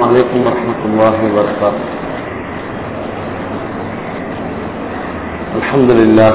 عليكم ورحمة الله وبركاته الحمد لله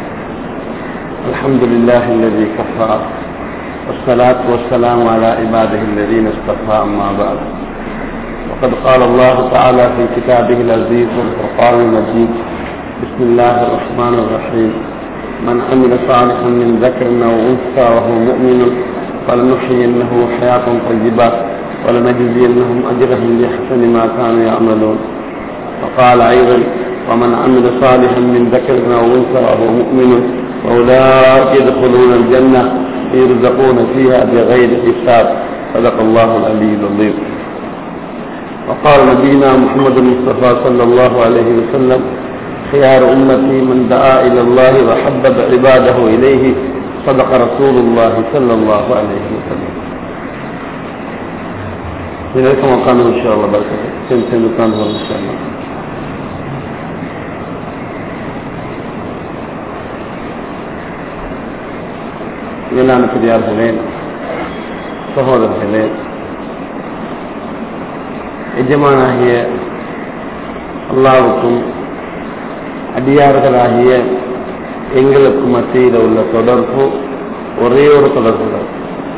الحمد لله الذي كفى والصلاة والسلام على عباده الذين اصطفى أما بعد وقد قال الله تعالى في كتابه العزيز والفرقان المجيد بسم الله الرحمن الرحيم من عمل صالحا من ذكر أو أنثى وهو مؤمن فلنحيينه حياة طيبة ولنجزينهم أجرهم بأحسن ما كانوا يعملون وقال أيضا ومن عمل صالحا من ذكر أو أنثى وهو مؤمن فأولئك يدخلون الجنة يرزقون فيها بغير حساب صدق الله العلي العظيم وقال نبينا محمد المصطفى صلى الله عليه وسلم خيار أمتي من دعا إلى الله وحبب عباده إليه صدق رسول الله صلى الله عليه وسلم إليكم وقانوا إن شاء الله بركة سن سن وقانوا إن شاء الله மேலான பெரியார்களே சகோதரர்களே எஜமானாகிய அல்லாவுக்கும் அடியார்களாகிய எங்களுக்கு மத்தியில் உள்ள தொடர்பு ஒரே ஒரு தொடர்பு தான்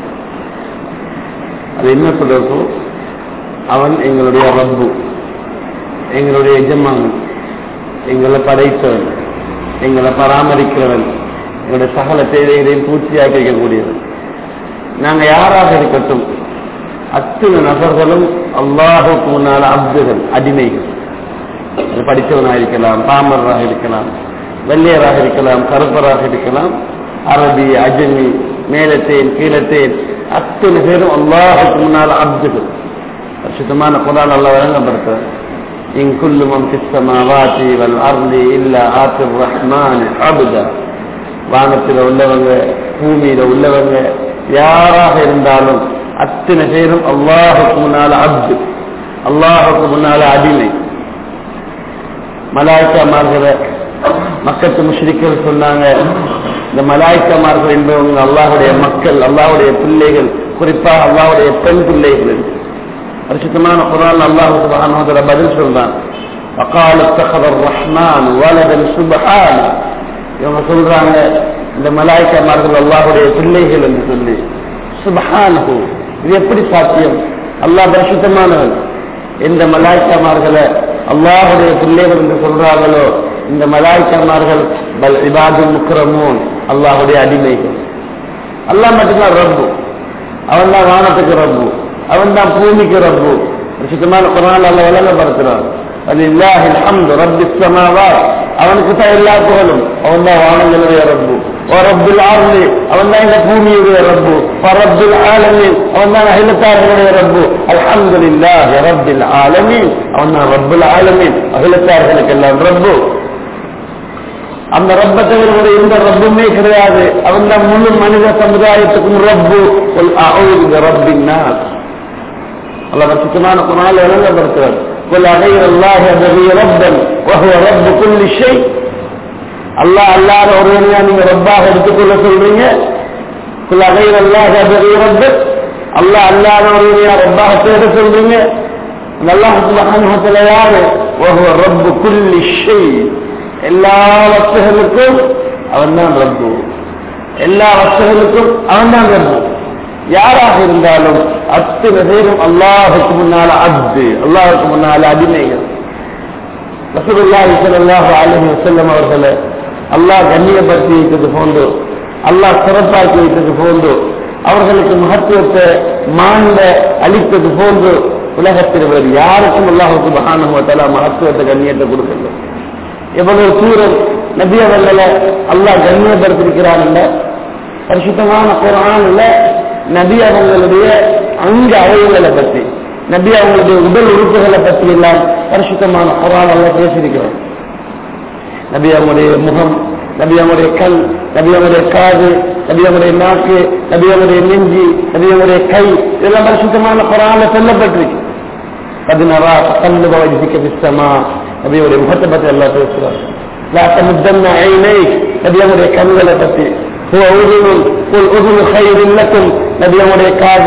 அது என்ன தொடர்பு அவன் எங்களுடைய ரப்பு எங்களுடைய எஜமான் எங்களை படைத்தவன் எங்களை பராமரிக்கிறவன் எங்களுடைய சகல தேவைகளையும் பூர்த்தியாக்கி வைக்கக்கூடியவன் நாங்க யாராக இருக்கட்டும் அத்தனை நபர்களும் அல்லாஹுக்கு முன்னால் அப்துகள் அடிமைகள் அது படித்தவனாக இருக்கலாம் பாமராக இருக்கலாம் வெள்ளையராக இருக்கலாம் கருப்பராக இருக்கலாம் அரபி அஜமி மேலத்தேன் கீழத்தேன் அத்தனை பேரும் அல்லாஹுக்கு முன்னால் அப்துகள் சுத்தமான குரான் அல்ல வழங்கப்படுத்த இன் குல்லு மம் பிஸ்தமாவாதி வல் அர்லி இல்ல ஆத்திர் ரஹ்மான் அபுதா வானத்தில் உள்ளவங்க பூமியில உள்ளவங்க யாராக இருந்தாலும் அத்தனை பேரும் அல்லாஹுக்கு முன்னால அப்து அல்லாஹுக்கு முன்னால அடிமை மலாய்க்காமார்களை மக்கத்து முஷ்ரிக்கள் சொன்னாங்க இந்த மலாய்க்காமார்கள் என்பவங்க அல்லாஹுடைய மக்கள் அல்லாஹுடைய பிள்ளைகள் குறிப்பாக அல்லாஹுடைய பெண் பிள்ளைகள் பரிசுத்தமான குரான் அல்லாஹு சுபஹானஹு பதில் சொல்றான் وقال اتخذ الرحمن ولدا سبحانه இவங்க சொல்றாங்க இந்த மலாய்க்காமார்கள் அல்லாஹுடைய பிள்ளைகள் என்று சொல்லி சுபஹானஹு இது எப்படி சாத்தியம் அல்லாஹ் பரிசுத்தமானவன் எந்த மலாய்க்காமார்களை அல்லாஹுடைய பிள்ளைகள் என்று சொல்றாங்களோ இந்த மலாய்க்கமார்கள் பல் இபாது முக்ரமோன் அல்லாஹுடைய அடிமைகள் அல்லாஹ் மட்டும்தான் ரப்பு அவன் தான் வானத்துக்கு ரப்பு அவன் தான் பூமிக்கு ரப்பு சுத்தமான குரான் அல்ல விளங்கப்படுத்துறான் அது இல்லாஹ் அஹமது ரப்பி சமாவாத் அவனுக்கு தான் எல்லா புகழும் அவன் தான் வானங்களுடைய ரப்பு ரப்புல் ஆர்லி அவன் தான் இந்த பூமியுடைய ரப்பு ரப்புல் ஆலமி அவன் தான் அகிலத்தார்களுடைய ரப்பு அல்ஹம்து இல்லாஹ் ரப்பில் ஆலமி அவன் தான் ரப்புல் ஆலமி அகிலத்தார்களுக்கு எல்லாம் ரப்பு அந்த ரப்ப தவிர எந்த ரப்புமே கிடையாது அவன் தான் முழு மனித சமுதாயத்துக்கும் ரப்பு ரப்பின் அல்ல சுத்தமான குணால் விளங்கப்படுத்துவார் قل غير الله ابغي ربا وهو رب كل شيء அல்லாஹ் அல்லாத ஒருவனையா நீங்க ரப்பாக எடுத்துக்கொள்ள சொல்றீங்க குல் غير الله ابغي رب அல்லாஹ் அல்லாத ஒருவனையா ரப்பாக தேட சொல்றீங்க அல்லாஹ் சுப்ஹானஹு வ தஆலா யாரு وهو رب كل شيء எல்லா வஸ்துகளுக்கும் அவன் தான் ரப்பு எல்லா வஸ்துகளுக்கும் அவன் தான் ரப்பு யாராக இருந்தாலும் அத்தனை பேரும் அல்லாஹுக்கு முன்னால அப்து அல்லாஹுக்கு முன்னால அடிமைகள் ரசூலுல்லாஹி ஸல்லல்லாஹு அலைஹி வஸல்லம் அவர்களை அல்லாஹ் கண்ணியப்படுத்தி வைத்தது போன்று அல்லாஹ் சிறப்பாக்கி வைத்தது போன்று அவர்களுக்கு மகத்துவத்தை மாண்ட அளித்தது போன்று உலகத்தில் வேறு யாருக்கும் அல்லாஹுக்கு மகானுவத்தால மகத்துவத்தை கண்ணியத்தை கொடுக்கல எவ்வளவு தூரம் நபி அவர்களை அல்லாஹ் கண்ணியப்படுத்திருக்கிறான் பரிசுத்தமான குரான்ல நபி அவங்களுடைய அங்க அவயங்களை பற்றி நபி அவங்களுடைய உடல் உறுப்புகளை பற்றி எல்லாம் பரிசுத்தமான குரான் எல்லாம் பேசியிருக்கிறோம் நபி அவங்களுடைய முகம் நபி அவங்களுடைய கண் நபி அவங்களுடைய காது நபி அவங்களுடைய நாக்கு நபி அவங்களுடைய நெஞ்சி நபி அவங்களுடைய கை இதெல்லாம் பரிசுத்தமான குரான்ல சொல்லப்பட்டிருக்கு பதினாறா தள்ளுப வஜிக்க பிஸ்தமா நபியுடைய முகத்தை பற்றி எல்லாம் பேசுறார் لا تمدن عينيك நபி அவங்களுடைய கண்களை பற்றி هو أذن قل أذن خير لكم நபி அவங்களுடைய காது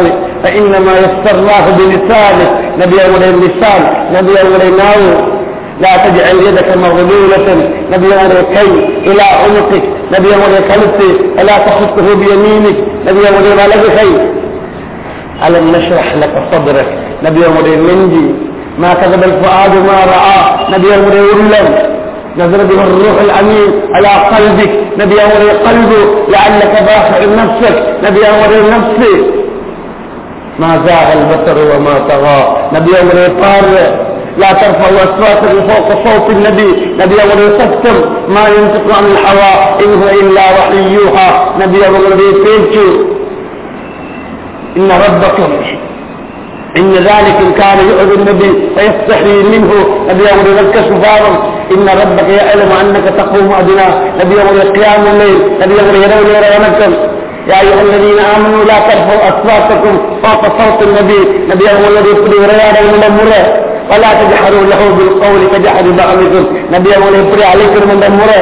فإنما يسرناه بلسانه نبي أولي اللسان نبي أولي ناو لا تجعل يدك مغلولة نبي أولي كي إلى عنقك نبي أولي كلفي ولا تخطه بيمينك نبي أولي ولد كي ألم نشرح لك صدرك نبي أولي منجي ما كذب الفؤاد ما رأى نبي أولي ولم نزل به الروح الامين على قلبك نبي امر قلبه لعلك باخع نفسك نبي امر نفسي ما زاغ البصر وما طغى نبي امر قال لا ترفعوا اصواتكم فوق صوت النبي نبي امر سكتم ما ينطق عن الهوى ان هو الا وحي يوحى نبي امر بيتيجو ان ربكم إن ذلك كان يؤذي النبي فيستحي منه نبي أمر ذلك شفارا إن ربك يعلم أنك تقوم أدنى نبي أمر قيام الليل نبي أمر يرون يرونكم يا أيها الذين آمنوا لا ترفعوا أصواتكم فوق صوت النبي نبي أمر الذي يقول رياضا من المرة ولا تجحروا له بالقول كجحر بعضكم نبي أمر يقول عليكم من المرة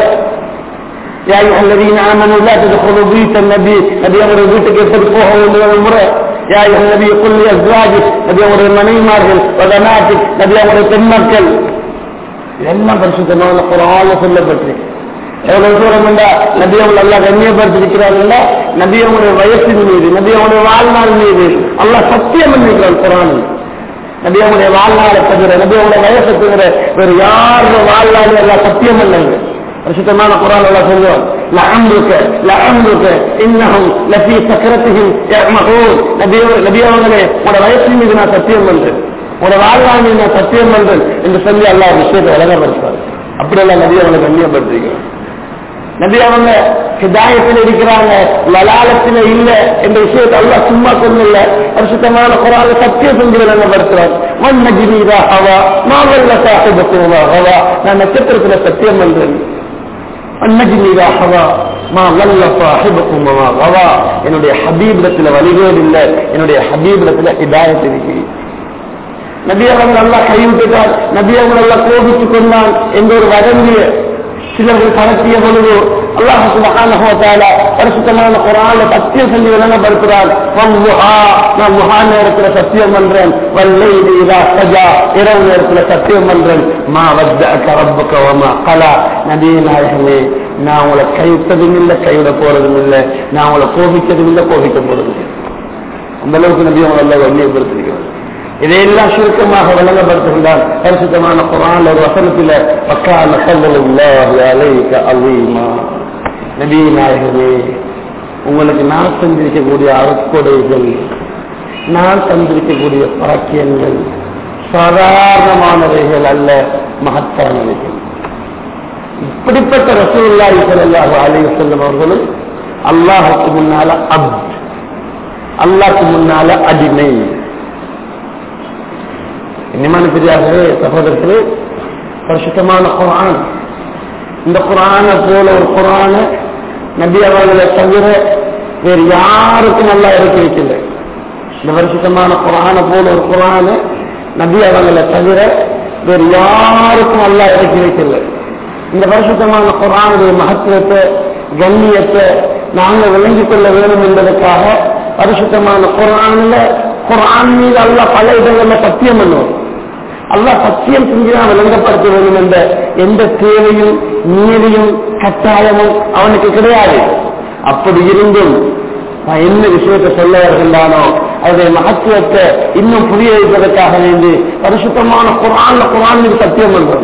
يا أيها الذين آمنوا لا تدخلوا بيت النبي نبي أمر بيتك يفتقوه من المرة يا أيها النبي قل لأزواجك نبي أمر المنيمارகள் وبناتك نبي أمر பெண்மக்கள் இதெல்லாம் பரிசுத்தமான குரான்ல சொல்லப்பட்டிருக்கு எவ்வளவு தூரம் என்றா நபியவங்க எல்லாம் கண்ணியப்படுத்திருக்கிறார்கள் நபியவங்களுடைய வயசின் மீது நபியவங்களுடைய வாழ்நாள் மீது அல்லாஹ் சத்தியம் பண்ணிக்கிறார் குரான் நபியவங்களுடைய வாழ்நாளை தவிர நபியவங்களுடைய வயசை தவிர வேறு யாரோட வாழ்நாள் எல்லாம் சத்தியம் பண்ணாங்க பரிசுத்தமான குரான் எல்லாம் சொல்லுவான் لعمرك لعمرك انهم لفي سكرتهم يعمهون நபியவங்களே உங்களோட வயசின் மீது நான் சத்தியம் பண்றேன் உங்களோட வாழ்நாள் மீது நான் சத்தியம் பண்றேன் என்று சொல்லி அல்லாஹ் விஷயத்தை விளங்கப்படுத்துவார் அப்படியெல்லாம் நபி அவங்களை கண்ணியப்படுத்துறீங்க நபி அவங்க ஹிதாயத்தில் இருக்கிறாங்க லலாலத்தில் இல்ல என்ற விஷயத்தை அல்லாஹ் சும்மா சொல்லல பரிசுத்தமான குரான சத்திய செஞ்சு விளங்கப்படுத்துறார் மண் நஜினீரா ஹவா மாவல்ல சாஹிபத்துவா ஹவா நான் நட்சத்திரத்துல சத்தியம் பண்றேன் அன்னஜினீரா ஹவா மா வல்ல சாஹிபக்கும் ஹவா என்னுடைய ஹபீபிடத்துல வழிகேடு இல்லை என்னுடைய ஹபீபிடத்துல ஹிதாயத் இருக்கு நபி அவங்க நல்லா கைவிட்டுட்டார் நபி அவங்க நல்லா கோபித்துக் கொண்டான் என்ற ஒரு வதந்திய சிலர்கள் கடத்திய பொழுது அல்லாஹ் சுபஹானஹு வ தஆலா பரிசுத்தமான குர்ஆன்ல சத்தியம் செஞ்சு விளங்கப்படுத்துறார் வல்லுஹா நான் முஹா நேரத்துல சத்தியம் பண்றேன் வல்லைலி இதா சஜா இரவு நேரத்துல சத்தியம் பண்றேன் மா வத்தஅக ரப்புக வ மா கலா நபி நாயகமே நான் உங்களை கைவிட்டதும் இல்லை கைவிட போறதும் இல்லை நான் உங்களை கோபிச்சதும் இல்லை கோபிக்க போறதும் இல்லை அந்த அளவுக்கு நபி அவங்க எல்லாம் வன்னியப்படுத்திருக்கிறார் இதையெல்லாம் சுருக்கமாக விளங்கப்படுத்துகின்றார் பரிசுத்தமான குரான் ஒரு வசனத்தில் பக்கான அலைக அலீமா நபி நாயகமே உங்களுக்கு நான் தந்திருக்கக்கூடிய அறக்கொடைகள் நான் தந்திருக்கக்கூடிய பாக்கியங்கள் சாதாரணமானவைகள் அல்ல மகத்தானவைகள் இப்படிப்பட்ட ரசூல்லாஹி ஸல்லல்லாஹு அலைஹி வஸல்லம் அவர்களும் அல்லாஹுக்கு முன்னால அப் அல்லாஹ்க்கு முன்னால அடிமை இனிமான பெரியாகவே சகோதரர்களே பரிசுத்தமான குரான் இந்த குரான போல ஒரு குரான நபி அவர்களை தவிர வேறு யாருக்கும் நல்லா இறக்கி வைக்கல இந்த பரிசுத்தமான குரான போல ஒரு குரான நபி அவர்களை தவிர வேறு யாருக்கும் நல்லா இறக்கி வைக்கல இந்த பரிசுத்தமான குரானுடைய மகத்துவத்தை கண்ணியத்தை நாங்கள் விளங்கிக் கொள்ள வேண்டும் என்பதற்காக பரிசுத்தமான குரான்ல குரான் மீது அல்ல பல இடங்கள்ல சத்தியம் பண்ணுவோம் அல்லா சத்தியம் செஞ்சுதான் விளங்கப்படுத்த வேண்டும் என்ற எந்த தேவையும் நீதியும் கட்டாயமும் அவனுக்கு கிடையாது அப்படி இருந்தும் நான் என்ன விஷயத்தை சொல்ல வருகின்றானோ அதனுடைய மகத்துவத்தை இன்னும் புரிய வைப்பதற்காக வேண்டி பரிசுத்தமான குரான்ல குரான் மீது சத்தியம் பண்றோம்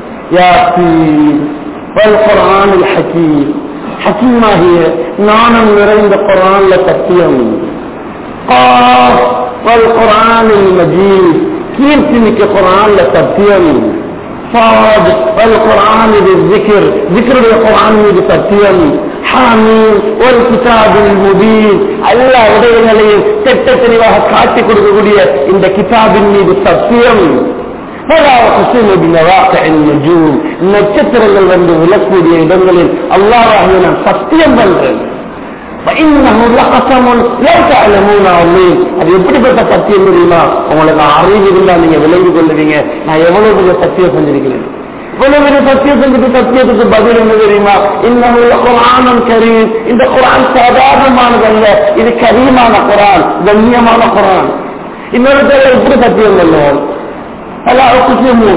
குரான் ஹக்கீம் ஹக்கீமாகிய நாணம் நிறைந்த குரான்ல சத்தியம் قاف والقرآن المجيد كيرتي مك قرآن لتبتيم صاد والقرآن بالذكر ذكر القرآن بتبتيم حامين والكتاب المبين எல்லா விடயங்களையும் திட்ட தெளிவாக காட்டி கொடுக்கக்கூடிய இந்த கிதாபின் மீது சத்தியம் நட்சத்திரங்கள் வந்து விழக்கூடிய இடங்களில் அல்லாஹ் நான் சத்தியம் பண்றேன் அது எப்படிப்பட்ட சத்தியம் தெரியுமா உங்களுக்கு அறிவு இருந்தா நீங்க விளங்கி கொள்ளுவீங்க நான் எவ்வளவு பெரிய சத்தியம் செஞ்சிருக்கிறேன் இவ்வளவு பெரிய சத்தியத்துக்கு சத்தியத்துக்கு பதில் என்ன தெரியுமா இன்னும் குரானம் கரீம் இந்த குரான் சாதாரணமானதல்ல இது கரீமான குரான் கண்ணியமான குரான் இன்னொரு பேர் எப்படி சத்தியம் பண்ணுவோம் பல குசிமு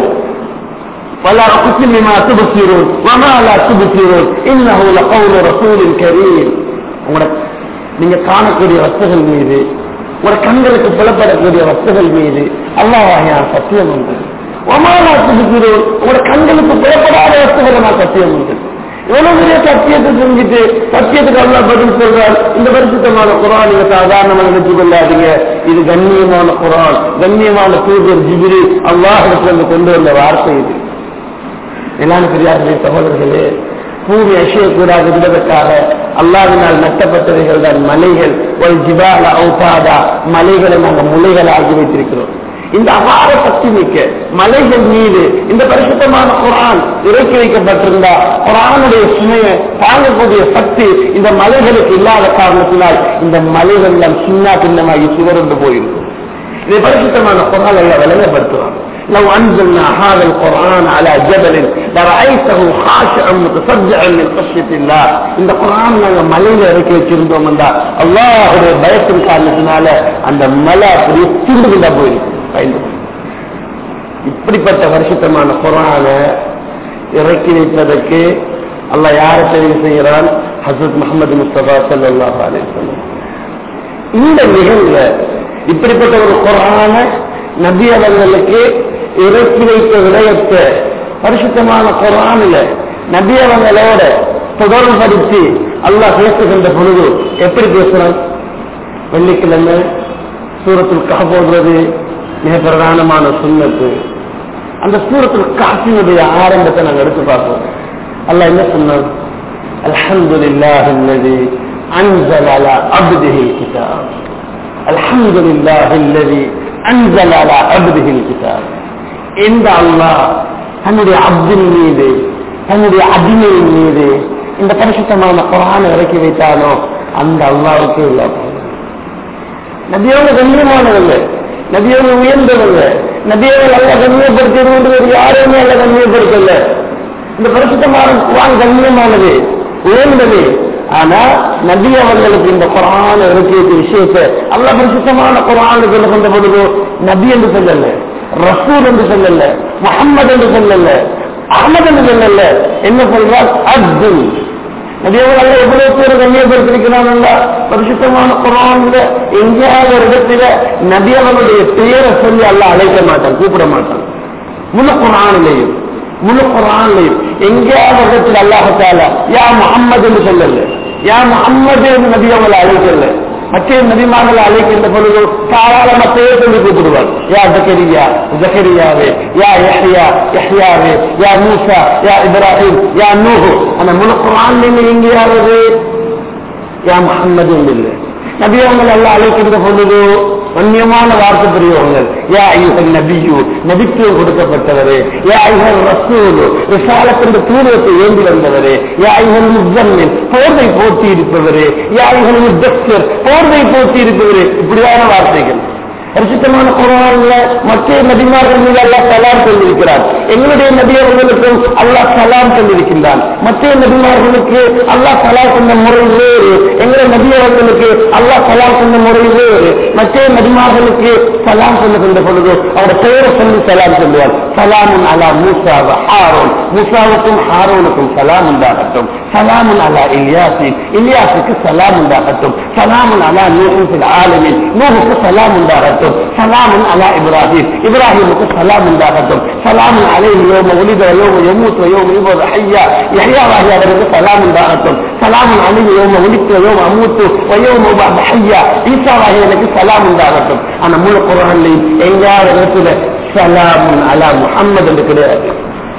பல குசிமா துபுசீரோன் வமாலா துபுசீரோன் இன்னஹு லகவுல ரசூலின் கரீம் உங்களோட நீங்க காணக்கூடிய வஸ்துகள் மீது ஒரு கண்களுக்கு புலப்படக்கூடிய வஸ்துகள் மீது அல்லாஹ் சத்தியம் உண்டு ஒமானா துபுசீரோன் உங்களோட கண்களுக்கு புலப்படாத வஸ்துகளை நான் சத்தியம் உண்டு எவ்வளவு பெரிய சத்தியத்தை செஞ்சுட்டு சத்தியத்துக்கு அல்லா பதில் சொல்றார் இந்த பரிசுத்தமான குரான் நீங்க சாதாரணமாக நினைச்சு கொள்ளாதீங்க இது கண்ணியமான குரான் கண்ணியமான தூதர் ஜிபிரி அல்லாஹிடத்துல கொண்டு வந்த வார்த்தை இது எல்லாம் பெரியார்களே சகோதரர்களே பூமி அஷியக்கூடாது என்பதற்காக அல்லாவினால் நட்டப்பட்டவைகள் தான் மலைகள் ஒரு ஜிபால அவுதாதா மலைகளை நாங்கள் முளைகள் ஆகி வைத்திருக்கிறோம் இந்த அபார சக்தி மிக்க மலைகள் மீது இந்த பரிசுத்தமான குரான் இறக்கி வைக்கப்பட்டிருந்தா குரானுடைய சுமையை தாங்கக்கூடிய சக்தி இந்த மலைகளுக்கு இல்லாத காரணத்தினால் இந்த மலைகள் எல்லாம் சின்ன பின்னமாகி சுவரண்டு போயிருக்கும் இதை பரிசுத்தமான குரான் எல்லாம் விளங்கப்படுத்துவாங்க لو أنزلنا هذا القرآن على جبل لرأيته خاشعا متصدعا من خشية الله இந்த குரான் நாங்க மலையில இறக்கி வச்சிருந்தோம் அல்லாஹுடைய பயத்தின் காரணத்தினால அந்த மலை அப்படியே திருந்துகிட்டா போயிருக்கு பயந்து இப்படிப்பட்ட வருஷத்தமான குரான இறக்கி வைப்பதற்கு அல்ல யாரை தெரிவு செய்கிறான் ஹசரத் முகமது முஸ்தபா சல்லாஹ் அலிஸ்லாம் இந்த நிகழ்வுல இப்படிப்பட்ட ஒரு குரான நபி அவர்களுக்கு இறக்கி வைத்த விடயத்தை பரிசுத்தமான குரானில் நபி அவங்களோட தொடர்படுத்தி அல்லாஹ் பேசுகின்ற பொழுது எப்படி பேசுறான் வெள்ளிக்கிழமை சூரத்தில் காப்போடுறது மிக பிரதானமான சுண்ணத்து அந்த சூரத்தில் காற்றினுடைய ஆரம்பத்தை நாங்கள் எடுத்து பார்ப்போம் அல்லாஹ் என்ன சொன்னான் அல்ஹம்துலில்லாஹ் الذي أنزل على عبده الكتاب الحمد لله الذي أنزل على عبده الكتاب இந்த அல்லாஹ் தன்னுடைய அப்தின் மீது தன்னுடைய அடிமையின் மீது இந்த பரிசுத்தமான குரான இறக்கி வைத்தானோ அந்த அல்லாவுக்கு இல்ல நபியோட கண்ணியமானவங்க நபியோட உயர்ந்தவங்க நபியோட நல்ல கண்ணியப்படுத்தியது யாருமே நல்ல கண்ணியப்படுத்தல இந்த பரிசுத்தமான குரான் கண்ணியமானது உயர்ந்தது ஆனா நபி அவர்களுக்கு இந்த குரான இறக்கிய விஷயத்தை அல்ல பரிசுத்தமான குரான் சொல்லுகின்ற பொழுது நபி என்று சொல்லல ரசூல் என்று சொல்லல முகம்மது என்று சொல்லல அகமது என்று சொல்லல என்ன சொல்றார் அப்துல் நபியவர்கள் எவ்வளவு பேர் கண்ணியப்படுத்திருக்கிறாங்க பரிசுத்தமான குரான்ல எங்கேயாவது ஒரு இடத்துல நபியவர்களுடைய பெயரை சொல்லி அல்ல அழைக்க மாட்டான் கூப்பிட மாட்டான் முழு குரானிலையும் முழு குரான்லையும் எங்கேயாவது ஒரு இடத்துல அல்லாஹால யா முகம்மது என்று சொல்லல யா முகம்மது என்று நபி அவங்களை அழைக்கல மற்ற நபிமார்கள் அழைக்கின்ற பொழுது தாராளமா பெயர் சொல்லி கூப்பிடுவார் யா ஜக்கரியா ஜக்கரியாவே யா யஹ்யா யஹ்யாவே யா மூசா யா இப்ராஹிம் யா நூஹு அந்த முழு குரான் எங்கேயாவது யா முகம்மது இல்லை நபி அவங்கள் எல்லாம் அழைக்கின்ற பொழுது கண்ணியமான வார்த்தை பெரியவங்கள் யா ஐயுகல் நபியு நபித்துவம் கொடுக்கப்பட்டவரே யா ஐகல் ரசூல் விசாலத்தின் தூரத்தை ஏந்தி வந்தவரே யா ஐகல் முஜம்மின் போர்வை போட்டி இருப்பவரே யா ஐகல் முத்தர் போர்வை போட்டி இருப்பவரே இப்படியான வார்த்தைகள் பரிசுத்தமான குரான்ல மற்ற நபிமார்கள் மீது அல்லாஹ் சலாம் சொல்லியிருக்கிறார் எங்களுடைய நபியவர்களுக்கும் அல்லாஹ் சலாம் சொல்லியிருக்கின்றான் மற்ற நபிமார்களுக்கு அல்லாஹ் சலாம் சொன்ன முறை வேறு எங்களுடைய நபியவர்களுக்கு அல்லாஹ் சலாம் சொன்ன முறை வேறு மற்ற நபிமார்களுக்கு சலாம் சொல்லுகின்ற பொழுது அவருடைய பெயரை சொல்லி சலாம் சொல்லுவார் சலாமுன் அலா மூசா ஹாரோன் மூசாவுக்கும் ஹாரோனுக்கும் சலாம் உண்டாகட்டும் சலாமுன் அலா இலியாசின் இலியாசுக்கு சலாம் உண்டாகட்டும் சலாமுன் அலா நூஹின் ஆலமின் நூஹுக்கு சலாம் உண்டாகட்டும் சலாமுன் அலா இப்ராஹிம் இப்ராஹிமுக்கு சலாம் உண்டாகட்டும் சலாமுன் அலைஹி யோம ஒலித யோம யமூத் யோம யுபது ஹய்யா யஹ்யாவாகி அவருக்கு சலாம் உண்டாகட்டும் சலாமுன் அலைஹி யோம ஒலித்த யோம அமூத்து வயோம உபாத ஹய்யா ஈசாவாகி எனக்கு சலாம் உண்டாகட்டும் ஆனா முழு குரான்லையும் எங்காவது இடத்துல சலாமுன் அலா முஹம்மது என்று கிடையாது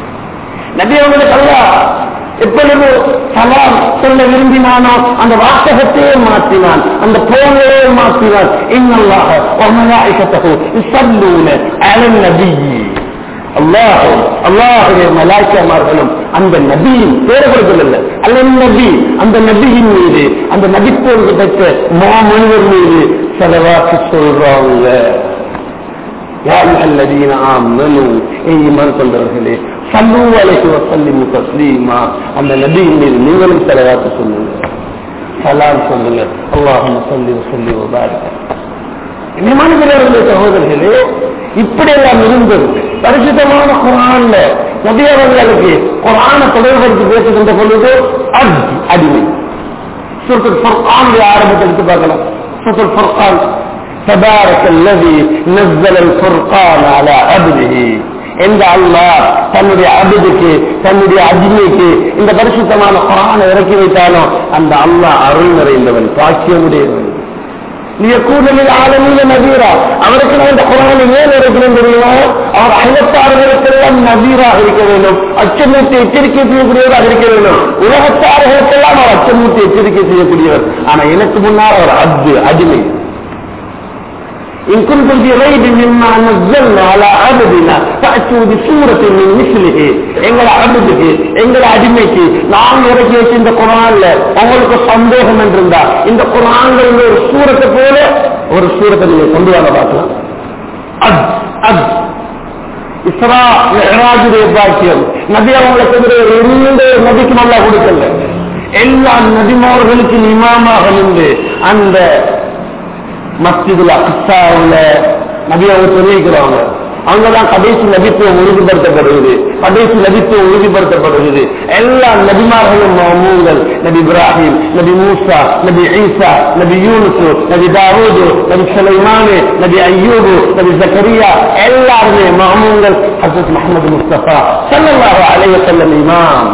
நபி அவங்களுக்கு அல்லாஹ் எப்பொழுது சலாம் சொல்ல விரும்பினானோ அந்த வாசகத்தையே மாற்றினான் அந்த போனையே மாற்றினான் இன்னல்லாக ஒமலாய்கத்தகு இசல்லூன அலன் நபியி அல்லாஹ் அல்லாஹுடைய மலாய்க்கமார்களும் அந்த நபியின் பேரை கொடுக்கல அல்ல நபி அந்த நபியின் மீது அந்த நபித்தோடு பெற்ற மாமனிதர் மீது செலவாக்கி சொல்றாங்க யா அய்யுஹல்லதீன ஆமனு ஏய் ஈமான் கொண்டவர்களே சல்லு அலைஹி வஸல்லிமு தஸ்லீமா அந்த நபியின் மீது நீங்களும் செலவாத்து சொல்லுங்க சலாம் சொல்லுங்க அல்லாஹும்ம ஸல்லி வஸல்லி வபாரிக் இனிமான பிறருடைய சகோதரர்களே இப்படி எல்லாம் இருந்தது பரிசுத்தமான குரான்ல நபியவர்களுக்கு குரான தொடர்படுத்தி பேசுகின்ற பொழுது அஜ் அடிமை சுருத்துல் ஃபர்கான் ஆரம்பத்தை எடுத்து பார்க்கலாம் சுருத்துல் ஃபர்கான் تبارك الذي نزل الفرقان على عبده எந்த அல்லாஹ் தன்னுடைய அபிதுக்கு தன்னுடைய அஜிமைக்கு இந்த பரிசுத்தமான குரானை இறக்கி வைத்தானோ அந்த அல்லாஹ் அருள் நிறைந்தவன் பாக்கியமுடையவன் நீ கூடலில் ஆளுநர் நபீரா அவருக்கு நான் இந்த குரானை ஏன் இருக்கணும் தெரியுமா அவர் அயலத்தார்களுக்கெல்லாம் நபீராக இருக்க வேண்டும் அச்சமூர்த்தி எச்சரிக்கை செய்யக்கூடியவராக இருக்க வேண்டும் உலகத்தார்களுக்கெல்லாம் அவர் அச்சமூர்த்தி எச்சரிக்கை செய்யக்கூடியவர் ஆனா எனக்கு முன்னால் அவர் அத்து அடிமை إن كنتم في ريب مما نزلنا على عبدنا فأتوا بسورة من مثله எங்கள் அபுதுக்கு எங்கள் அடிமைக்கு நாம் இறக்கி வச்ச இந்த குரான்ல உங்களுக்கு சந்தேகம் என்றிருந்தா இந்த குரான்கள் ஒரு சூரத்தை போல ஒரு சூரத்தை நீங்க கொண்டு வாங்க பார்க்கலாம் அத் அத் இஸ்ரா மெஹராஜுடைய பாக்கியம் நபி அவங்களுக்கு எதிரே எந்த நபிக்கு நல்லா கொடுக்கல எல்லா நபிமார்களுக்கு இமாமாக நின்று அந்த மஸ்ஜிதுல அக்ஸாவுல நபி அவங்க சொல்லியிருக்கிறாங்க அங்கதான் கடைசி நபித்துவம் உறுதிப்படுத்தப்படுகிறது கடைசி நபித்துவம் உறுதிப்படுத்தப்படுகிறது எல்லா நபிமார்களும் மமூங்கள் நபி இப்ராஹிம் நபி மூசா நபி ஈசா நபி யூனுசு நபி தாவூது நபி சுலைமானு நபி ஐயூபு நபி ஜக்கரியா எல்லாருமே மமூங்கள் ஹசரத் முகமது முஸ்தபா சல்லல்லாஹு அலைஹி வஸல்லம் இமாம்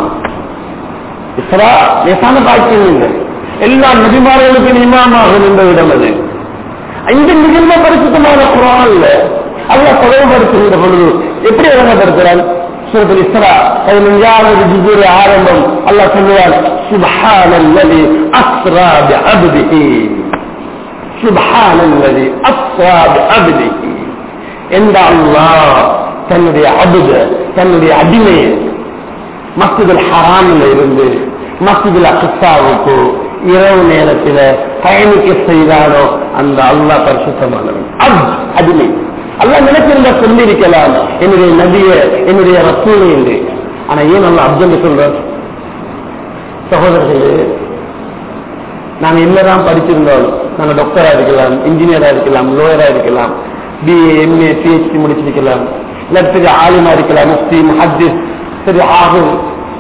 இஸ்ரா லேசான பாக்கியம் இல்லை எல்லா நபிமார்களுக்கும் இமாமாக நின்ற இடம் அது இந்த மிகுந்த பரிசுத்தமான குரான்ல அல்லாஹ் தொடர்படுத்துகின்ற பொழுது எப்படி வழங்கப்படுத்துறான் சூரத்தில் இஸ்ரா பதினஞ்சாவது ஜிஜுரை ஆரம்பம் அல்லாஹ் சொல்லுவார் சுபஹானல்லதி அஸ்ரா பிஅப்திஹி சுபஹானல்லதி அஸ்ரா பிஅப்திஹி எந்த அல்லாஹ் தன்னுடைய அபுத தன்னுடைய அடிமையை மஸ்ஜிதுல் ஹராமில் இருந்து மஸ்ஜிதுல் அக்ஸாவுக்கு இரவு நேரத்தில் பயணிக்க செய்தாரோ அந்த அல்லாஹ் பரிசுத்தமானவன் அப் அடிமை அல்லாஹ் நினைச்சிருந்தா சொல்லியிருக்கலாம் என்னுடைய நபிய என்னுடைய ரசூலை என்று ஆனா ஏன் அல்ல அப்துல் சொல்றார் சகோதரர்களே நாங்க என்னதான் படிச்சிருந்தாலும் நாங்க டாக்டரா இருக்கலாம் இன்ஜினியரா இருக்கலாம் லோயரா இருக்கலாம் பிஏ எம்ஏ பிஹெச்டி முடிச்சிருக்கலாம் இல்லாட்டி ஆலிமா இருக்கலாம் முஃப்தி முஹத்திஸ் சரி ஆகும்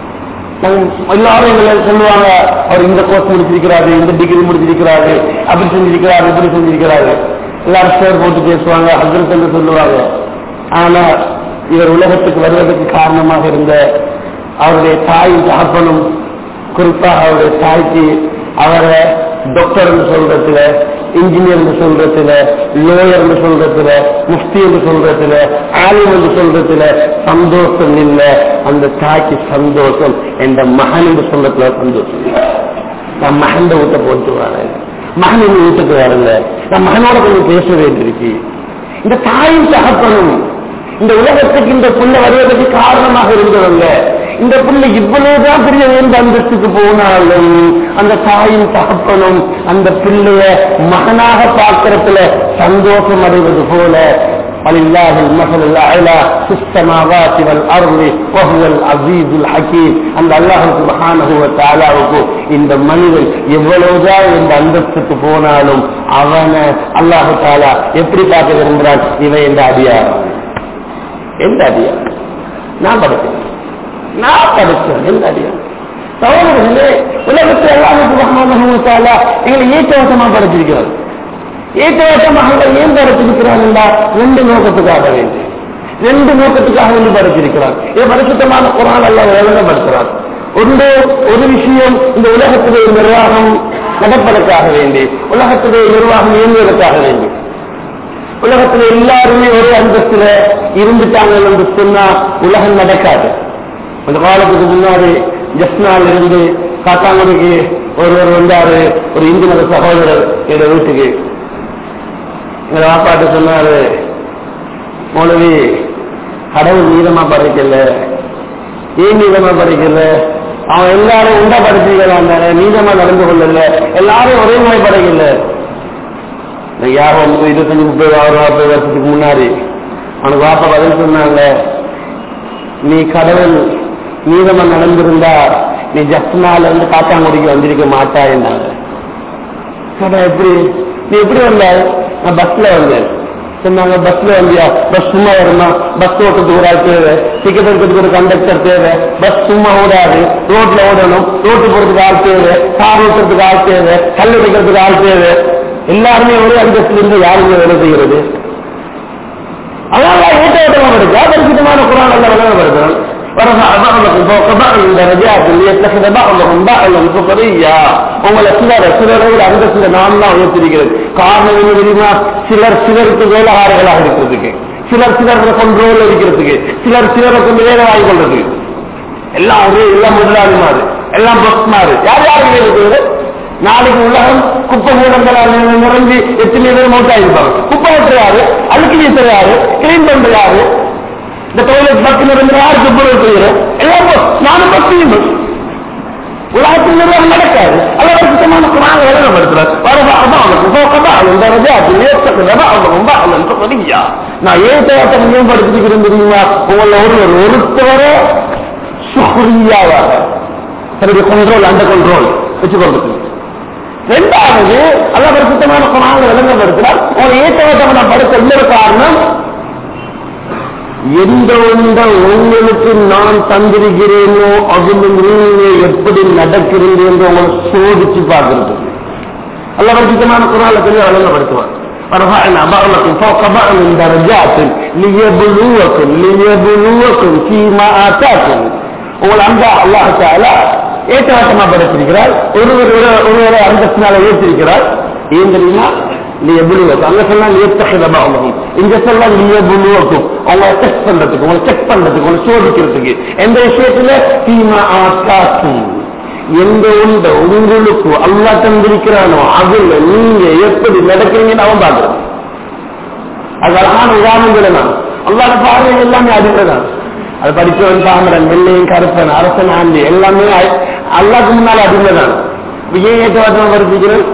எல்லாரும் எங்களை சொல்லுவாங்க அவர் இந்த கோர்ஸ் முடிச்சிருக்கிறாரு இந்த டிகிரி முடிச்சிருக்கிறாரு அப்படி செஞ்சிருக்கிறாரு இப்படி செஞ்சிருக்கிறாரு எல்லாரும் ஷேர் போட்டு பேசுவாங்க ஹசரத் என்று சொல்லுவாங்க ஆனா இவர் உலகத்துக்கு வருவதற்கு காரணமாக இருந்த அவருடைய தாயின் தகப்பனும் குறிப்பாக அவருடைய தாய்க்கு அவரை டாக்டர் என்று சொல்றதுல இன்ஜினியர் என்று சொல்றதுல லோயர் என்று சொல்றதுல முஃப்தி என்று சொல்றதுல ஆலிம் என்று சொல்றதுல சந்தோஷம் இல்ல அந்த தாய்க்கு சந்தோஷம் என்ற மகன் என்று சொல்றதுல சந்தோஷம் இல்ல. நான் மகன் ஊட்ட போட்டு வரேன் மகன் இன்னும் வீட்டுக்கு வரல நான் மகனோட கொஞ்சம் பேச வேண்டியிருக்கு இந்த தாயும் தகப்பனும் இந்த உலகத்துக்கு இந்த புள்ள வருவதற்கு காரணமாக இருந்தவங்க இந்த புள்ள இவ்வளவுதான் பெரிய உயர்ந்த அந்தஸ்துக்கு போனாலும் அந்த தாயும் தகப்பனும் அந்த பிள்ளைய மகனாக பார்க்கறதுல சந்தோஷம் அடைவது போல ولله المثل الاعلى في السماوات والارض وهو العزيز الحكيم அந்த அல்லாஹ் சுப்ஹானஹு வ தஆலாவுக்கு இந்த மனிதன் எவ்வளவுதான் இந்த அந்தஸ்துக்கு போனாலும் அவனை அல்லாஹ் தஆலா எப்படி பார்க்க விரும்புகிறான் இவன் இந்த அடியார் எந்த அடியார் நான் படைச்சேன் நான் படைச்சேன் எந்த அடியார் சகோதரர்களே உலகத்தில் அல்லாஹ் சுப்ஹானஹு வ தஆலா எங்களை ஏற்றவசமா படைச்சிருக்கிறார் ஏற்றவசமாக ஏன் படைச்சிருக்கிறார் ரெண்டு நோக்கத்துக்காக வேண்டி ரெண்டு நோக்கத்துக்காக வேண்டி படைச்சிருக்கிறார் இது பரிசுத்தமான குரான் அல்ல விளங்கப்படுத்துறார் ஒன்று ஒரு விஷயம் இந்த உலகத்துடைய நிர்வாகம் நடப்பதற்காக வேண்டி உலகத்துடைய நிர்வாகம் இயங்குவதற்காக வேண்டி உலகத்துல எல்லாருமே ஒரே அந்தஸ்துல இருந்துட்டாங்க என்று சொன்னா உலகம் நடக்காது அந்த காலத்துக்கு முன்னாடி ஜஸ்னால் இருந்து காத்தாங்குடிக்கு ஒருவர் வந்தாரு ஒரு இந்து மத சகோதரர் எங்க வீட்டுக்கு எங்க வாப்பாட்டு சொன்னாரு மௌலவி கடவுள் நீளமா படைக்கல ஏன் நீளமா படைக்கல அவன் எல்லாரும் உண்டா படைச்சிருக்கலாம் தானே நீளமா நடந்து கொள்ளல எல்லாரும் ஒரே மாதிரி படைக்கல யாரும் இருபத்தஞ்சு முப்பது ஆறு நாற்பது வருஷத்துக்கு முன்னாடி அவனுக்கு வாப்பா பதில் சொன்னாங்க நீ கடவுள் நீதமா நடந்திருந்தா நீ ஜப்னால இருந்து காத்தாங்குடிக்கு வந்திருக்க மாட்டாயின்னாங்க கடை எப்படி நீ எப்படி வந்த நான் பஸ்ல வந்தேன் சொன்னாங்க பஸ்ல வந்தியா பஸ் சும்மா வருமா பஸ் ஓட்டுறதுக்கு ஒரு ஆள் தேவை டிக்கெட் எடுக்கிறதுக்கு ஒரு கண்டக்டர் தேவை பஸ் சும்மா ஓடாது ரோட்ல ஓடணும் ரோட்டு போறதுக்கு ஆள் தேவை கார் ஓட்டுறதுக்கு ஆள் தேவை கல் எடுக்கிறதுக்கு ஆள் தேவை எல்லாருமே ஒரே அந்தஸ்துல இருந்து யாருமே வேலை செய்கிறது அதான் ஏற்ற ஓட்டமா இருக்கு பரிசுத்தமான குரான் அல்ல விளங்கப்படுத்துறோம் ورفع بعضكم فوق بعض درجات ليتخذ بعضهم بعضا سخريا உங்களை சிலர் சிலரோட அந்த சில நாம் தான் உயர்த்திருக்கிறது காரணம் என்ன தெரியுமா சிலர் சிலருக்கு வேலைகாரர்களாக இருக்கிறதுக்கு சிலர் சிலர் கொண்டோல் இருக்கிறதுக்கு சிலர் சிலரை கொண்டு வேலை வாங்கி கொள்றதுக்கு எல்லாம் ஒரே எல்லாம் முதலாளி மாறு எல்லாம் பஸ் மாறு யார் யாருக்கு இருக்குது நாளைக்கு உலகம் குப்பை மூலங்களால் நிறைஞ்சு எத்தனை பேர் மௌத்தாயிருப்பாங்க குப்பை வெட்டுறாரு அழுக்கு வீசுறாரு கிளீன் பண்றாரு இந்த டொய்லெட் பக்கம் இருந்து யார் குப்பை வைக்கிறோம் எல்லாம் பஸ் நானும் பஸ்ஸையும் பஸ் உலகத்தில் நிர்வாகம் நடக்காது அல்லது சுத்தமான குரான் விளங்கப்படுத்துறார் நான் ஏன் தேவத்தை மேம்படுத்திக்கிறேன் தெரியுமா உங்களை ஒருவர் ஒருத்தவரை சுகுரியாவாக தன்னுடைய கண்ட்ரோல் அந்த கண்ட்ரோல் வச்சுக்கொண்டு ரெண்டாவது அல்ல பரிசுத்தமான குணாங்க விளங்கப்படுத்தினார் உங்களை ஏற்றவட்டம் நான் படுத்த இன்னொரு காரணம் எந்த ஒன்ற உங்களுக்கு நான் தந்திருக்கிறேனோ அதில் நீங்க எப்படி நடக்கிறீங்க என்று உங்களை சோதிச்சு பார்க்கிறது அல்ல பரிசுத்தமான குணால சொல்லி விளங்கப்படுத்துவார் ورفعنا بعضكم فوق بعض درجات ليبلوكم ليبلوكم فيما آتاكم உங்களை அந்த அல்லாஹ் தாலா ஏற்றவாட்டமா படைத்திருக்கிறார் ஒருவர் ஒருவரை அந்தஸ்தினால ஏற்றிருக்கிறார் ஏன் தெரியுமா லியபுலுவக்கும் அங்க சொன்னா லியத்தகிதமாகும் இங்க சொன்னா லியபுலுவக்கும் உங்களை டெஸ்ட் பண்றதுக்கு உங்களை செக் பண்றதுக்கு உங்களை சோதிக்கிறதுக்கு எந்த விஷயத்துல தீமா ஆக்காக்கும் எந்த உண்ட உங்களுக்கு அல்லா தந்திருக்கிறானோ அதுல நீங்க எப்படி நடக்கிறீங்கன்னு அவன் பார்க்கிறான் அது அழகான உதாரணங்களை நான் அல்லாத பார்வை எல்லாமே அதுதான் அது படித்தவன் பாமரன் வெள்ளையும் கருப்பன் அரசன் ஆண்டி எல்லாமே அல்லாக்கு முன்னால் அதுதான் ஏன் ஏற்றவாட்டமா படிச்சுக்கிறேன்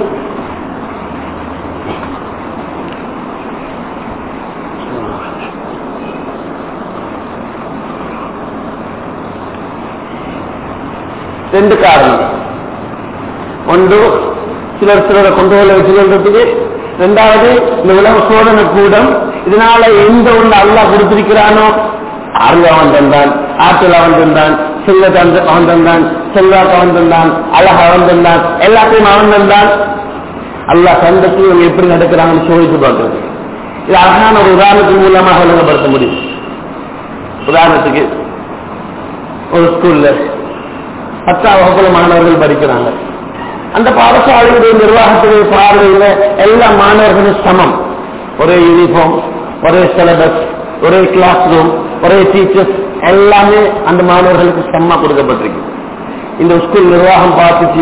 ரெண்டு காரணம் ஒன்று சிலர் சிலரை கொண்டு வர வச்சுக்கிறதுக்கு ரெண்டாவது இந்த உலக சோதனை கூடம் இதனால எந்த ஒன்று அல்லா கொடுத்திருக்கிறானோ அறிவு அவன் தந்தான் ஆற்றல் அவன் தந்தான் செல்வத்தை அவன் தந்தான் செல்வாக்கு அவன் தந்தான் அழகு அவன் தந்தான் எல்லாத்தையும் அவன் தந்தான் அல்லா சந்தத்தை இவங்க எப்படி நடக்கிறாங்கன்னு சோதித்து பார்க்கறது இது அழகான ஒரு உதாரணத்தின் மூலமாக விளங்கப்படுத்த முடியும் உதாரணத்துக்கு ஒரு ஸ்கூல்ல பத்தாம் வகுப்புல மாணவர்கள் படிக்கிறாங்க அந்த பாடசாலையுடைய நிர்வாகத்துடைய பார்வையில எல்லா மாணவர்களும் சமம் ஒரே யூனிஃபார்ம் ஒரே சிலபஸ் ஒரே கிளாஸ் ரூம் ஒரே டீச்சர்ஸ் எல்லாமே அந்த மாணவர்களுக்கு சமமா கொடுக்கப்பட்டிருக்கு இந்த ஸ்கூல் நிர்வாகம் பார்த்துச்சு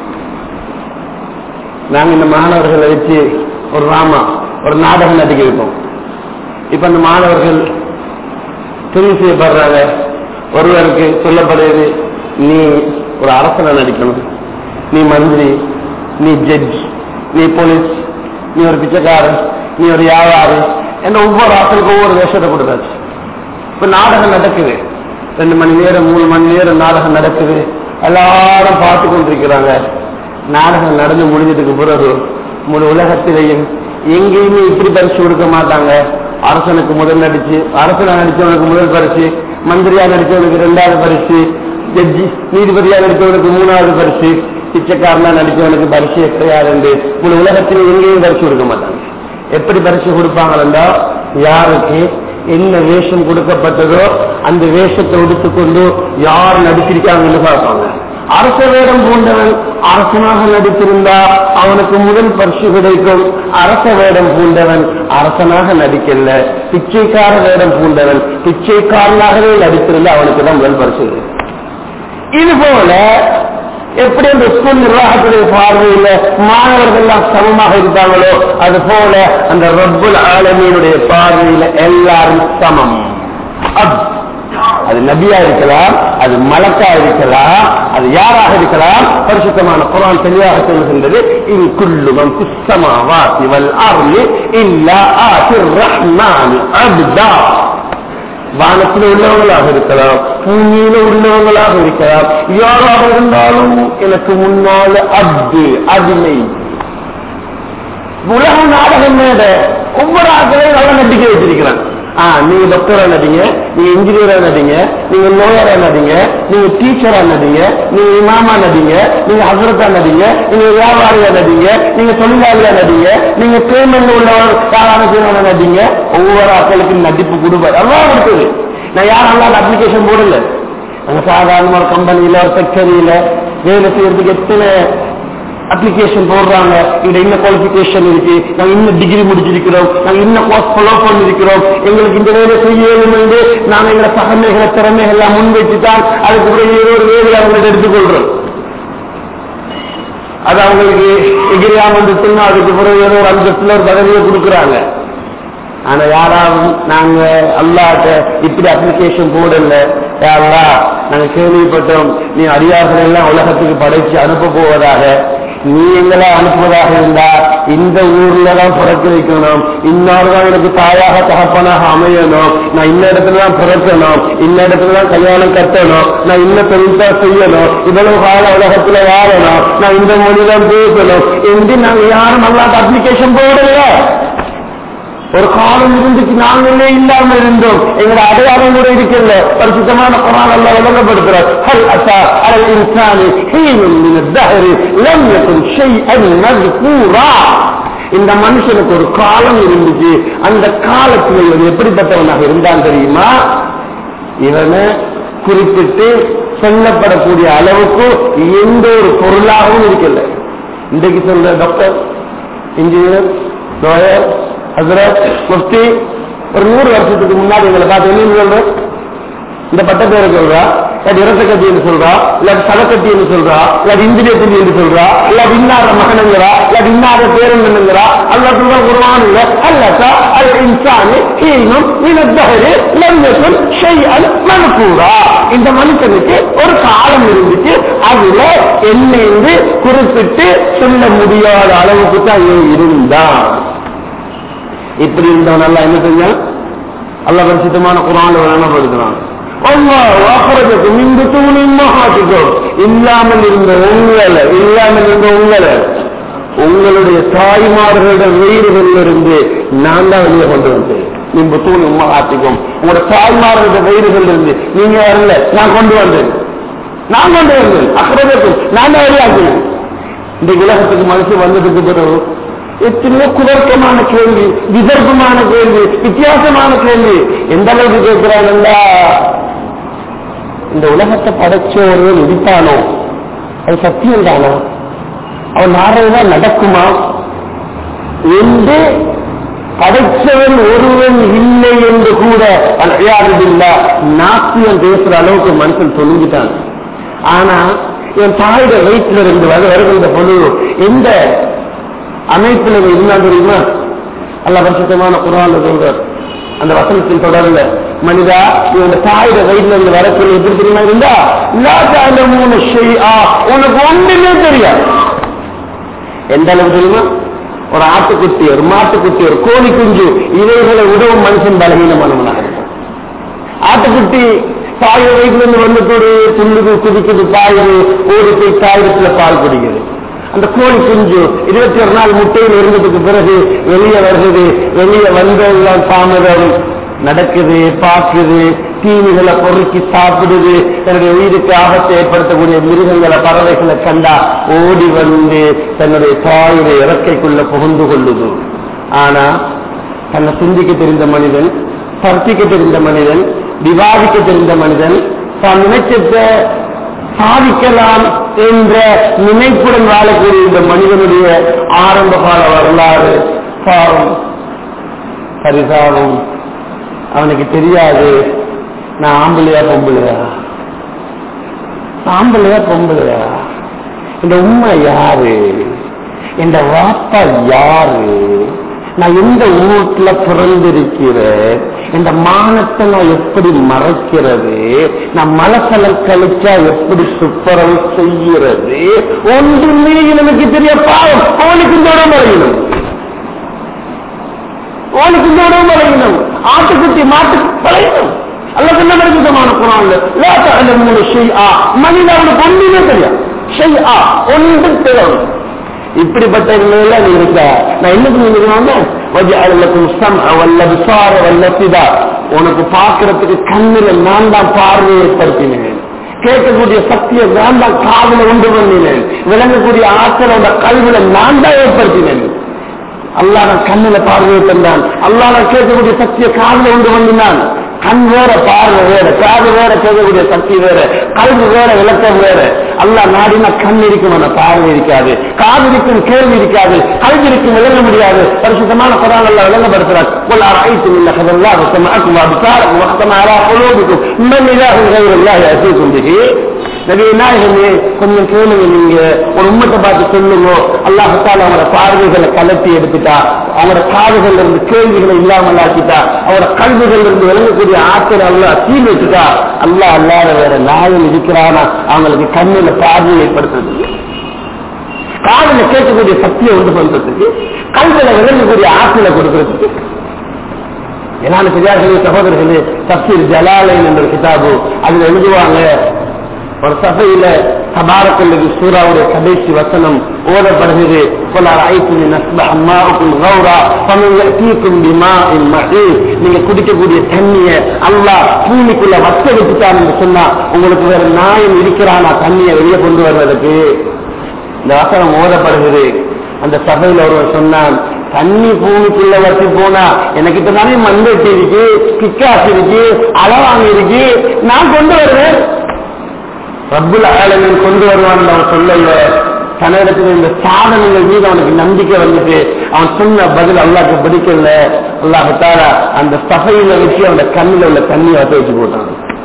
நாங்க இந்த மாணவர்களை வச்சு ஒரு ராமா ஒரு நாடகம் நடிக்க வைப்போம் இப்ப அந்த மாணவர்கள் தெரிவு செய்யப்படுறாங்க ஒருவருக்கு சொல்லப்படுது நீ ஒரு அரசனை நடிக்கணும் நீ மந்திரி நீ ஜட்ஜ் நீ போலீஸ் நீ ஒரு பிச்சைக்காரன் நீ ஒரு வியாபாரி என்ற ஒவ்வொரு ஆசலுக்கும் ஒவ்வொரு வேஷத்தை கொடுத்தாச்சு இப்ப நாடகம் நடக்குது ரெண்டு மணி நேரம் மூணு மணி நேரம் நாடகம் நடக்குது எல்லாரும் பார்த்து கொண்டிருக்கிறாங்க நாடகம் நடந்து முடிஞ்சதுக்கு பிறகு முழு உலகத்திலேயும் எங்கேயுமே இப்படி பரிசு கொடுக்க மாட்டாங்க அரசனுக்கு முதல் நடிச்சு அரசனா நடிச்சவனுக்கு முதல் பரிசு மந்திரியா நடிச்சவனுக்கு ரெண்டாவது பரிசு ஜட்ஜி நீதிபதியா நடிச்சவனுக்கு மூணாவது பரிசு பிச்சைக்காரனா நடிச்சவனுக்கு பரிசு கிடையாது என்று முழு உலகத்தில் எங்கேயும் பரிசு கொடுக்க மாட்டாங்க எப்படி பரிசு கொடுப்பாங்கன்னா யாருக்கு என்ன வேஷம் கொடுக்கப்பட்டதோ அந்த வேஷத்தை உடுத்துக்கொண்டு யார் நடிச்சிருக்காங்கன்னு பார்ப்பாங்க அரச வேடம் பூண்டவன் அரசனாக நடித்திருந்தா அவனுக்கு முதல் பரிசு கிடைக்கும் அரச வேடம் பூண்டவன் அரசனாக நடிக்கல பிச்சைக்கார வேடம் பூண்டவன் பிச்சைக்காரனாகவே நடித்திருந்தா அவனுக்கு தான் முதல் பரிசு கிடைக்கும் இது போல எப்படி அந்த ஸ்கூல் நிர்வாகத்துடைய பார்வையில மாணவர்கள் எல்லாம் சமமாக இருப்பாங்களோ அது போல அந்த ரப்புல் ஆலமீனுடைய பார்வையில எல்லாரும் சமம் அது நபியா இருக்கலாம் அது மலக்கா இருக்கலாம் அது யாராக இருக்கலாம் பரிசுத்தமான குரான் தெளிவாக சொல்லுகின்றது இன் குல்லுமன் குஸ்தமாவாத்தி வல் அருளி இல்லா ஆசிர் ரஹ்மான் அப்தா வானத்தில் உள்ளவங்களாக இருக்கலாம் பூமியில உள்ளவங்களாக இருக்கலாம் யாராக இருந்தாலும் எனக்கு முன்னால் அப்து அடிமை உலக நாடகம் மேட ஒவ்வொரு ஆட்களையும் நல்ல நம்பிக்கை வச்சிருக்கிறான் ஆ நீங்க டாக்டரா நடிங்க நீங்க இன்ஜினியரா நடிங்க நீங்க லோயரா நடிங்க நீங்க டீச்சரா நடிங்க நீங்க இமாமா நடிங்க நீங்க ஹசரத்தா நடிங்க நீங்க வியாபாரியா நடிங்க நீங்க தொழிலாளியா நடிங்க நீங்க பேமெண்ட் உள்ளவர் யாரான செய்யணும் நடிங்க ஒவ்வொரு ஆட்களுக்கும் நடிப்பு கொடுப்பார் எல்லாம் இருக்குது நான் யாரும் அல்லாத அப்ளிகேஷன் போடல நாங்க சாதாரண ஒரு கம்பெனியில ஒரு ஃபேக்டரியில வேலை செய்யறதுக்கு எத்தனை அப்ளிகேஷன் போடுறாங்க இதுல என்ன குவாலிபிகேஷன் இருக்கு நாங்க இன்னும் டிகிரி முடிச்சிருக்கிறோம் நாங்க இன்னும் கோர்ஸ் ஃபாலோ பண்ணிருக்கிறோம் எங்களுக்கு இந்த வேலை செய்ய வேண்டும் என்று நாங்க எங்களை சகமைகளை திறமைகள் எல்லாம் முன்வைச்சுதான் அதுக்கு பிறகு ஏதோ ஒரு வேலையை அவங்கள்ட்ட எடுத்துக்கொள்றோம் அது அவங்களுக்கு எகிரியாம இருந்துச்சுன்னா அதுக்கு பிறகு ஏதோ ஒரு அந்தஸ்துல ஒரு பதவியை கொடுக்குறாங்க ஆனா யாராவது நாங்க அல்லாட்ட இப்படி அப்ளிகேஷன் போடல யாரா நாங்க கேள்விப்பட்டோம் நீ அடியார்கள் எல்லாம் உலகத்துக்கு படைச்சு அனுப்ப போவதாக நீ எங்களை அனுப்புவதாக இருந்தா இந்த ஊர்ல தான் பிறக்க வைக்கணும் இன்னொரு தான் எனக்கு தாயாக தகப்பனாக அமையணும் நான் இந்த இடத்துல தான் பிறக்கணும் இந்த இடத்துல தான் கல்யாணம் கட்டணும் நான் இந்த தொழில் தான் செய்யணும் இவ்வளவு கால உலகத்துல வாழணும் நான் இந்த மொழி தான் பேசணும் என்று நாங்க யாரும் அல்லாட்ட அப்ளிகேஷன் போடல ஒரு காலம் இருந்துச்சு நாங்களே இல்லாம இருந்தோம் எங்களோட அடையாளம் கூட இருக்கல பரிசுத்தமான குரான் அல்ல விளங்கப்படுத்துறார் ஹல் அசா அல் இன்சானி ஹீனும் மின் الدهر لم يكن شيئا مذكورا இந்த மனுஷனுக்கு ஒரு காலம் இருந்துச்சு அந்த காலத்துல இவன் எப்படிப்பட்டவனாக இருந்தான் தெரியுமா இவனை குறிப்பிட்டு சொல்லப்படக்கூடிய அளவுக்கு எந்த ஒரு பொருளாகவும் இருக்கல இன்றைக்கு சொல்ற டாக்டர் இன்ஜினியர் லாயர் ஹசரத் முஃப்தி ஒரு நூறு வருஷத்துக்கு முன்னாடி எங்களை பார்த்து என்ன சொல்றேன் இந்த பட்ட பேரை சொல்றா இல்லாட்டி இரத்த கட்டி என்று சொல்றா இல்லாட்டி சதக்கட்டி என்று சொல்றா இல்லாட்டி இந்திரிய கட்டி என்று சொல்றா இல்லாட்டி இன்னார மகனுங்கிறா இல்லாட்டி இன்னார பேரன்னுங்கிறா அல்லா சொல்ற குருவான் இல்ல அல்லா அல் இன்சானி ஹீனும் இனத்தகரு லம்யத்தும் ஷைஅன் மனுக்கூரா இந்த மனுஷனுக்கு ஒரு காலம் இருந்துச்சு அதுல என்னென்று குறிப்பிட்டு சொல்ல முடியாத அளவுக்கு தான் இவன் இருந்தான் இப்படி இருந்தவன் அல்ல என்ன செஞ்சான் அல்ல பரிசுத்தமான குரான் வழங்கப்படுகிறான் இல்லாமல் இருந்த உங்களை இல்லாமல் இருந்த உங்களை உங்களுடைய தாய்மார்களோட வயிறுகளில் இருந்து நான் தான் வெளியே கொண்டு வந்தேன் நிம்பு தூண் உமாத்திக்கும் உங்களோட தாய்மார்களோட வயிறுகள் இருந்து நீங்க வரல நான் கொண்டு வந்தேன் நான் கொண்டு வந்தேன் அக்கறைக்கும் நான் தான் வெளியாக்கினேன் இந்த உலகத்துக்கு மனுஷன் வந்ததுக்கு பிறகு எத்தனையோ குதர்க்கமான கேள்வி விதர்ப்பமான கேள்வி வித்தியாசமான கேள்வி எந்த அளவுக்கு கேட்கிறாங்கண்டா இந்த உலகத்தை படைச்ச ஒருவன் இருப்பானோ அது சத்தியம் தானா அவன் நாரைதான் நடக்குமா என்று படைச்சவன் ஒருவன் இல்லை என்று கூட அழையாததில்லை நாத்தியம் பேசுற அளவுக்கு மனுஷன் சொல்லிக்கிட்டான் ஆனா என் தாயோட வயிற்றுல இருந்து வர வருகின்ற பொழுது எந்த அமைப்புல இருந்தா தெரியுமா அல்ல வருஷத்தமான குரான் சொல்றார் அந்த வசனத்தின் தொடர்ல மனிதா இவங்க தாயோட வயிற்றுல இருந்து வரக்கூடிய எப்படி தெரியுமா இருந்தா இல்லாத மூணு ஷெய்ஆ உனக்கு ஒண்ணுமே தெரியாது எந்த அளவு தெரியுமா ஒரு ஆட்டுக்குட்டி ஒரு மாட்டுக்குட்டி ஒரு கோழி குஞ்சு இவைகளை உதவும் மனுஷன் பலகீனமானவனாக இருக்கும் ஆட்டுக்குட்டி தாய் வயிற்றுல இருந்து வந்துட்டு துள்ளுது குதிக்குது பாயுது ஓடி போய் தாயிரத்துல பால் குடிக்குது அந்த கோழி குஞ்சு இருபத்தி ஒரு நாள் முட்டையில் இருந்ததுக்கு பிறகு வெளியே வருகிறது வெளியே வந்ததெல்லாம் தாமதம் நடக்குது பார்க்குது தீனிகளை பொறுக்கி சாப்பிடுது தன்னுடைய உயிருக்கு ஆபத்தை ஏற்படுத்தக்கூடிய மிருகங்களை பறவைகளை கண்டா ஓடி வந்து தன்னுடைய தாயுடைய இறக்கைக்குள்ள புகுந்து கொள்ளுது ஆனா தன்னை சிந்திக்க தெரிந்த மனிதன் தர்த்திக்க தெரிந்த மனிதன் விவாதிக்க தெரிந்த மனிதன் தான் நினைச்சத சாதிக்கலாம் என்ற நினைப்புடன் வாழக்கூடிய இந்த மனிதனுடைய ஆரம்ப கால வரலாறு பாவம் பரிதாபம் அவனுக்கு தெரியாது நான் ஆம்பளையா பொம்பளையா ஆம்பளையா பொம்பளையா இந்த உண்மை யாரு இந்த வாப்பா யாரு நான் எந்த வீட்டுல பிறந்திருக்கிறேன் இந்த மானத்தை நான் எப்படி மறைக்கிறது நான் மலசலம் கழிச்சா எப்படி சுப்பரவு செய்கிறது ஒன்றுமே எனக்கு தெரிய பாவம் கோழிக்கு தோடம் வரையணும் கோழிக்கு தோடம் வரையணும் ஆட்டுக்குட்டி மாட்டு வளையணும் அல்லது என்ன விதமான குரான்ல மூணு ஷெய்ஆ மனித அவனுக்கு ஒன்றுமே தெரியாது ஷெய்ஆ ஒன்று தெரியும் இப்படிப்பட்ட நிலையில நீ இருக்க நான் என்ன சொல்லுங்க உனக்கு பார்க்கறதுக்கு கண்ணில நான் தான் பார்வை ஏற்படுத்தினேன் கேட்கக்கூடிய சக்தியை நான் தான் காதல உண்டு பண்ணினேன் விளங்கக்கூடிய ஆற்றலோட கல்வியில நான் தான் ஏற்படுத்தினேன் அல்லாத கண்ணில பார்வையை தந்தான் அல்லாத கேட்கக்கூடிய சக்தியை காதல உண்டு பண்ணினான் கண் வேற பார்வை வேற காது வேற கேட்கக்கூடிய சக்தி வேற கல்வி வேற விளக்கம் வேற அல்லா நாடினா கண் இருக்கும் அந்த பார்வை இருக்காது காது இருக்கும் கேள்வி இருக்காது கல்வி இருக்கும் விளங்க முடியாது பரிசுத்தமான குரான் அல்ல விளங்கப்படுத்துறார் قل أرأيتم إن أخذ الله سمعكم وأبصاركم وختم على قلوبكم من إله غير الله يأتيكم به நபி நாயகமே கொஞ்சம் கேளுங்க நீங்க ஒரு உம்மத்தை பார்த்து சொல்லுங்க அல்லாஹால அவங்களோட பார்வைகளை கலட்டி எடுத்துட்டா அவங்களோட காதுகள் இருந்து கேள்விகளை இல்லாமல் ஆக்கிட்டா அவரோட கல்விகள் இருந்து விளங்கக்கூடிய ஆற்றல் அல்லா தீ வச்சுட்டா அல்லா அல்லாத வேற நாயன் இருக்கிறானா அவங்களுக்கு கண்ணில பார்வை ஏற்படுத்துறது காதல கேட்கக்கூடிய சக்தியை உண்டு பண்றதுக்கு கல்வியில விளங்கக்கூடிய ஆற்றலை கொடுக்கறதுக்கு என்னால பெரியார்களே சகோதரர்களே தப்சீர் ஜலாலயன் என்ற கிதாபு அதுல எழுதுவாங்க ஒரு சபையில தபாரக்கல்லது சூறாவுடைய கடைசி வசனம் ஓதப்படுகிறது நீங்க குடிக்கக்கூடிய தண்ணிய அல்லா பூமிக்குள்ள வச்ச வச்சுட்டான்னு சொன்னா உங்களுக்கு வேற நாயம் இருக்கிறானா தண்ணியை வெளியே கொண்டு வர்றதுக்கு இந்த வசனம் ஓதப்படுகிறது அந்த சபையில ஒருவர் சொன்னான் தண்ணி பூமிக்குள்ள வச்சு போனா எனக்கு இப்ப தானே மண்வெட்டி இருக்கு கிக்காஸ் இருக்கு அளவாங்க இருக்கு நான் கொண்டு வருவேன் ரப்புல் ஆலமின் கொண்டு வருவான் அவன் சொல்லல தன்னிடத்தில் இந்த சாதனைகள் மீது அவனுக்கு நம்பிக்கை வந்துட்டு அவன் சொன்ன பதில் அல்லாக்கு பிடிக்கல அல்லாஹால அந்த சபையில வச்சு அவன கண்ணில் உள்ள தண்ணியை வத்த வச்சு போட்டான்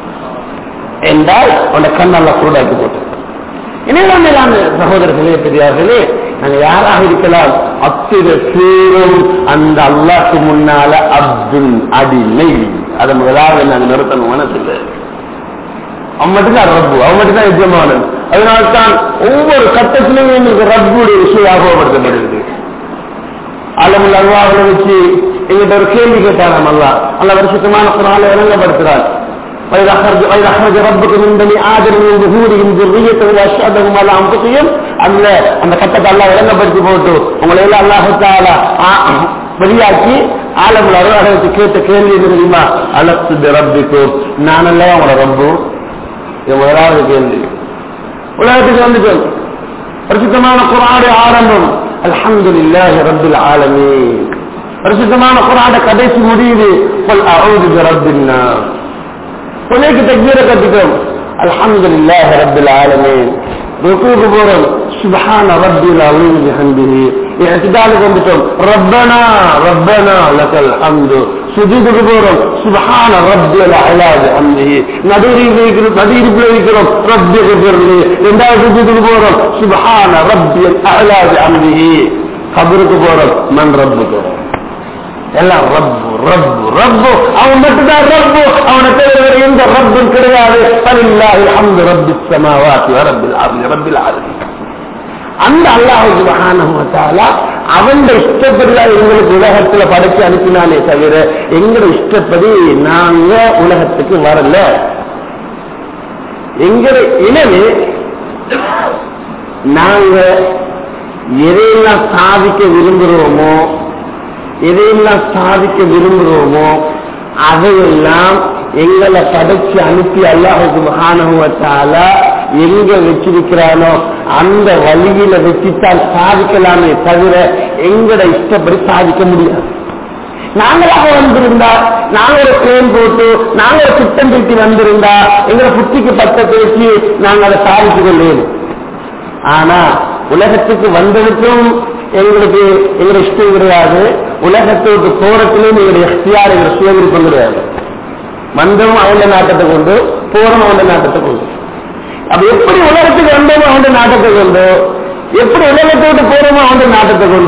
என்றால் அவன கண் நல்லா சூடாக்கி போட்டான் இணையலான சகோதரர்களே பெரியார்களே நாங்க யாராக இருக்கலாம் அத்திர பேரும் அந்த அல்லாக்கு முன்னால அப்துல் அடிமை அதை முதலாவது நாங்க நிறுத்தணும் மனசில்லை அவன் மட்டும்தான் ரப்பு அவன் மட்டும்தான் எஜமானன் அதனால்தான் ஒவ்வொரு கட்டத்திலும் எங்களுக்கு ரப்புடைய விஷயம் ஞாபகப்படுத்தப்படுகிறது அலமுல் அல்லாஹில வச்சு எங்கிட்ட ஒரு கேள்வி கேட்டாராம் அல்லா அல்ல வருஷத்தமான குரால இறங்கப்படுத்துறார் وإذا أخرج وإذا أخرج ربك من بني آدم من ظهورهم ذريته وأشهدهم على أنفسهم அந்த அந்த கட்டத்தை அல்லாஹ் இறங்கப்படுத்தி போட்டு உங்களை எல்லாம் அல்லாஹு தாலா வெளியாக்கி ஆலமுல் அருளாளருக்கு கேட்ட கேள்வி என்ன தெரியுமா அலத்து ரப்பிக்கும் நான் அல்லவா உங்களோட ரப்பும் இது முதலாவது கேள்வி உலகத்துக்கு வந்துட்டோம் பரிசுத்தமான குரானுடைய ஆரம்பம் அல்ஹம்துலில்லாஹி ரப்பில் ஆலமீன் பரிசுத்தமான குரானுடைய கடைசி முடியுது قل اعوذ برب الناس கொலைக்கு தக்பீரை கட்டிட்டோம் அல்ஹம்துலில்லாஹி ரப்பில் ஆலமீன் ருக்குக்கு போறோம் சுப்ஹான ரப்பில் அலீம் பிஹம்திஹி இஹ்திதாலுக்கு வந்துட்டோம் ரப்பனா ரப்பனா லக்கல் ஹம்து சுஜூதுக்கு போறோம் சுபஹான ரப்பியல் அலா பிஹம்திஹி நடுவில் நடுவில் இருக்கிறோம் ரப்பி கிஃபிர்லி இரண்டாவது சுஜூதுக்கு போறோம் சுபஹான ரப்பியல் அலா பிஹம்திஹி கபருக்கு போறோம் மன் ரப்புக்கு எல்லாம் ரப்பு ரப்பு ரப்பு அவன் மட்டும்தான் ரப்பு அவனை தவிர எந்த ரப்பும் கிடையாது பலில்லாஹி அல்ஹம்து ரப்பிஸ் ஸமாவாத்தி வ ரப்பில் அர்தி ரப்பில் அர்தி அந்த அல்லாஹு சுபஹானஹு வ தஆலா அவன் இஷ்டப்படி எங்களுக்கு உலகத்துல படைச்சு அனுப்பினானே தவிர எங்கட இஷ்டப்படி நாங்க உலகத்துக்கு வரல எங்கட எனவே நாங்க எதையெல்லாம் சாதிக்க விரும்புகிறோமோ எதையெல்லாம் சாதிக்க விரும்புகிறோமோ அதையெல்லாம் எங்களை படைச்சு அனுப்பி அல்லாஹுக்கு மகானவத்தால எங்க வச்சிருக்கிறானோ அந்த வழியில வச்சுத்தான் சாதிக்கலாமே தவிர எங்கட இஷ்டப்படி சாதிக்க முடியாது நாங்களாக வந்திருந்தா நாங்க ஒரு பிளேன் போட்டு நாங்க ஒரு திட்டம் தீட்டி வந்திருந்தா எங்களை புத்திக்கு பத்த பேசி நாங்க அதை சாதித்து கொள்ளேன் ஆனா உலகத்துக்கு வந்ததுக்கும் எங்களுக்கு எங்களுடைய இஷ்டம் கிடையாது உலகத்தை விட்டு போறத்திலும் எங்களுடைய எஃப்டிஆர் எங்களுடைய சுயவிருப்பம் கிடையாது வந்தோம் அவனுடைய நாட்டத்தை கொண்டு போறோம் அவனுடைய நாட்டத்தை கொண்டு அப்ப எப்படி உலகத்துக்கு வந்தோமோ அவனுடைய நாட்டத்தை கொண்டு எப்படி உலகத்தை விட்டு போறோமோ அவனுடைய நாட்டத்தை கொண்டு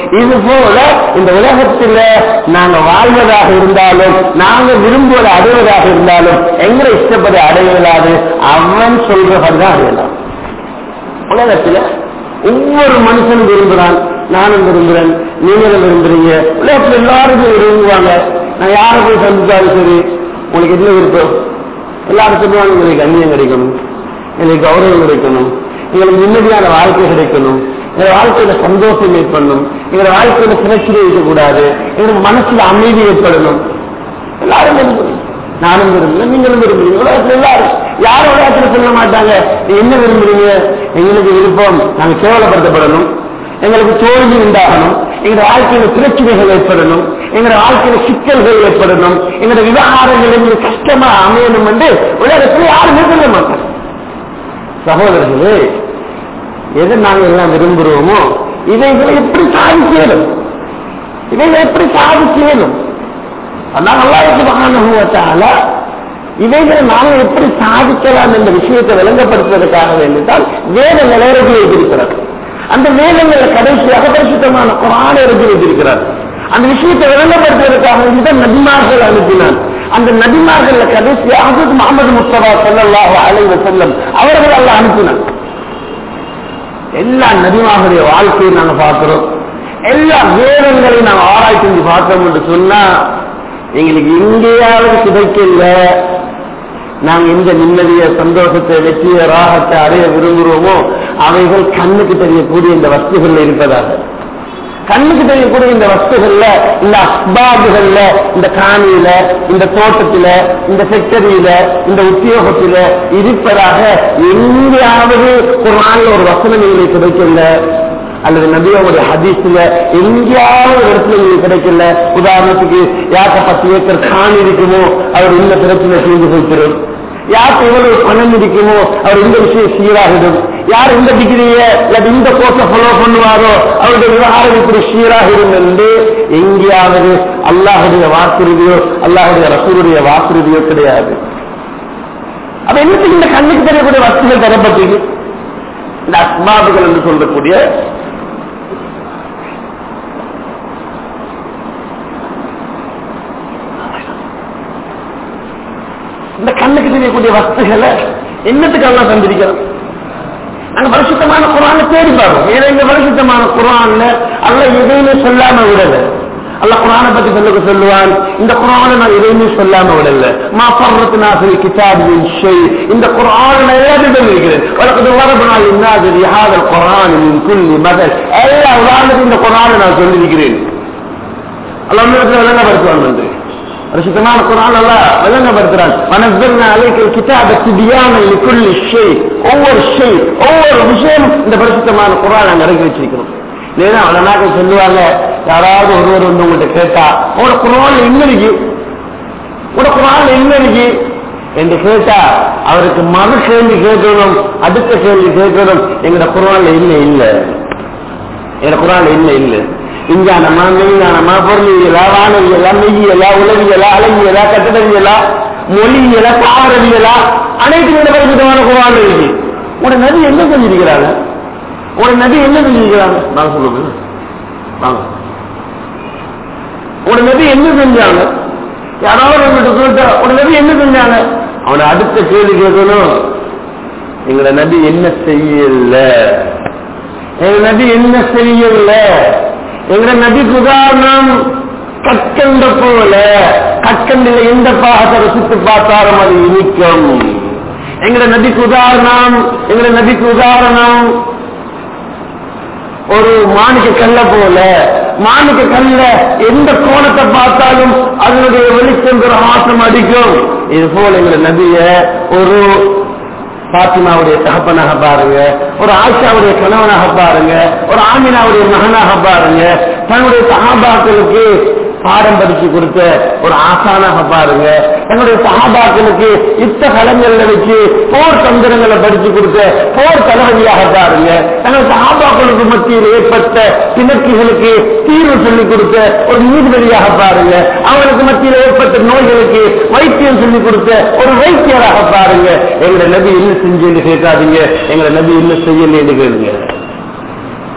இது போல இந்த உலகத்தில் நாங்க வாழ்வதாக இருந்தாலும் நாங்க விரும்புவதை அடைவதாக இருந்தாலும் எங்களை இஷ்டப்படி அடையலாது அவன் சொல்றபடிதான் அடையலாம் உலகத்துல ஒவ்வொரு மனுஷனும் விரும்புறான் நானும் விரும்புறேன் நீங்களும் விரும்புறீங்க உலகத்துல எல்லாரும் விரும்புவாங்க நான் யாரை போய் சந்திச்சாலும் சரி உங்களுக்கு என்ன விருப்பம் எல்லாரும் சொல்லுவாங்க எங்களுக்கு அந்நியம் கிடைக்கணும் எங்களுக்கு கௌரவம் கிடைக்கணும் எங்களுக்கு நிம்மதியான வாழ்க்கை கிடைக்கணும் எங்க வாழ்க்கையில சந்தோஷம் ஏற்படணும் எங்க வாழ்க்கையில பிரச்சனை இருக்கக்கூடாது எங்களுக்கு மனசுல அமைதி ஏற்படணும் எல்லாரும் விரும்புறோம் நானும் விரும்புறேன் நீங்களும் விரும்புறீங்க உலகத்துல எல்லாரும் யாரும் உலகத்துல சொல்ல மாட்டாங்க நீங்க என்ன விரும்புறீங்க எங்களுக்கு விருப்பம் நாங்க கேவலப்படுத்தப்படணும் எங்களுக்கு தோல்வி உண்டாகணும் எங்க வாழ்க்கையில பிரச்சனைகள் ஏற்படணும் எங்க வாழ்க்கையில சிக்கல்கள் ஏற்படணும் எங்களோட விவகாரங்கள் எங்களுக்கு கஷ்டமா அமையணும் என்று உலகத்துல யாருமே சொல்ல மாட்டாங்க சகோதரர்களே எதை நாங்கள் எல்லாம் விரும்புகிறோமோ இவைகளை எப்படி சாதிக்கணும் இவைகளை எப்படி சாதிக்கணும் அதான் நல்லா சுபகான இவைகளை நாங்கள் எப்படி சாதிக்கலாம் என்ற விஷயத்தை விளங்கப்படுத்துவதற்காக வேண்டித்தான் வேத நிலையரகு வைத்திருக்கிறார் அந்த வேதங்களை கடைசியாக பரிசுத்தமான குரான இறக்கி வைத்திருக்கிறார் அந்த விஷயத்தை விளங்கப்படுத்துவதற்காக வேண்டிதான் நபிமார்கள் அனுப்பினார் அந்த நபிமார்கள் கடைசியாக முகமது முஸ்தபா சொல்லல்லாஹ் அலைவ செல்லம் அவர்கள் அல்ல அனுப்பினார் எல்லா நபிமார்களுடைய வாழ்க்கையை நாங்க பார்க்கிறோம் எல்லா வேதங்களையும் நாங்க ஆராய்ச்சி செஞ்சு பார்த்தோம் என்று சொன்னா எங்களுக்கு எங்கேயாவது கிடைக்கல நாங்க எந்த நிம்மதிய சந்தோஷத்தை வெற்றிய ராகத்தை அடைய விரும்புகிறோமோ அவைகள் கண்ணுக்கு தெரியக்கூடிய இந்த வஸ்துகள் இருப்பதாக கண்ணுக்கு தெரியக்கூடிய இந்த வஸ்துகள்ல இந்த அஸ்பாபுகள்ல இந்த காணியில இந்த தோட்டத்தில இந்த ஃபேக்டரியில இந்த உத்தியோகத்தில இருப்பதாக எங்கேயாவது ஒரு நாள் ஒரு வசனம் எங்களுக்கு கிடைக்கல அல்லது நபியோடைய ஹதீஸ்ல எங்கேயாவது ஒரு இடத்துல உங்களுக்கு கிடைக்கல உதாரணத்துக்கு யார்கிட்ட பத்து ஏக்கர் காணி இருக்குமோ அவர் இந்த பிரச்சனை தீர்ந்து போய்க்கிறோம் யாருக்கு எவ்வளவு பணம் இருக்குமோ அவர் இந்த விஷயம் சீராகிடும் யார் இந்த டிகிரிய அல்லது இந்த கோர்ஸை ஃபாலோ பண்ணுவாரோ அவருடைய விவகாரம் இப்படி சீராகிடும் என்று எங்கேயாவது அல்லாஹுடைய வாக்குறுதியோ அல்லாஹுடைய ரசூருடைய வாக்குறுதியோ கிடையாது அப்ப என்னத்துக்கு இந்த கண்ணுக்கு தெரியக்கூடிய வசதிகள் தரப்பட்டது இந்த அஸ்மாபுகள் என்று சொல்லக்கூடிய இந்த கண்ணுக்கு தெரியக்கூடிய வஸ்துகளை என்னத்துக்கு எல்லாம் தந்திருக்கிறோம் நாங்க பரிசுத்தமான குரான தேடி பார்ப்போம் ஏன்னா இந்த பரிசுத்தமான குரான்ல அல்ல எதையுமே சொல்லாம விடல அல்ல குரானை பத்தி சொல்லுக்க சொல்லுவான் இந்த குரானை நான் எதையுமே சொல்லாம விடல மா பர்றத்து நாசில் கிதாபின் ஷெய் இந்த குரான் நான் எல்லாத்தையும் இருக்கிறேன் வழக்கத்து வரபனால் இன்னாது ரிஹாதல் குரான் குல்லி மதல் எல்லா உதாரணத்தையும் இந்த குரானை நான் சொல்லியிருக்கிறேன் அல்ல ஒன்று விளங்கப்படுத்துவான் என்று பரிசுத்தமான குரான் அல்ல விளங்கப்படுத்துறான் மனசல்னா அலைக்கல் கிதாப திபியான லிக்குல்லி ஷெய் ஒவ்வொரு ஷெய் ஒவ்வொரு விஷயமும் இந்த பரிசுத்தமான குரான் நாங்க இறக்கி வச்சிருக்கிறோம் இல்லைன்னா அவ்வளவு சொல்லுவாங்க யாராவது ஒருவர் வந்து உங்கள்கிட்ட கேட்டா உங்களோட குரான் என்ன இருக்கு உங்களோட குரான் என்ன இருக்கு என்று கேட்டா அவருக்கு மறு கேள்வி கேட்கணும் அடுத்த கேள்வி கேட்கணும் எங்கட குரான்ல என்ன இல்லை எங்க குரான் என்ன இல்லை விஞ்ஞானமா மெய்ஞானமா பொருளியலா வானவியலா மெய்யியலா உலகியலா அழகியலா கட்டடவியலா மொழியியலா தாவரவியலா அனைத்து வித பரிசுத்தமான குரான் இருக்கு உங்களோட நதி என்ன செஞ்சிருக்கிறாங்க உங்களோட நதி என்ன செஞ்சிருக்கிறாங்க நான் சொல்லுங்க வாங்க உங்களோட நதி என்ன செஞ்சாங்க யாராவது உங்கள்கிட்ட கேட்டா உங்களோட நதி என்ன செஞ்சாங்க அவனை அடுத்த கேள்வி கேட்கணும் எங்களோட நபி என்ன செய்யல எங்க நபி என்ன செய்யல எங்க நபிக்கு உதாரணம் கற்கண்ட போல கற்கண்டில் எந்த பாகத்தை ரசித்து பார்த்தாலும் அது இனிக்கும் எங்கட நபிக்கு உதாரணம் எங்கட நபிக்கு உதாரணம் ஒரு மாணிக்க கல்ல போல மாணிக்க கல்ல எந்த கோணத்தை பார்த்தாலும் அதனுடைய வெளிச்சம் மாற்றம் அடிக்கும் இது போல எங்க நபிய ஒரு பாத்திமாவுடைய தகப்பனாக பாருங்க ஒரு ஆஷாவுடைய கணவனாக பாருங்க ஒரு ஆமினாவுடைய மகனாக பாருங்க தன்னுடைய சகாபாக்களுக்கு பாடம் படிச்சு கொடுத்த ஒரு ஆசானாக பாருங்க தன்னுடைய சகாபாக்களுக்கு யுத்த களங்கள்ல வச்சு போர் தந்திரங்களை படிச்சு கொடுத்த போர் தளபதியாக பாருங்க தங்கள் சகாபாக்களுக்கு மத்தியில் ஏற்பட்ட பிணக்குகளுக்கு தீர்வு சொல்லிக் கொடுத்த ஒரு நீதிபதியாக பாருங்க அவங்களுக்கு மத்தியில் ஏற்பட்ட நோய்களுக்கு வைத்தியம் சொல்லிக் கொடுத்த ஒரு வைத்தியராக பாருங்க எங்களை நபி என்ன செஞ்சு கேட்காதீங்க எங்களை நபி என்ன செய்யலன்னு கேளுங்க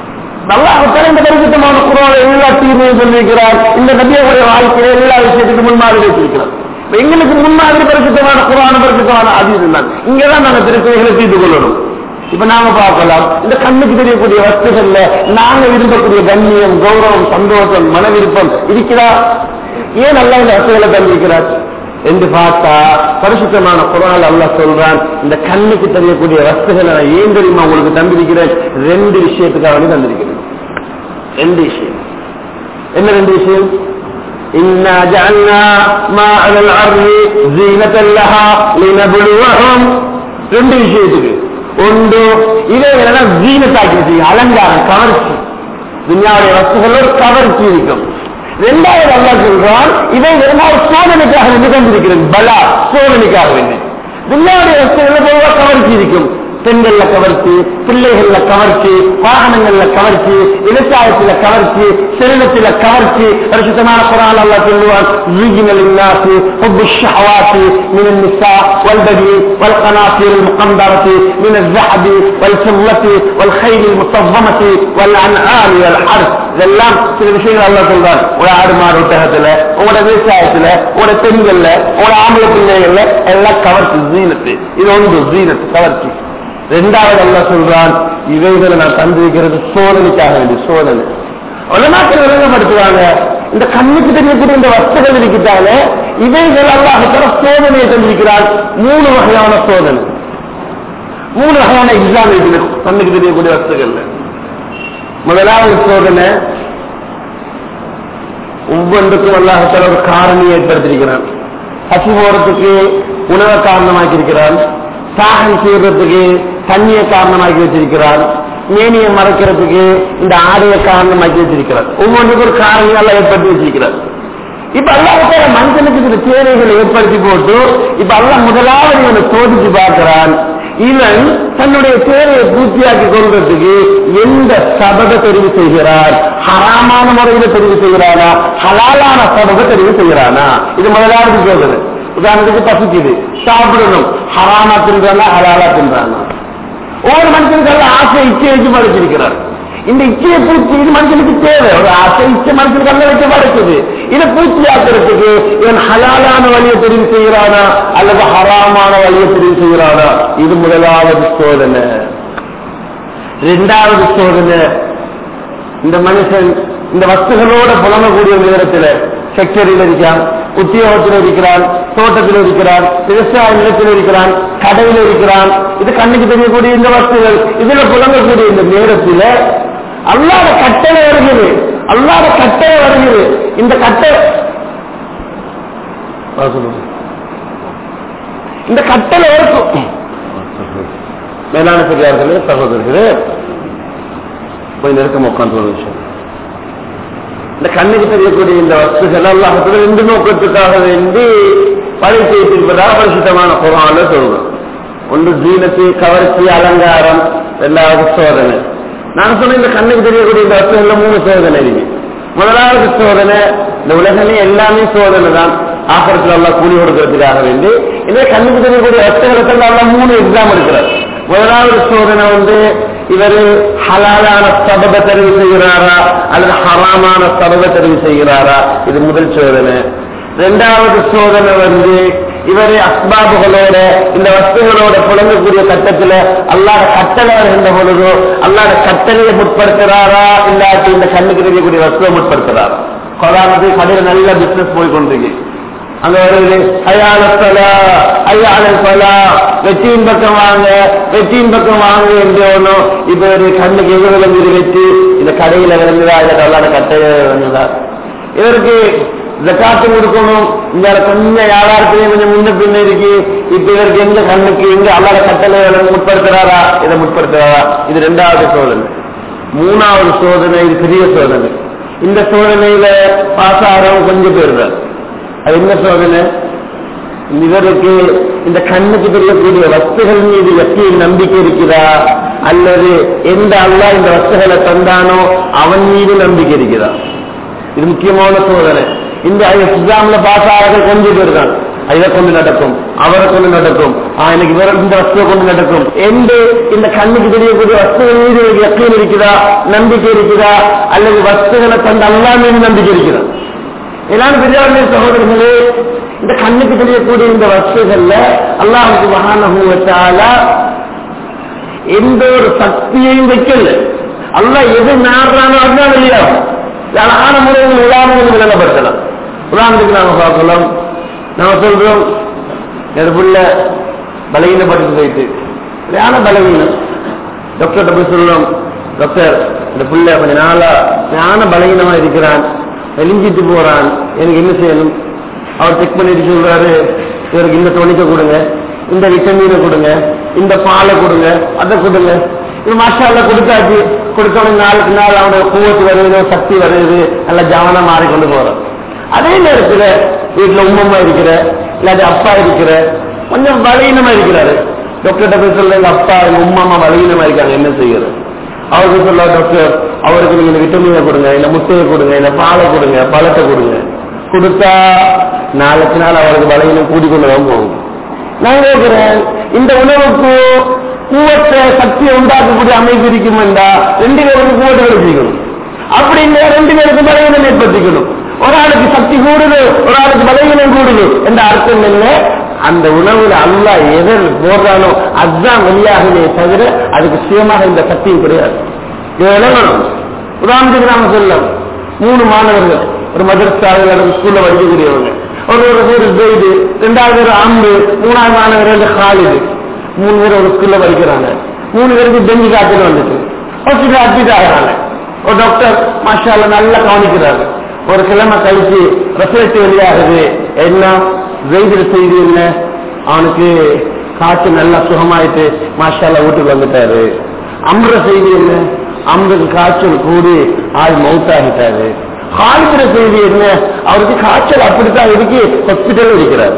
அல்லாஹத்தால இந்த பரிசுத்தமான குரான எல்லா தீர்மையும் சொல்லியிருக்கிறார் இந்த நபியுடைய வாழ்க்கையில எல்லா விஷயத்துக்கு முன்மாதிரி வச்சிருக்கிறார் இப்ப எங்களுக்கு முன்மாதிரி பரிசுத்தமான குரான பரிசுத்தமான அதிகம் தான் இங்கதான் நாங்க திருப்பதிகளை தீர்த்து கொள்ளணும் இப்ப நாங்க பார்க்கலாம் இந்த கண்ணுக்கு தெரியக்கூடிய வஸ்துகள்ல நாங்க விரும்பக்கூடிய கண்ணியம் கௌரவம் சந்தோஷம் மன விருப்பம் இருக்கிறா ஏன் நல்லா இந்த வஸ்துகளை தந்திருக்கிறார் என்று பார்த்தா பரிசுத்தமான குரான் அல்லாஹ் சொல்றான் இந்த கண்ணுக்கு தெரியக்கூடிய வஸ்துகளை நான் ஏன் தெரியுமா உங்களுக்கு தந்திருக்கிறேன் ரெண்டு விஷயத்துக்காக வேண்டி தந்திருக்கிறேன் ரெண்டு விஷயம் என்ன ரெண்டு விஷயம் إنا جعلنا ما على الأرض زينة لها لنبلوهم ரெண்டு விஷயத்துக்கு ஒன்று இதை என்ன ஜீனத்தாக்கி வச்சிருக்க அலங்காரம் கவர்ச்சி துன்யாவுடைய வஸ்துகளோட கவர்ச்சி இருக்கும் இரண்டாவது அல்லா சொல்றான் இதை வெறும் ஒரு சோதனைக்காக வேண்டி தந்திருக்கிறேன் பலா சோதனைக்காக வேண்டி துன்யாவுடைய வஸ்துகள் பொதுவாக கவர்ச்சி இருக்கும் பெண்கள்ல கவர்ச்சி பிள்ளைகள்ல கவர்ச்சி வாகனங்கள்ல கவர்ச்சி விவசாயத்துல கவர்ச்சி செல்வத்தில கவர்ச்சி பரிசுத்தமான குரான் அல்லா சொல்லுவான் زين للناس حب الشهوات من النساء والبنين والقناطير المقنطرة من الذهب والفضة والخيل المصممة والأنعام والحرث இதெல்லாம் சில விஷயங்கள் அல்லா சொல்றான் ஒரு ஆடு மாடு ஒட்டகத்துல உங்களோட விவசாயத்துல உங்களோட பெண்கள்ல உங்களோட ஆம்பளை பிள்ளைகள்ல எல்லாம் கவர்ச்சி ஜீனத்து இது ஒன்று ஜீனத்து கவர்ச்சி ரெண்டாவது அல்ல சொல்றான் இவைகளை நான் தந்திருக்கிறது சோதனைக்காக வேண்டிய சோதனை உலமாக்கள் விளங்கப்படுத்துவாங்க இந்த கண்ணுக்கு தெரியக்கூடிய இந்த வஸ்துகள் இருக்கிறாங்க இவைகள் அல்லாஹ் சோதனையை தந்திருக்கிறார் மூணு வகையான சோதனை மூணு வகையான எக்ஸாம் இருக்குது கண்ணுக்கு தெரியக்கூடிய வஸ்துகள்ல முதலாவது சோதனை ஒவ்வொன்றுக்கும் அல்லாஹத்தால ஒரு காரணியை ஏற்படுத்தியிருக்கிறான் பசி போறதுக்கு உணவை காரணமாக்கி இருக்கிறான் தாகம் செய்யறதுக்கு தண்ணியை காரணமாக்கி வச்சிருக்கிறார் மேனியை மறைக்கிறதுக்கு இந்த ஆடையை காரணமாக்கி வச்சிருக்கிறார் ஒவ்வொன்றுக்கும் ஒரு காரணங்களை ஏற்படுத்தி வச்சிருக்கிறார் இப்ப அல்லாஹால மனுஷனுக்கு சில தேவைகளை ஏற்படுத்தி போட்டு இப்ப அல்லாஹ் முதலாவது இவனை சோதிச்சு பார்க்கிறான் இவன் தன்னுடைய தேவையை பூர்த்தியாக்கி கொள்றதுக்கு எந்த சபத தெரிவு செய்கிறார் ஹராமான முறையில தெரிவு செய்கிறானா ஹலாலான சபத தெரிவு செய்கிறானா இது முதலாவது சோதனை உதாரணத்துக்கு பசிக்குது சாப்பிடணும் ஹராமா தின்றானா ஹலாலா தின்றானா ஒவ்வொரு மனுஷனுக்கு எல்லாம் ஆசை இச்சை வச்சு படைச்சிருக்கிறார் இந்த இச்சையை பூர்த்தி இது மனுஷனுக்கு தேவை ஒரு ஆசை இச்சை மனுஷனுக்கு எல்லாம் வச்சு படைச்சது இதை பூர்த்தி ஆக்கிறதுக்கு இவன் ஹலாலான வழியை தெரிவு செய்கிறானா அல்லது ஹராமான வழியை தெரிவு செய்கிறானா இது முதலாவது சோதனை இரண்டாவது சோதனை இந்த மனுஷன் இந்த வஸ்துகளோட புலங்கக்கூடிய நேரத்தில் ஃபேக்டரியில் இருக்கான் உத்தியோகத்தில் இருக்கிறான் தோட்டத்தில் இருக்கிறான் விவசாய நிலத்தில் இருக்கிறான் கடையில் இருக்கிறான் இது கண்ணுக்கு தெரியக்கூடிய இந்த வஸ்துகள் இதுல புலங்கக்கூடிய இந்த நேரத்தில் அல்லாத கட்டளை வருகிறது அல்லாத கட்டளை வருகிறது இந்த கட்டளை இந்த கட்டளை இருக்கும் மேலான பெரியார்களே சகோதரர்களே போய் நெருக்கம் உட்காந்து ஒரு விஷயம் இந்த கண்ணுக்கு தெரியக்கூடிய இந்த வஸ்துகள் அல்லாஹத்துல ரெண்டு நோக்கத்துக்காக வேண்டி படை செய்திருப்பதாக பரிசுத்தமான குரான சொல்றோம் ஒன்று ஜீனத்து கவர்ச்சி அலங்காரம் ரெண்டாவது சோதனை நான் சொன்ன இந்த கண்ணுக்கு தெரியக்கூடிய இந்த வஸ்துகள்ல மூணு சோதனை இருக்கு முதலாவது சோதனை இந்த உலகமே எல்லாமே சோதனை தான் ஆக்கரத்தில் எல்லாம் கூலி கொடுக்கறதுக்காக வேண்டி இதே கண்ணுக்கு தெரியக்கூடிய வஸ்துகளுக்கு எல்லாம் மூணு எக்ஸாம் எடுக்கிறார் முதலாவது சோதனை வந்து இவர் ஹலாலான சபத தெரிவு செய்கிறாரா அல்லது ஹராமான சபத தெரிவு செய்கிறாரா இது முதல் சோதனை இரண்டாவது சோதனை வந்து இவர் அஸ்பாபுகளோட இந்த வஸ்துகளோட புழங்கக்கூடிய கட்டத்துல அல்லாத கட்டளை வருகின்ற பொழுதோ அல்லாத கட்டளையை முற்படுத்துறாரா இல்லாட்டி இந்த கண்ணுக்கு தெரியக்கூடிய வஸ்துவை முற்படுத்துறாரா கொடாமது கடையில் நல்ல பிசினஸ் போய் கொண்டிருக்கு அங்க வருது ஐயாளத்தலா ஐயாளத்தலா வெற்றியின் பக்கம் வாங்க வெற்றியின் பக்கம் வாங்க என்று ஒண்ணும் இப்ப ஒரு கண்ணுக்கு எது விளங்குது வெற்றி இந்த கடையில விளங்குதா இல்ல கல்லாட கட்டையில விளங்குதா இவருக்கு ஜக்காத்து கொடுக்கணும் இந்த கொஞ்சம் வியாபாரத்திலேயே கொஞ்சம் முன்ன பின்ன இருக்கு இப்ப இவருக்கு எந்த கண்ணுக்கு எங்க அல்லாத கட்டளை முற்படுத்துறாரா இதை முற்படுத்துறாரா இது ரெண்டாவது சோதனை மூணாவது சோதனை இது பெரிய சோதனை இந்த சோதனையில பாஸ் ஆகிறவங்க கொஞ்சம் பேர் தான் அது என்ன சோதனை இவருக்கு இந்த கண்ணுக்கு தெரியக்கூடிய வஸ்துகள் மீது எத்தியில் நம்பிக்கை இருக்கிறா அல்லது எந்த அல்லா இந்த வஸ்துகளை தந்தானோ அவன் மீது நம்பிக்கை இருக்கிறா இது முக்கியமான சோதனை இந்த எக்ஸாம்ல பாஸ் ஆகிறது கொஞ்சம் பேர் தான் இதை கொண்டு நடக்கும் அவரை கொண்டு நடக்கும் ஆ, எனக்கு இவர இந்த வஸ்துவை கொண்டு நடக்கும் என்று இந்த கண்ணுக்கு தெரியக்கூடிய வஸ்துவின் மீது எனக்கு யக்கீன் இருக்குதா நம்பிக்கை இருக்குதா அல்லது வஸ்துகளை தந்த அல்லா மீது நம்பிக்கை இருக்குதா எல்லாம் பெரியாருடைய சகோதரர்களே இந்த கண்ணுக்கு தெரியக்கூடிய இந்த வஸ்துகள்ல அல்லாஹுக்கு மகானகுவத்தால எந்த ஒரு சக்தியையும் வைக்கல அல்லாஹ் எது நாடுறானோ அதுதான் வெளியாகும் இது அழகான முறையில் உதாரணங்கள் விளங்கப்படுத்தலாம் உதாரணத்துக்கு நாம பார்க்கலாம் நாம சொல்றோம் என் புள்ள பலகீனப்பட்டு போயிட்டு சரியான பலவீனம் டாக்டர்கிட்ட போய் சொல்றோம் டாக்டர் இந்த புள்ள கொஞ்ச நாளா ஞான பலகீனமா இருக்கிறான் வெளிஞ்சிட்டு போறான் எனக்கு என்ன செய்யணும் அவர் செக் பண்ணிட்டு சொல்றாரு இவருக்கு இந்த தொனிக்க கொடுங்க இந்த விட்டமீனை கொடுங்க இந்த பாலை கொடுங்க அதை கொடுங்க இது மாஷால கொடுத்தாச்சு கொடுத்தவன நாளுக்கு நாள் அவனோட கூவத்து வருது சக்தி வருது நல்ல ஜாவனா மாறிக்கொண்டு போறான் அதே நேரத்துல வீட்டுல உம்மம்மா இருக்கிற இல்லாட்டி அப்பா இருக்கிற கொஞ்சம் பலகீனமா இருக்கிறாரு டாக்டர்கிட்ட போய் சொல்ல எங்க அப்பா எங்க உம்மாமா பலகீனமா இருக்காங்க என்ன செய்யறது அவருக்கு சொல்ல டாக்டர் அவருக்கு நீங்க இந்த விட்டமினை கொடுங்க இந்த முட்டையை கொடுங்க இந்த பாலை கொடுங்க பழத்தை கொடுங்க கொடுத்தா நாளுக்கு நாள் அவருக்கு பலகீனம் கூடிக்கொண்டுதான் போகும் நான் கேட்கிறேன் இந்த உணவுக்கு கூவத்தை சக்தியை உண்டாக்கக்கூடிய அமைப்பு இருக்கும் என்றா ரெண்டு பேருக்கு கூவத்தை கிடைச்சிக்கணும் அப்படி இல்லை ரெண்டு பேருக்கு பலகீனம் ஏற்படுத்திக்கணும் ஒரு ஆளுக்கு சக்தி கூடுது ஒரு ஆளுக்கு பலகீனம் கூடுது என்ற அர்த்தம் என்ன அந்த உணவுல அல்லாஹ் எதை போடுறானோ அதுதான் வெளியாகவே தவிர அதுக்கு சுயமாக இந்த சக்தியும் கிடையாது இது விளங்கணும் உதாரணத்துக்கு நாம சொல்லலாம் மூணு மாணவர்கள் ஒரு மதரசாவில் அல்லது ஸ்கூல்ல படிக்கக்கூடியவங்க ஒரு ஒரு பேர் ஜெயிது ரெண்டாவது பேர் அம்பு மூணாவது மாணவர் வந்து ஹாலிது மூணு பேர் ஒரு ஸ்கூல்ல படிக்கிறாங்க மூணு பேருக்கு டெங்கு காய்ச்சல் வந்துட்டு ஹாஸ்பிட்டல் அட்மிட் ஆகிறாங்க ஒரு டாக்டர் மாஷால நல்லா கவனிக்கிறாரு ஒரு கிழமை கழிச்சு ரிசல்ட் வெளியாகுது என்ன ஜெயிதில் செய்தி என்ன அவனுக்கு காய்ச்சல் நல்லா சுகமாயிட்டு மாஷால வீட்டுக்கு வந்துட்டாரு அம்ர செய்தி என்ன அம்புக்கு காய்ச்சல் கூடி ஆள் மவுத்தாகிட்டாரு காய்ச்சல செய்தி என்ன அவருக்கு காய்ச்சல் அப்படித்தான் இருக்கு ஹாஸ்பிட்டல் இருக்கிறார்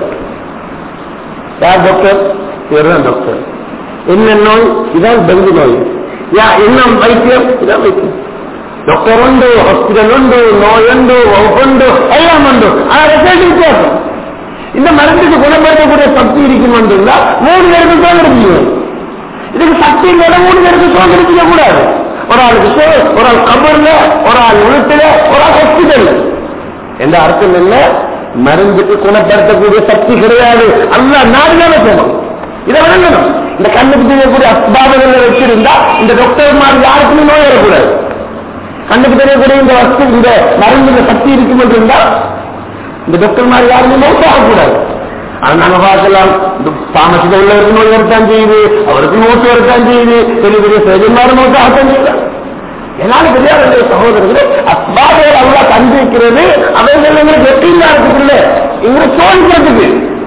யார் டாக்டர் இவர்தான் டாக்டர் என்ன நோய் இதான் டெங்கு நோய் யா என்ன வைத்தியம் இதான் வைத்தியம் டாக்டர் உண்டு ஹாஸ்பிட்டல் உண்டு நோய் உண்டு உண்டு எல்லாம் உண்டு ஆனா ரிசல்ட் வித்தியாசம் இந்த மருந்துக்கு குணப்படுத்தக்கூடிய சக்தி இருக்கும் என்றா மூணு பேருக்கு சோதனை இதுக்கு சக்தி இல்லைன்னா மூணு பேருக்கு சோதனை கூடாது ஒரு ஆளுக்கு சோ ஒரு ஆள் கபர்ல ஒரு ஆள் உளுத்துல ஒரு ஆள் ஹாஸ்பிட்டல் என்ற அர்த்தம் என்ன மருந்துக்கு குணப்படுத்தக்கூடிய சக்தி கிடையாது அல்ல நாடுதான போகணும் இதை விளங்கணும் இந்த கண்ணுக்கு தெரியக்கூடிய அஸ்பாதங்களை வச்சிருந்தா இந்த டாக்டர் மாதிரி யாருக்குமே நோய் வரக்கூடாது கண்ணுக்கு தெரியக்கூடிய இந்த வஸ்து இந்த மருந்துல சக்தி இருக்கும் என்று இருந்தா இந்த டாக்டர் மாதிரி யாருமே நோய் ஆகக்கூடாது ஆனா நாங்க பார்க்கலாம் இந்த தாமசில உள்ளவருக்கு நோய் வரத்தான் செய்யுது அவருக்கு நோட்டு வரத்தான் செய்யுது பெரிய பெரிய சைதன்மாரும் நோட்டு ஆகத்தான் செய்யுது என்னால பெரியார் சகோதரர்களே அஸ்பாதைகள் அல்லா தந்திருக்கிறது அவைகள் எங்களுக்கு வெற்றியா இருக்குல்ல இவங்க சோதிக்கிறதுக்கு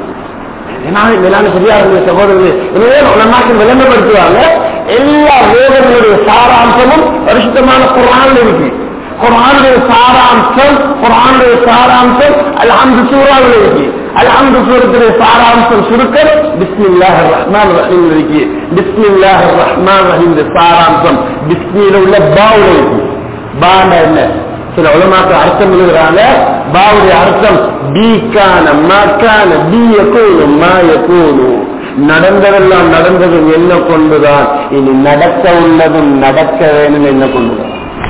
என்னால மேலான பெரியாருடைய சகோதரர்கள் எனவே உலமாக்கள் விளம்பரப்படுத்துவாங்க எல்லா வேதங்களுடைய சாராம்சமும் பரிசுத்தமான குரான் இருக்கு குரானுடைய சாராம்சம் குரானுடைய சாராம்சம் அல்ஹம்து சூறாவில் இருக்கு அல்ஹம்து சூரத்துடைய சாராம்சம் சுருக்கம் பிஸ்மில்லாஹ் ரஹ்மான் ரஹீம் இருக்கு பிஸ்மில்லாஹ் ரஹ்மான் ரஹீம் சாராம்சம் பிஸ்மியில உள்ள பாவுல இருக்கு பாண்ட என்ன சில உலமாக்கள் அர்த்தம் எழுதுறாங்க பாவுடைய அர்த்தம் பீக்கான மக்கான பீய கூணும் மாய கூணும் நடந்ததெல்லாம் நடந்ததும் என்ன கொண்டுதான் இனி நடக்க உள்ளதும் நடக்க வேணும் என்ன கொண்டுதான்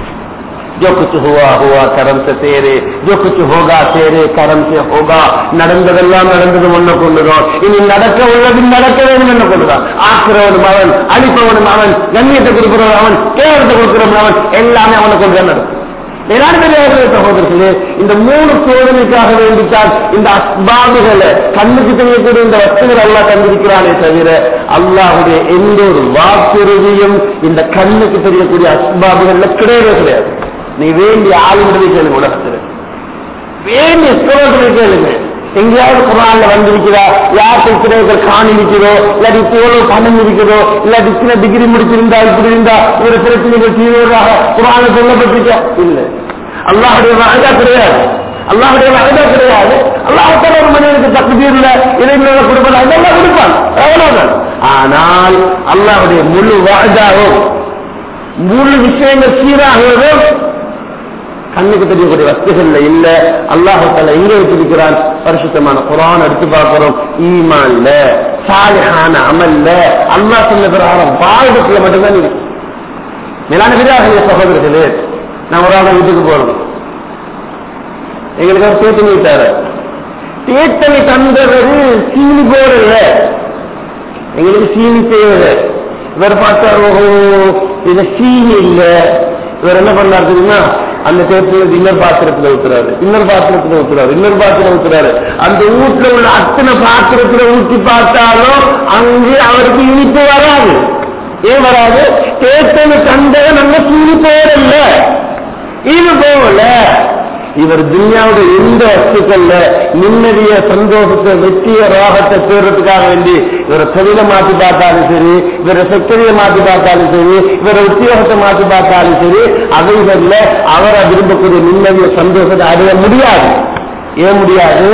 जो कुछ हुआ हुआ कर्म से तेरे जो कुछ होगा तेरे कर्म से होगा நடந்ததெல்லாம் நடந்தது ஒண்ணு கொண்டுதான் இனி நடக்க உள்ளது நடக்க வேண்டும் என்ன கொண்டுதான் ஆக்குறவனும் அவன் அழிப்பவனும் அவன் கண்ணியத்தை கொடுக்கிறவன் அவன் கேவலத்தை கொடுக்கிறவன் அவன் எல்லாமே அவனை கொண்டுதான் நடக்கும் நிராகரியாத சகோதரர்களே இந்த மூணு சோதனைக்காக வேண்டித்தான் இந்த அஸ்பாபுகளை கண்ணுக்கு தெரியக்கூடிய இந்த வஸ்துகள் அல்லாஹ் தந்திருக்கிறானே தவிர அல்லாஹுடைய எந்த ஒரு வாக்குறுதியும் இந்த கண்ணுக்கு தெரியக்கூடிய அஸ்பாபுகள்ல கிடையவே கிடையாது நீ வேண்டிய ஆளுநரை கேளுங்க உலகத்தில் வேண்டிய சோதனை கேளுங்க எங்கேயாவது குரான்ல வந்திருக்கிறா யார் இருக்கிறவர்கள் காணி இருக்கிறோ இல்லாட்டி போலோ பணம் இருக்கிறோ இல்லாட்டி சின்ன டிகிரி முடிச்சிருந்தா இப்படி இருந்தா ஒரு பிரச்சனைகள் தீவிரமாக குரான சொல்லப்பட்டிருக்கா இல்ல அல்லாஹுடைய வகதா கிடையாது அல்லாஹுடைய வகதா கிடையாது அல்லாஹால ஒரு மனிதனுக்கு தகுதியில் இறைமையில கொடுப்பான் அதெல்லாம் கொடுப்பான் அவ்வளவுதான் ஆனால் அல்லாஹுடைய முழு வகதாவும் முழு விஷயங்கள் சீராகுவதும் கண்ணுக்கு தெரியக்கூடிய வஸ்துகள்ல இல்ல அல்லாஹால எங்க வச்சிருக்கிறான் பரிசுத்தமான குரான் எடுத்து பார்க்கிறோம் ஈமான்ல சாலிஹான அமல்ல அல்லாஹ் சொன்ன பிரகாரம் வாழ்வத்துல மட்டும்தான் இருக்கு மேலான விராக சகோதரர்களே நான் ஒரு ஆள் வீட்டுக்கு போறோம் எங்களுக்கு அவர் தேத்தனி விட்டாரு தேத்தனி தந்தவர் சீனி போடல எங்களுக்கு சீனி தேவை இவர் பார்த்தார் ஓஹோ இது சீனி இல்ல இவர் என்ன பண்ணாரு தெரியுமா அந்த தேத்துல இன்னொரு பாத்திரத்துல ஊத்துறாரு இன்னொரு பாத்திரத்துல ஊத்துறாரு இன்னொரு பாத்திரம் ஊத்துறாரு அந்த வீட்டுல உள்ள அத்தனை பாத்திரத்துல ஊற்றி பார்த்தாலும் அங்கே அவருக்கு இனிப்பு வராது ஏன் வராது தேத்தனை தந்தவன் அங்க சீனி போடல இது போகல இவர் துன்யாவுடைய எந்த வஸ்துக்கள்ல நிம்மதிய சந்தோஷத்தை வெற்றிய ரோகத்தை தேர்றதுக்காக வேண்டி இவரை தொழில மாத்தி பார்த்தாலும் சரி இவரை செக்டரிய மாத்தி பார்த்தாலும் சரி இவரை உத்தியோகத்தை மாத்தி பார்த்தாலும் சரி அவைகள்ல அவரை விரும்பக்கூடிய நிம்மதிய சந்தோஷத்தை அடைய முடியாது ஏன் முடியாது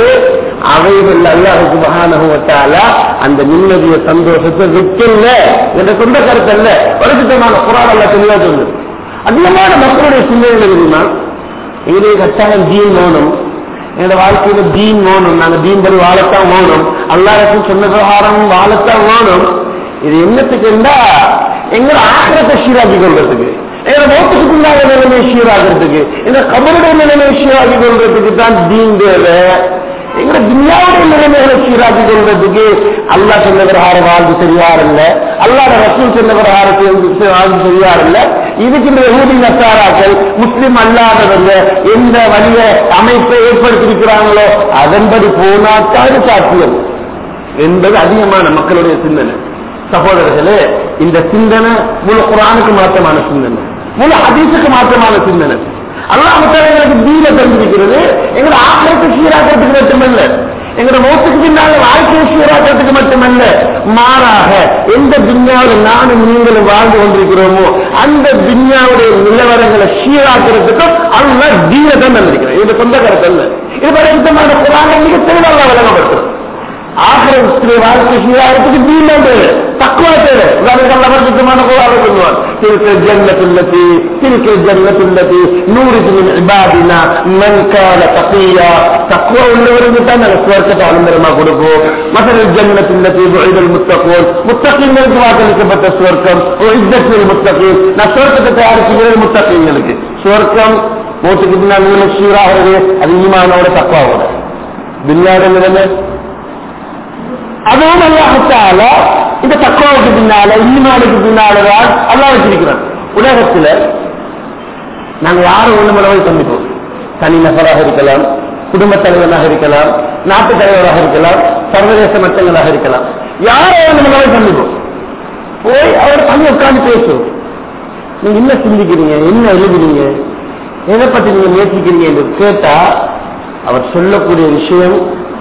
அவைகள் அல்லாஹுக்கு மகானகத்தால அந்த நிம்மதிய சந்தோஷத்தை வைக்கல என்ற சொந்த கருத்து அல்ல பரிசுத்தமான குரான் அல்ல தெளிவா சொல்லுது அதிகமான மக்களுடைய சிந்தனை தெரியுமா எங்களுக்கு கட்டாயம் தீன் வேணும் எங்களோட வாழ்க்கையில தீன் வேணும் நாங்க தீன் படி வாழத்தான் வேணும் அல்லாருக்கும் சொன்ன பிரகாரம் வாழத்தான் வேணும் இது என்னத்துக்கு இருந்தா எங்களை ஆக்கிரத்தை சீராக்கி கொள்றதுக்கு எங்களை மோத்துக்கு பின்னாக நிலைமை சீராகிறதுக்கு இந்த கபருடைய நிலைமை சீராக்கி கொள்றதுக்கு தான் தீன் தேவை எங்களை துன்யாவுடைய நிலைமைகளை சீராக்கி கொள்றதுக்கு அல்லா சொன்ன பிரகாரம் வாழ்ந்து சரியார் இல்ல அல்லாத ரசூல் சொன்ன பிரகாரத்தை வாழ்ந்து சரியார் இல்ல இதுக்கு இந்த யகூதி நசாராக்கள் முஸ்லிம் அல்லாதவங்க எந்த வழிய அமைப்பை ஏற்படுத்தியிருக்கிறாங்களோ அதன்படி போனாக்காது சாத்தியம் என்பது அதிகமான மக்களுடைய சிந்தனை சகோதரர்களே இந்த சிந்தனை முழு குரானுக்கு மாற்றமான சிந்தனை முழு ஹதீஸுக்கு மாற்றமான சிந்தனை அல்லாஹ் எங்களுக்கு தீன தெரிஞ்சிருக்கிறது எங்களை ஆக்கிரத்தை சீராக்கிறதுக்கு மட்டுமல்ல எங்களோட மௌத்துக்கு பின்னால வாழ்க்கையை சீராக்கிறதுக்கு மட்டுமல்ல மாறாக எந்த துன்யாவில் நானும் நீங்களும் வாழ்ந்து கொண்டிருக்கிறோமோ அந்த துன்யாவுடைய நிலவரங்களை சீராக்கிறதுக்கும் அல்ல தீன தான் தந்திருக்கிறேன் இது சொந்த கருத்து அல்ல இது பரிசுத்தமான குரானை மிக தெளிவாக வழங்கப்பட்டது ஆகிரத்துடைய வாழ்க்கை சீராகிறதுக்கு தீன தேவை தக்குவா தேவை உதாரணத்துக்கு அல்ல பரிசுத்தமான குரானை சொல்லுவார் تلك الجنة التي تلك الجنة التي نورث من عبادنا من كان تقيا تقوى உள்ளவருக்கு தான் நாங்கள் சுவர்க்கத்தை அலம்பரமா கொடுப்போம் மசல் ஜன்னத்தில்லத்தி புகைதல் முத்தகோல் முத்தகங்களுக்கு வாக்களிக்கப்பட்ட சுவர்க்கம் இத்தத்தில் முத்தகீன் நான் சுவர்க்கத்தை தயாரிச்சுகிறது முத்தகீங்களுக்கு சுவர்க்கம் மூட்டுக்கு பின்னால் உள்ள சீராகிறது அது ஈமானோட தக்குவாவோட பின்னாட நிலைமை அதுவும் அல்லாஹத்தால இந்த தக்குவாவுக்கு பின்னால ஈமானுக்கு பின்னாலதான் அல்லாஹ் வச்சிருக்கிறான் உலகத்துல நாங்க யாரும் ஒண்ணு மனவை சந்திப்போம் தனி நபராக இருக்கலாம் குடும்ப தலைவராக இருக்கலாம் நாட்டு தலைவராக இருக்கலாம் சர்வதேச மட்டங்களாக இருக்கலாம் யாரோ ஒண்ணு மனவை சந்திப்போம் போய் அவர் தனி உட்கார்ந்து பேசுவோம் நீங்க என்ன சிந்திக்கிறீங்க என்ன எழுதுறீங்க எதை பத்தி நீங்க முயற்சிக்கிறீங்க என்று கேட்டா அவர் சொல்லக்கூடிய விஷயம்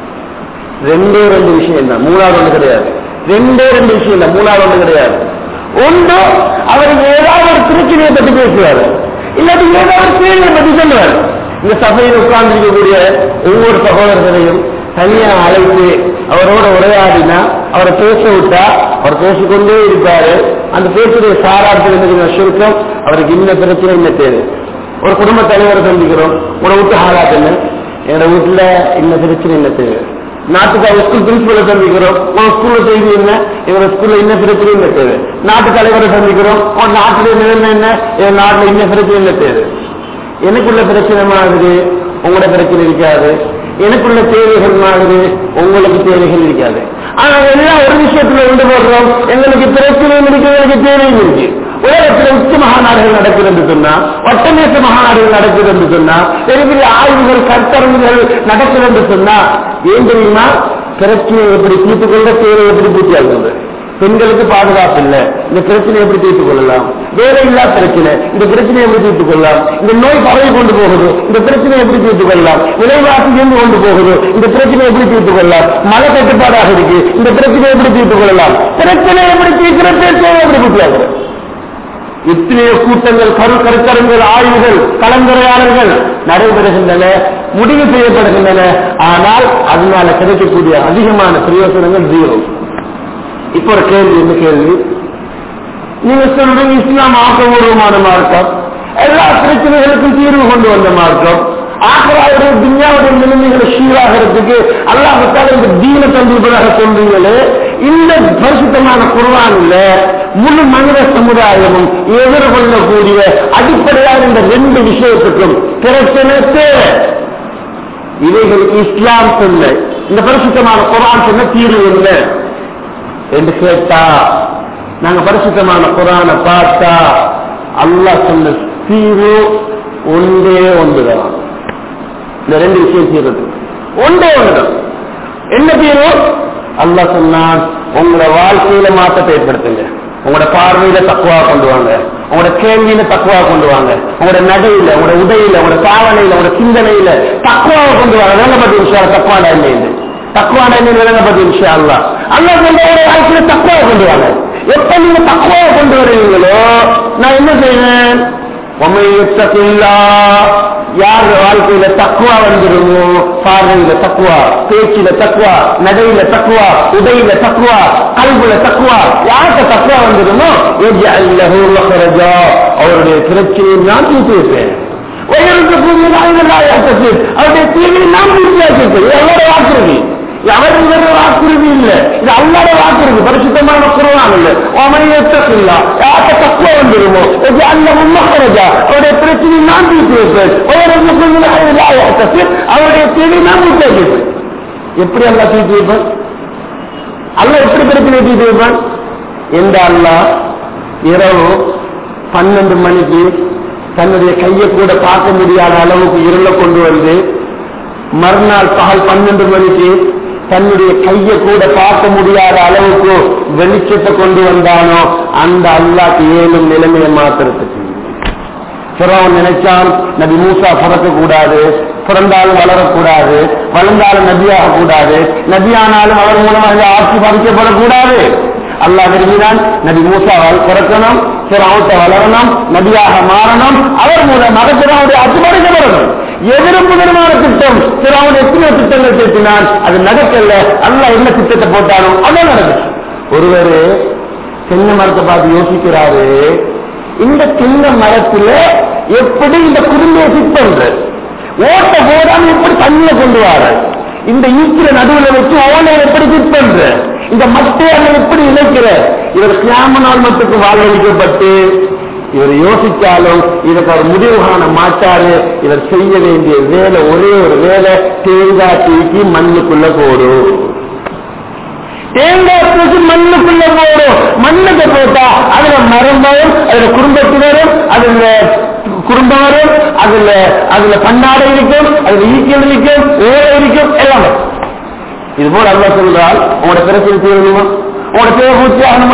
ரெண்டே ரெண்டு விஷயம் தான் மூணாவது ஒன்று கிடையாது ரெண்டே ரெண்டு விஷயம் தான் மூணாவது ஒன்று கிடையாது ஒன்று அவர் ஏதாவது ஒரு பிரச்சனையை பத்தி பேசுவார் இல்லாட்டி ஏதாவது ஒரு கேள்வியை பத்தி சொல்லுவார் இந்த சபையில் உட்கார்ந்திருக்கக்கூடிய ஒவ்வொரு சகோதரர்களையும் தனியா அழைத்து அவரோட உரையாடினா அவரை பேச விட்டா அவர் பேசிக்கொண்டே இருப்பாரு அந்த பேசுடைய சாராட்டத்தில் சுருக்கம் அவருக்கு இன்ன பிரச்சனை இன்ன தேவை ஒரு குடும்ப தலைவரை சந்திக்கிறோம் உன வீட்டு ஹாலாட் என்ன என்னோட வீட்டுல இன்ன பிரச்சனை என்ன தேவை நாட்டுக்கு ஸ்கூல் பிரின்சிபலை சந்திக்கிறோம் உன் ஸ்கூல்ல செய்தி என்ன இவங்க ஸ்கூல்ல என்ன பிரச்சனை என்ன தேவை நாட்டு தலைவரை சந்திக்கிறோம் உன் நாட்டுல நிலைமை என்ன என் நாட்டுல என்ன பிரச்சனை என்ன தேவை எனக்குள்ள பிரச்சனை மாதிரி உங்களோட பிரச்சனை இருக்காது எனக்குள்ள தேவைகள் மாதிரி உங்களுக்கு தேவைகள் இருக்காது ஆனா எல்லாம் ஒரு விஷயத்துல கொண்டு போடுறோம் எங்களுக்கு பிரச்சனையும் இருக்கு எங்களுக்கு தேவையும் இருக்கு உலகத்தில் உச்ச மகாநாடுகள் நடக்குது என்று சொன்னா ஒட்டமேச மகாநாடுகள் நடக்குது என்று சொன்னா பெரிய பெரிய ஆய்வுகள் கருத்தரங்குகள் நடக்குது என்று சொன்னா ஏன் தெரியுமா பிரச்சனையை எப்படி தீர்த்துக் கொள்ள தேவை எப்படி பூர்த்தி ஆகுது பெண்களுக்கு பாதுகாப்பு இல்லை இந்த பிரச்சனை எப்படி தீர்த்துக் கொள்ளலாம் வேலை இல்லா பிரச்சனை இந்த பிரச்சனையை எப்படி தீர்த்துக் கொள்ளலாம் இந்த நோய் பரவி கொண்டு போகுது இந்த பிரச்சனையை எப்படி தீர்த்துக் கொள்ளலாம் விலைவாசி இருந்து கொண்டு போகுது இந்த பிரச்சனையை எப்படி தீர்த்துக் கொள்ளலாம் மழை கட்டுப்பாடாக இருக்கு இந்த பிரச்சனையை எப்படி தீர்த்துக் கொள்ளலாம் பிரச்சனை எப்படி தீர்க்கிற பிரச்சனை எப்படி பூர்த்தி ஆகுது எத்தனையோ கூட்டங்கள் கரு கருத்தரங்கள் ஆய்வுகள் கலந்துரையாடல்கள் நடைபெறுகின்றன முடிவு செய்யப்படுகின்றன ஆனால் அதனால கிடைக்கக்கூடிய அதிகமான பிரயோசனங்கள் ஜீரோ இப்ப ஒரு கேள்வி என்ன கேள்வி நீங்க சொல்றீங்க இஸ்லாம் ஆக்கபூர்வமான மார்க்கம் எல்லா பிரச்சனைகளுக்கும் தீர்வு கொண்டு வந்த மார்க்கம் ஆக்ராவுடைய துன்யாவுடைய நிலைமைகளை சீராகிறதுக்கு அல்லாஹால இந்த தீன தந்திருப்பதாக சொல்றீங்களே இந்த பரிசுத்தமான குர்ஆன்ல முழு மனித சமுதாயமும் எதிர்கொள்ளக்கூடிய அடிப்படையான இந்த ரெண்டு விஷயத்துக்கும் பிரச்சனை தேவை இவைகளுக்கு இஸ்லாம் சொன்ன இந்த பரிசுத்தமான குரான் சொன்ன தீர்வு இல்லை என்று கேட்டா நாங்க பரிசுத்தமான குரானை பார்த்தா அல்லாஹ் சொன்ன தீர்வு ஒன்றே ஒன்றுதான் இந்த ரெண்டு விஷயம் தீர்வு ஒன்றே ஒன்றுதான் என்ன தீர்வு அல்லாஹ் சொன்னான் உங்களோட வாழ்க்கையில மாற்றத்தை ஏற்படுத்துங்க உங்களோட பார்வையில தக்குவா கொண்டு வாங்க உங்களோட கேள்வியில தக்குவா கொண்டு வாங்க உங்களோட நடையில உங்களோட உடையில உங்களோட சாவனையில உங்களோட சிந்தனையில தக்குவாவை கொண்டு வாங்க விளங்கப்பட்ட விஷயம் தக்குவாடா இல்லைன்னு தக்குவாடா இல்லைன்னு விளங்கப்பட்ட விஷயம் அல்ல அல்லா கொண்டு வர வாழ்க்கையில தக்குவாவை கொண்டு வாங்க எப்ப நீங்க தக்குவாவை கொண்டு வருவீங்களோ நான் என்ன செய்வேன் உமையத்தா யார் வாழ்க்கையில தக்குவா வந்துடுமோ பார்வையில தக்குவா பேச்சில தக்குவா நடையில தக்குவா உடையில தக்குவா கல்வில தக்குவா யாருக்கு தக்குவா வந்துடுமோ அவருடைய பிரச்சனையை நான் தீர்த்து வைப்பேன் உயர்ந்த பூமியில் அவருடைய தீர்வை நான் தீர்த்து எவ்வளவு வாக்குறுதி அவருடைய வாக்குறுதி இல்ல இது அல்லாத வாக்குறுதி பரிசுத்தமான குரவான் இல்ல அமையத்தில்லா யார்கிட்ட தக்குவ வந்துருமோ இது அல்ல உண்மக்கரஜா அவருடைய பிரச்சனை நான் தீர்த்து வைப்பேன் உயர்ந்த பூமியில் அவருடைய தீர்வை நான் தீர்த்து வைப்பேன் எப்படி அல்லா தீர்த்து வைப்பேன் அல்ல எப்படி பிரச்சனை தீர்த்து வைப்பான் எந்த அல்லா இரவு பன்னெண்டு மணிக்கு தன்னுடைய கையை கூட பார்க்க முடியாத அளவுக்கு இருள கொண்டு வந்து மறுநாள் பகல் பன்னெண்டு மணிக்கு தன்னுடைய கையை கூட பார்க்க முடியாத அளவுக்கு வெளிச்சத்தை கொண்டு வந்தானோ அந்த அல்லாக்கு ஏழும் நிலைமையை மாத்திரத்துக்கு பிறவன் நினைச்சான் நபி மூசா பிறக்க கூடாது பிறந்தாலும் வளரக்கூடாது வளர்ந்தாலும் நபியாக கூடாது நபியானாலும் அவர் மூலமாக ஆட்சி பறிக்கப்படக்கூடாது அல்லாஹ் விரும்பினான் நபி மூசாவால் பிறக்கணும் பிறவத்தை வளரணும் நபியாக மாறணும் அவர் மூலமாக பிறவுடைய ஆட்சி பறிக்கப்படணும் எதிர்ப்பு நிர்மாண திட்டம் பிறவன் எத்தனை திட்டங்கள் பேசினான் அது நடக்கல அல்லாஹ் என்ன திட்டத்தை போட்டானோ அதான் நடந்துச்சு ஒருவர் தென்னை மரத்தை பார்த்து யோசிக்கிறாரு இந்த சின்ன மரத்துல எப்படி இந்த குடும்பத்தை ஃபிட் பண்ற ஓட்ட போடாம எப்படி தண்ணியை கொண்டு வர இந்த ஈக்கிற நடுவில் வச்சு ஓனை எப்படி ஃபிட் பண்ற இந்த மட்டையை எப்படி இணைக்கிற இவர் கிராம நாள் மட்டுக்கு வாழ்வழிக்கப்பட்டு இவர் யோசிச்சாலும் இதற்கு ஒரு முடிவு காண மாட்டாரு இவர் செய்ய வேண்டிய வேலை ஒரே ஒரு வேலை தேங்காய் தூக்கி மண்ணுக்குள்ள போடும் தேங்காய் தூக்கி மண்ணுக்குள்ள போடும் மண்ணுக்கு போட்டா அதுல மரம் வரும் அதுல குடும்பத்தினரும் அதுல குடும்பம் வரும் அதுல அதுல பன்னாடை இருக்கும் அதுல ஈக்கியம் இருக்கும் ஓலை இருக்கும் எல்லாம் வரும். இது போல அல்ல சொல்றால் உங்களோட பிரச்சனை தீரணுமா உங்களோட தேவை பூர்த்தி ஆகணுமா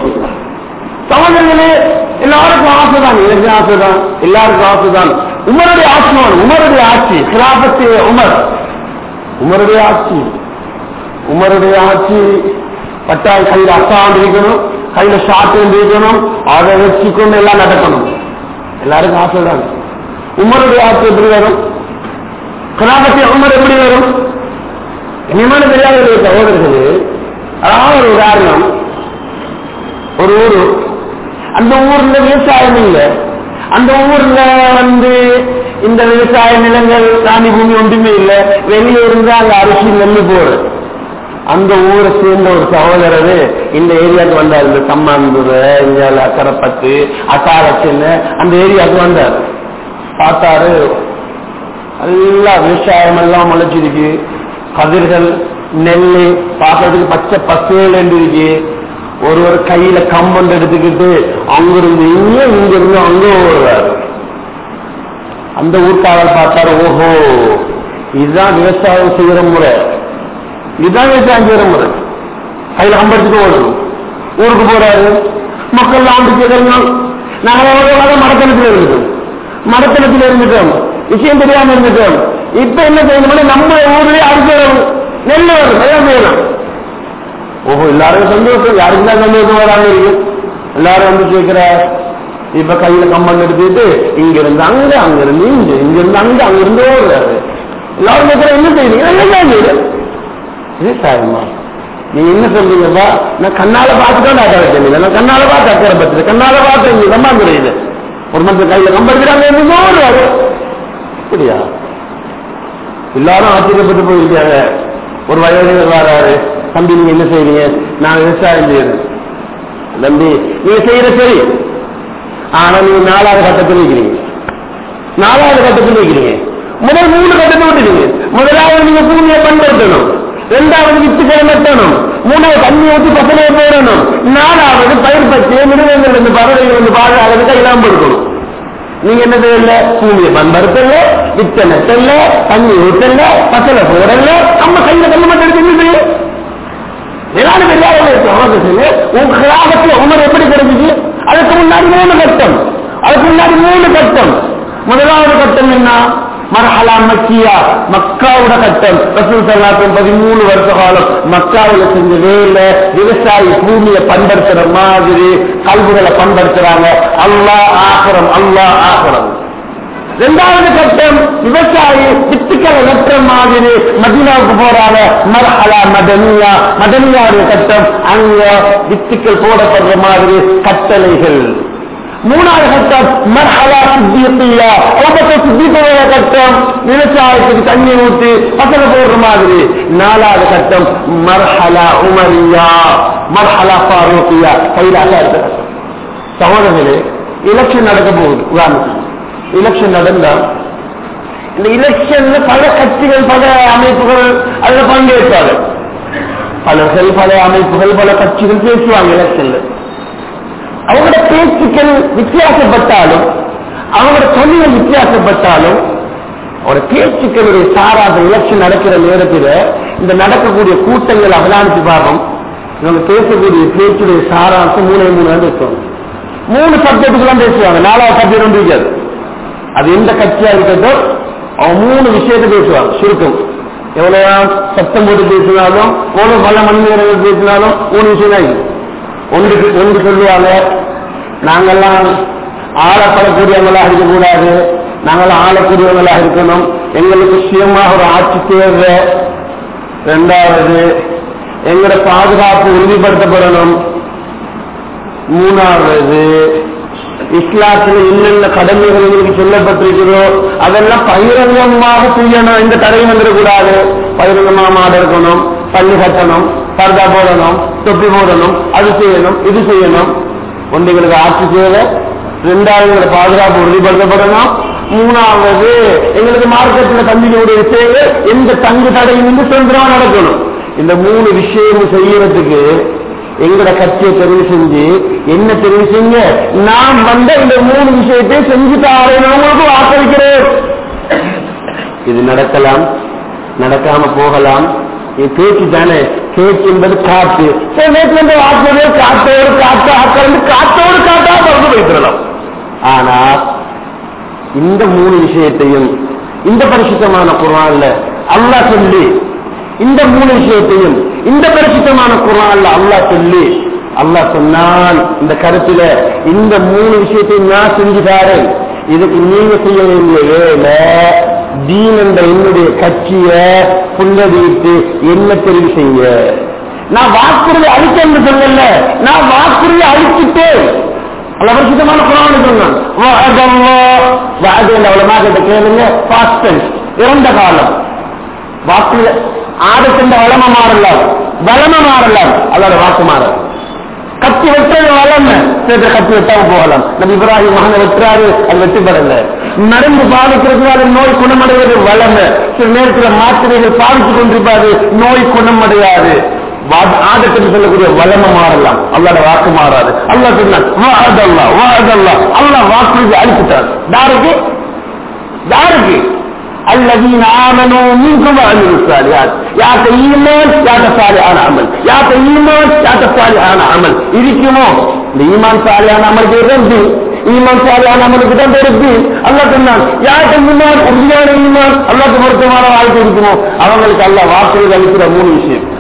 சகோதரர்களே எல்லாருக்கும் ஆசைதான் எனக்கு ஆசைதான் எல்லாருக்கும் ஆசைதான் உமருடைய ஆட்சிவான் உமருடைய ஆட்சி கிராபத்து உமர் உமருடைய ஆட்சி உமருடைய ஆட்சி பட்டால் கையில் அசாண்டு இருக்கணும் கையில ஷாட்டு இருக்கணும் அதை வச்சுக்கொண்டு எல்லாம் நடக்கணும் எல்லாருக்கும் ஆசைதான் உமருடைய ஆட்சி எப்படி வரும் கிராபத்தி உமர் எப்படி வரும் இனிமான தெரியாத சகோதரர்களே அதாவது ஒரு உதாரணம் ஒரு ஊரு அந்த ஊர்ல விவசாயம் இல்லை அந்த ஊர்ல வந்து இந்த விவசாய நிலங்கள் ராணி பூமி ஒன்றுமே இல்லை வெளியே இருந்து அங்க அரிசி நெல்லு போடு அந்த ஊரை சேர்ந்த ஒரு சகோதரர் இந்த ஏரியாவுக்கு வந்தார் இந்த சம்மாந்துறை இங்க அக்கரைப்பத்து அட்டாரச்சின்னு அந்த ஏரியாவுக்கு வந்தார் பார்த்தாரு எல்லா விவசாயம் எல்லாம் முளைச்சிருக்கு கதிர்கள் நெல் பார்க்கறதுக்கு பச்சை பசுகள் இருக்கு ஒரு ஒரு கையில கம்பன் எடுத்துக்கிட்டு அங்கிருந்து இங்க இங்கிருந்து அங்க ஓடுறாரு அந்த ஊர்க்காரர் பார்த்தாரு ஓஹோ இதுதான் விவசாயம் செய்யற முறை இதுதான் விவசாயம் செய்யற முறை கையில கம்பெடுத்துட்டு ஓடணும் ஊருக்கு போறாரு மக்கள் ஆண்டு கேட்கணும் நாங்க மடத்தனத்தில் இருந்துட்டோம் மடத்தனத்தில் இருந்துட்டோம் விஷயம் தெரியாம இருந்துட்டோம் இப்ப என்ன செய்யணும்னா நம்ம ஊர்லயே அரிசி நெல் வரும் எல்லாம் செய்யணும் ஓஹோ எல்லாரும் சந்தோஷம் யாருக்கு தான் சந்தோஷம் வராம இருக்கு எல்லாரும் வந்து கேட்கிற இப்ப கையில கம்பன் எடுத்துட்டு இங்க இருந்து அங்க அங்க இருந்து இங்க இங்க இருந்து அங்க அங்க இருந்து ஓடுறாரு எல்லாரும் கேட்கிற என்ன செய்யறீங்க எல்லாம் செய்யுது விவசாயமா நீங்க என்ன சொல்றீங்கப்பா நான் கண்ணால பார்த்துதான் அக்கறை தெரியல நான் கண்ணால பார்த்து அக்கறை பத்துது கண்ணால பார்த்து இங்க சம்பாந்துறையுது ஒரு மனுஷன் கையில கம்ப எடுக்கிறாங்க என்னமோ ஓடுறாரு அப்படியா எல்லாரும் ஆச்சரியப்பட்டு போயிருக்காங்க ஒரு வயதினர் வராரு தம்பி நீங்க என்ன செய்றீங்க நான் விவசாயம் செய்யறேன் தம்பி நீங்க செய்யற சரி ஆனா நீங்க நாலாவது கட்டத்தில் இருக்கிறீங்க நாலாவது கட்டத்தில் இருக்கிறீங்க முதல் மூணு கட்டத்தை விட்டுறீங்க முதலாவது நீங்க பூமியை பண்படுத்தணும் இரண்டாவது வித்துக்களை நட்டணும் மூணாவது தண்ணி ஊற்றி பசலையை போடணும் நாலாவது பயிர் பச்சு மிருகங்கள் இருந்து பறவைகள் வந்து பாதுகாக்கிறதுக்கு இல்லாம கொடுக்கணும் நீங்க என்ன செய்யல பூமியை பண்படுத்தல வித்த நெட்டல்ல தண்ணி ஊத்தல பசலை போடல நம்ம கையில கண்ணு மட்டும் எடுத்து என்ன செய்யும் எல்லாரும் எல்லாரும் உங்க கிராமத்துல உமர் எப்படி கிடைச்சிச்சு அதுக்கு முன்னாடி மூணு கட்டம் அதுக்கு முன்னாடி மூணு கட்டம் முதலாவது கட்டம் என்ன மரஹலா மக்கியா மக்காவோட கட்டம் ரசூல் சல்லாத்தும் பதிமூணு வருஷ காலம் மக்காவுல செஞ்ச வேலை விவசாயி பூமியை பண்படுத்துற மாதிரி கல்விகளை பண்படுத்துறாங்க அல்லாஹ் ஆகரம் அல்லாஹ் ஆகரம் இரண்டாவது கட்டம் விவசாயி வித்துக்களை நற்ற மாதிரி மதீனாவுக்கு போறாங்க மரஹலா மதனியா மதனியாவுடைய கட்டம் அங்க வித்துக்கள் போடப்படுற மாதிரி கட்டளைகள் மூணாவது கட்டம் மர்ஹலா சித்தியா ஒவ்வொரு சித்திப்போட கட்டம் விவசாயத்துக்கு தண்ணி ஊற்றி பசங்க போடுற மாதிரி நாலாவது கட்டம் மர்ஹலா உமரியா மர்ஹலா ஃபாரூக்கியா கைலாசா இருக்க கட்டம் சகோதரர்களே எலெக்ஷன் நடக்க போகுது உதாரணத்துக்கு எலெக்ஷன் நடந்தா இந்த எலெக்ஷன்ல பல கட்சிகள் பல அமைப்புகள் அதுல பங்கேற்பாங்க பலர்கள் பல அமைப்புகள் பல கட்சிகள் பேசுவாங்க எலெக்ஷன்ல அவங்களோட பேச்சுக்கள் வித்தியாசப்பட்டாலும் அவங்களோட தொழில்கள் வித்தியாசப்பட்டாலும் அவரோட பேச்சுக்களுடைய சாராத எலெக்ஷன் நடக்கிற நேரத்தில் இந்த நடக்கக்கூடிய கூட்டங்கள் அவதானித்து பார்ப்போம் இவங்க பேசக்கூடிய பேச்சுடைய சாராம்சம் மூணே மூணு தான் பேசுவாங்க மூணு சப்ஜெக்டுக்கு தான் பேசுவாங்க நாலாவது சப்ஜெக்ட் ஒன்று இருக்காது அது எந்த கட்சியா இருக்கட்டும் அவன் மூணு விஷயத்தை பேசுவாங்க சுருக்கம் எவ்வளவு சத்தம் போட்டு பேசினாலும் எவ்வளவு பல மணி நேரங்கள் பேசினாலும் மூணு விஷயம் தான் இது ஒன்று ஒன்று சொல்லுவாங்க நாங்கெல்லாம் ஆளப்படக்கூடியவங்களாக இருக்கக்கூடாது நாங்கெல்லாம் ஆளக்கூடியவங்களாக இருக்கணும் எங்களுக்கு சுயமாக ஒரு ஆட்சி தேவை ரெண்டாவது எங்களோட பாதுகாப்பு உறுதிப்படுத்தப்படணும் மூணாவது இஸ்லாத்தில் என்னென்ன கடமைகள் எங்களுக்கு சொல்லப்பட்டிருக்கிறதோ அதெல்லாம் பகிரங்கமாக செய்யணும் இந்த தடை வந்துடக்கூடாது பகிரங்கமாக மாடு இருக்கணும் பள்ளி கட்டணும் பர்தா போடணும் தொப்பி போடணும் அது செய்யணும் இது செய்யணும் ஒன்று எங்களுக்கு ஆட்சி தேவை ரெண்டாவது எங்களை பாதுகாப்பு உறுதிப்படுத்தப்படணும் மூணாவது எங்களுக்கு மார்க்கெட்டில் தம்பிகளுடைய தேவை எந்த தங்கு தடையும் இருந்து சுதந்திரமா நடக்கணும் இந்த மூணு விஷயம் செய்யறதுக்கு எங்கட கட்சியை தெரிவு செஞ்சு என்ன தெரிவு செஞ்சு நான் வந்த இந்த மூணு விஷயத்தை செஞ்சு தாரேன் உங்களுக்கு வாக்களிக்கிறேன் இது நடக்கலாம் நடக்காம போகலாம் இது பேச்சு தானே பேச்சு என்பது காற்று சில நேரத்தில் இந்த வாக்குறது காத்தோடு காத்து ஆக்கிறது காத்தோடு காத்தா பறந்து வைத்திடலாம் ஆனா இந்த மூணு விஷயத்தையும் இந்த பரிசுத்தமான குரான்ல அல்லாஹ் சொல்லி இந்த மூணு விஷயத்தையும் இந்த பரிசுத்தமான குரான்ல அல்லாஹ் சொல்லி அல்லாஹ் சொன்னான் இந்த கருத்துல இந்த மூணு விஷயத்தையும் நான் செஞ்சுதாரேன் இதுக்கு நீங்க செய்ய வேண்டிய வேலை தீன் என்ற என்னுடைய கட்சிய புல்லடித்து என்ன தெரிவு செய்ய நான் வாக்குறுதி அழிச்சேன்னு சொல்லல நான் வாக்குறுதி அழிச்சிட்டேன் அல்ல பரிசுத்தமான குரான் சொன்னான் வாது என்ற அவ்வளவு கிட்ட கேளுங்க பாஸ்ட் இறந்த காலம் வாக்கு ஆடத்தின் வளம மாறலாம் வளம மாறலாம் அல்லோட வாக்கு மாறலாம் கத்தி வெட்டது வளம் சேர்த்து கத்தி வெட்டாம போகலாம் நம்ம இப்ராஹிம் மகனை வெட்டுறாரு அது வெட்டுப்படல நடந்து பாதிக்கிறதுனால நோய் குணமடைவது வளம் சில நேரத்தில் மாத்திரைகள் பாதித்து கொண்டிருப்பாரு நோய் குணமடையாது ஆதத்துக்கு சொல்லக்கூடிய வளம மாறலாம் அல்லாட வாக்கு மாறாது அல்லா சொன்னான் வாதல்லா வாதல்லா அல்லா வாக்குறுதி அழிச்சுட்டார் யாருக்கு யாருக்கு الذين آمنوا منكم وعملوا الصالحات يا إيمان يا صالحان عمل يا إيمان يا صالحان عمل இருக்குமோ இந்த ஈமான் சாலியான அமலுக்கு இருந்து ஈமான் சாலியான அமலுக்கு தான் இருக்கு அல்லாஹ் சொன்னான் யாருக்கு முன்னால் உறுதியான ஈமான் அல்லாஹ்க்கு பொருத்தமான வாழ்க்கை இருக்குமோ அவங்களுக்கு அல்லாஹ் வாக்குறுதி அளிக்கிற மூணு விஷயம்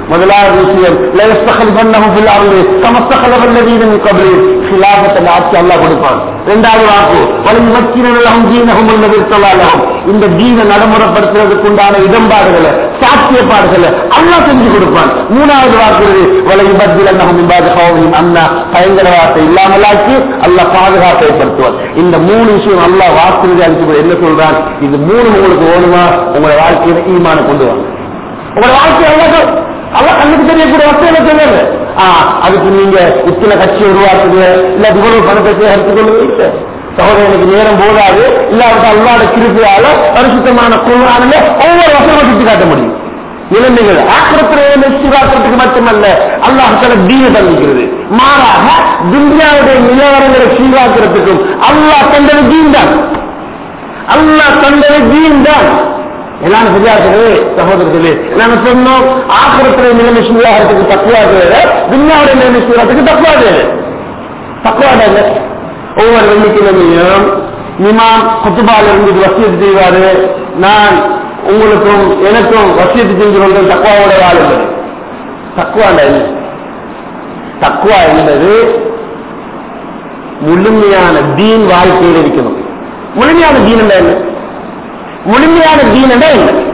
முதலாவது விஷயம் லயஸ்தகல்பன்னஹு ஃபில் அர்லி கமஸ்தகலவல்லதீன மின் கப்லி ஹிலாஃபத்தில் ஆட்சி அல்லாஹ் கொடுப்பான் இரண்டாவது வாக்கு வலின் மக்கினலஹும் தீனஹும் அல்லது சொல்லாலஹும் இந்த தீன நடைமுறைப்படுத்துறதுக்கு உண்டான இடம்பாடுகளை சாத்தியப்பாடுகளை அல்லாஹ் செஞ்சு கொடுப்பான் மூணாவது வாக்கு வலை பத்திலன்னஹும் இபாது ஹௌமின் அண்ணா பயங்கரவாதத்தை இல்லாமலாக்கி அல்லாஹ் பாதுகாப்பை ஏற்படுத்துவார் இந்த மூணு விஷயம் அல்லாஹ் வாக்குறுதி அளிச்சு என்ன சொல்றான் இது மூணு உங்களுக்கு வேணுமா உங்களோட வாழ்க்கையில ஈமான கொண்டு வாங்க உங்களோட வாழ்க்கை எவ்வளவு அல்ல கண்ணுக்கு தெரியக்கூடிய வசதியில தெரியாது அதுக்கு நீங்க இத்தனை கட்சி உருவாக்குது இல்ல இவ்வளவு பணத்தை சேகரித்துக் கொள்ளுங்க சகோதரனுக்கு நேரம் போதாது இல்லாவிட்ட அல்லாத கிருப்பியால பரிசுத்தமான குழுவானல ஒவ்வொரு வசனமும் சுட்டி காட்ட முடியும் நிலைமைகள் ஆக்கிரத்திலே சீராக்கிறதுக்கு மட்டுமல்ல அல்லாஹால தீன தந்திக்கிறது மாறாக துன்யாவுடைய நிலவரங்களை சீராக்கிறதுக்கும் அல்லாஹ் தந்தது தீன் தான் அல்லாஹ் தந்தது தீன் தான் எல்லாம் சரியா இருக்குது சகோதரர்களே நாங்க சொன்னோம் ஆக்கிரத்திலே நிலைமை சீராகிறதுக்கு தக்குவா தேவை துன்யாவுடைய நிலைமை சீராகிறதுக்கு தக்குவா தேவை தக்குவா தேவை ஒவ்வொரு வெள்ளிக்கிழமையும் இமாம் குத்துபால இருந்து வசியத்து செய்வாரு நான் உங்களுக்கும் எனக்கும் வசியத்து செஞ்சு கொண்டு தக்குவாவோட வாழுங்கள் தக்குவா என்ன தக்குவா என்பது முழுமையான தீன் வாழ்க்கையில் இருக்கணும் முழுமையான தீன் என்ன முழுமையான தீன் என்ன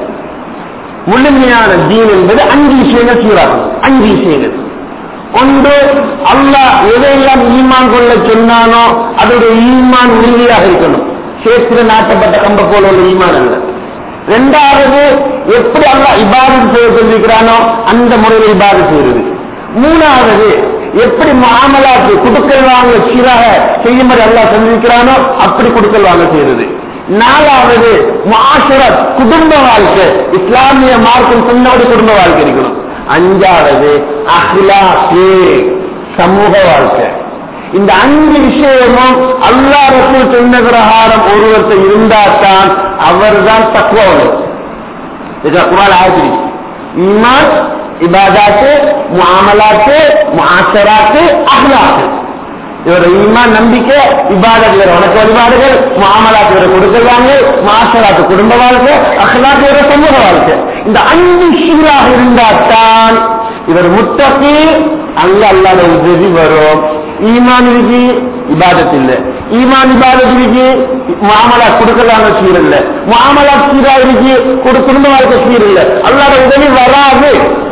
முழுமையான தீன் என்பது அஞ்சு விஷயங்கள் சீராகும் அஞ்சு விஷயங்கள் ஒன்று அல்லாஹ் எதையெல்லாம் ஈமான் கொள்ள சொன்னானோ அதோடைய ஈமான் உறுதியாக இருக்கணும் சேத்திர நாட்டப்பட்ட கம்ப போல உள்ள ஈமான் அல்ல ரெண்டாவது எப்படி அல்லாஹ் இபாதம் செய்ய சொல்லியிருக்கிறானோ அந்த முறையில் இபாதம் செய்யறது மூணாவது எப்படி மாமலாக்கு குடுக்கல் வாங்க சீராக செய்யும்படி அல்லாஹ் சொல்லியிருக்கிறானோ அப்படி குடுக்கல் வாங்க செய்யறது நாலாவது மாசுரத் குடும்ப வாழ்க்கை இஸ்லாமிய மார்க்கம் சொன்னபடி குடும்ப வாழ்க்கை இருக்கணும் அஞ்சாவது அஹ்லாக்கு சமூக வாழ்க்கை இந்த அஞ்சு விஷயமும் அல்லா ரசூல் சொன்ன பிரகாரம் ஒருவர்த்த இருந்தால்தான் அவர் தான் தக்குவவர் இதுக்கு குரான் ஆயிரத்தி ஈமான் இபாதாத்து முஆமலாத்து முஆஷராத்து அஹ்லாக்கு இவர ஈமான் நம்பிக்கை இபாதத் இவர வணக்க வழிபாடுகள் முஆமலாத்து இவர கொடுக்கறாங்க மாஷராத்து குடும்ப வாழ்க்கை அஹ்லாக்கு இவர சமூக வாழ்க்கை இந்த அஞ்சு சீராக இருந்தால்தான் இவர் முத்தகி அங்க அல்லாத உதவி வரும் ஈமான் இருக்கு இபாதத் இல்ல ஈமான் இபாதத் இருக்கு மாமலா கொடுக்கலாங்க சீர் இல்ல மாமலா சீரா இருக்கு கொடு குடும்ப வாழ்க்கை சீர் இல்ல அல்லாத உதவி வராது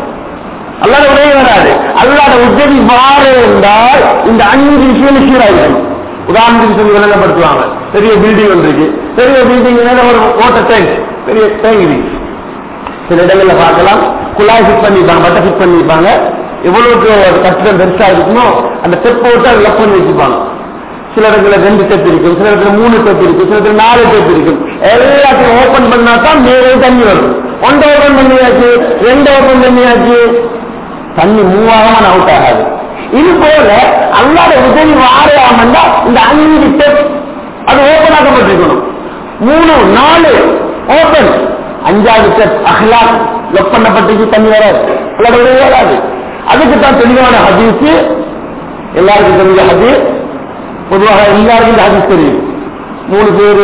அல்லாத உதவி வராது அல்லாத உதவி வார என்றால் இந்த அஞ்சு விஷயம் சீராயிருக்கும் உதாரணத்துக்கு சொல்லி விளங்கப்படுத்துவாங்க பெரிய பில்டிங் ஒன்று இருக்கு பெரிய பில்டிங் ஒரு ஓட்ட டேங்க் பெரிய டேங்க் இருக்கு சில இடங்கள்ல பார்க்கலாம் குழாய் ஃபிட் பண்ணிருப்பாங்க பட்டை ஃபிட் பண்ணிருப்பாங்க எவ்வளவுக்கு ஒரு கட்டிடம் பெருசா இருக்குமோ அந்த ஸ்டெப் போட்டு அதை லப் பண்ணி வச்சுப்பாங்க சில இடத்துல ரெண்டு ஸ்டெப் இருக்கும் சில இடத்துல மூணு ஸ்டெப் இருக்கும் சில இடத்துல நாலு ஸ்டெப் இருக்கும் எல்லாத்தையும் ஓபன் பண்ணா தான் மேலே தண்ணி வரும் ஒன்று ஓபன் பண்ணியாச்சு ரெண்டு ஓபன் பண்ணியாச்சு தண்ணி மூவாகமான அவுட் ஆகாது இது போல அல்லாத உதவி வாரையாமண்டா இந்த அஞ்சு ஸ்டெப் அது ஓபன் ஆக்கப்பட்டிருக்கணும் மூணு நாலு ஓபன் அஞ்சாவது ஸ்டெப் அஹ்லாக் லொக் பண்ணப்பட்டு தண்ணி வராது அல்லாத உதவி வராது அதுக்கு தான் தெளிவான ஹதீஸ் எல்லாருக்கும் தெரிஞ்ச ஹதீஸ் பொதுவாக எல்லாருக்கும் இந்த ஹதீஸ் தெரியும் மூணு பேரு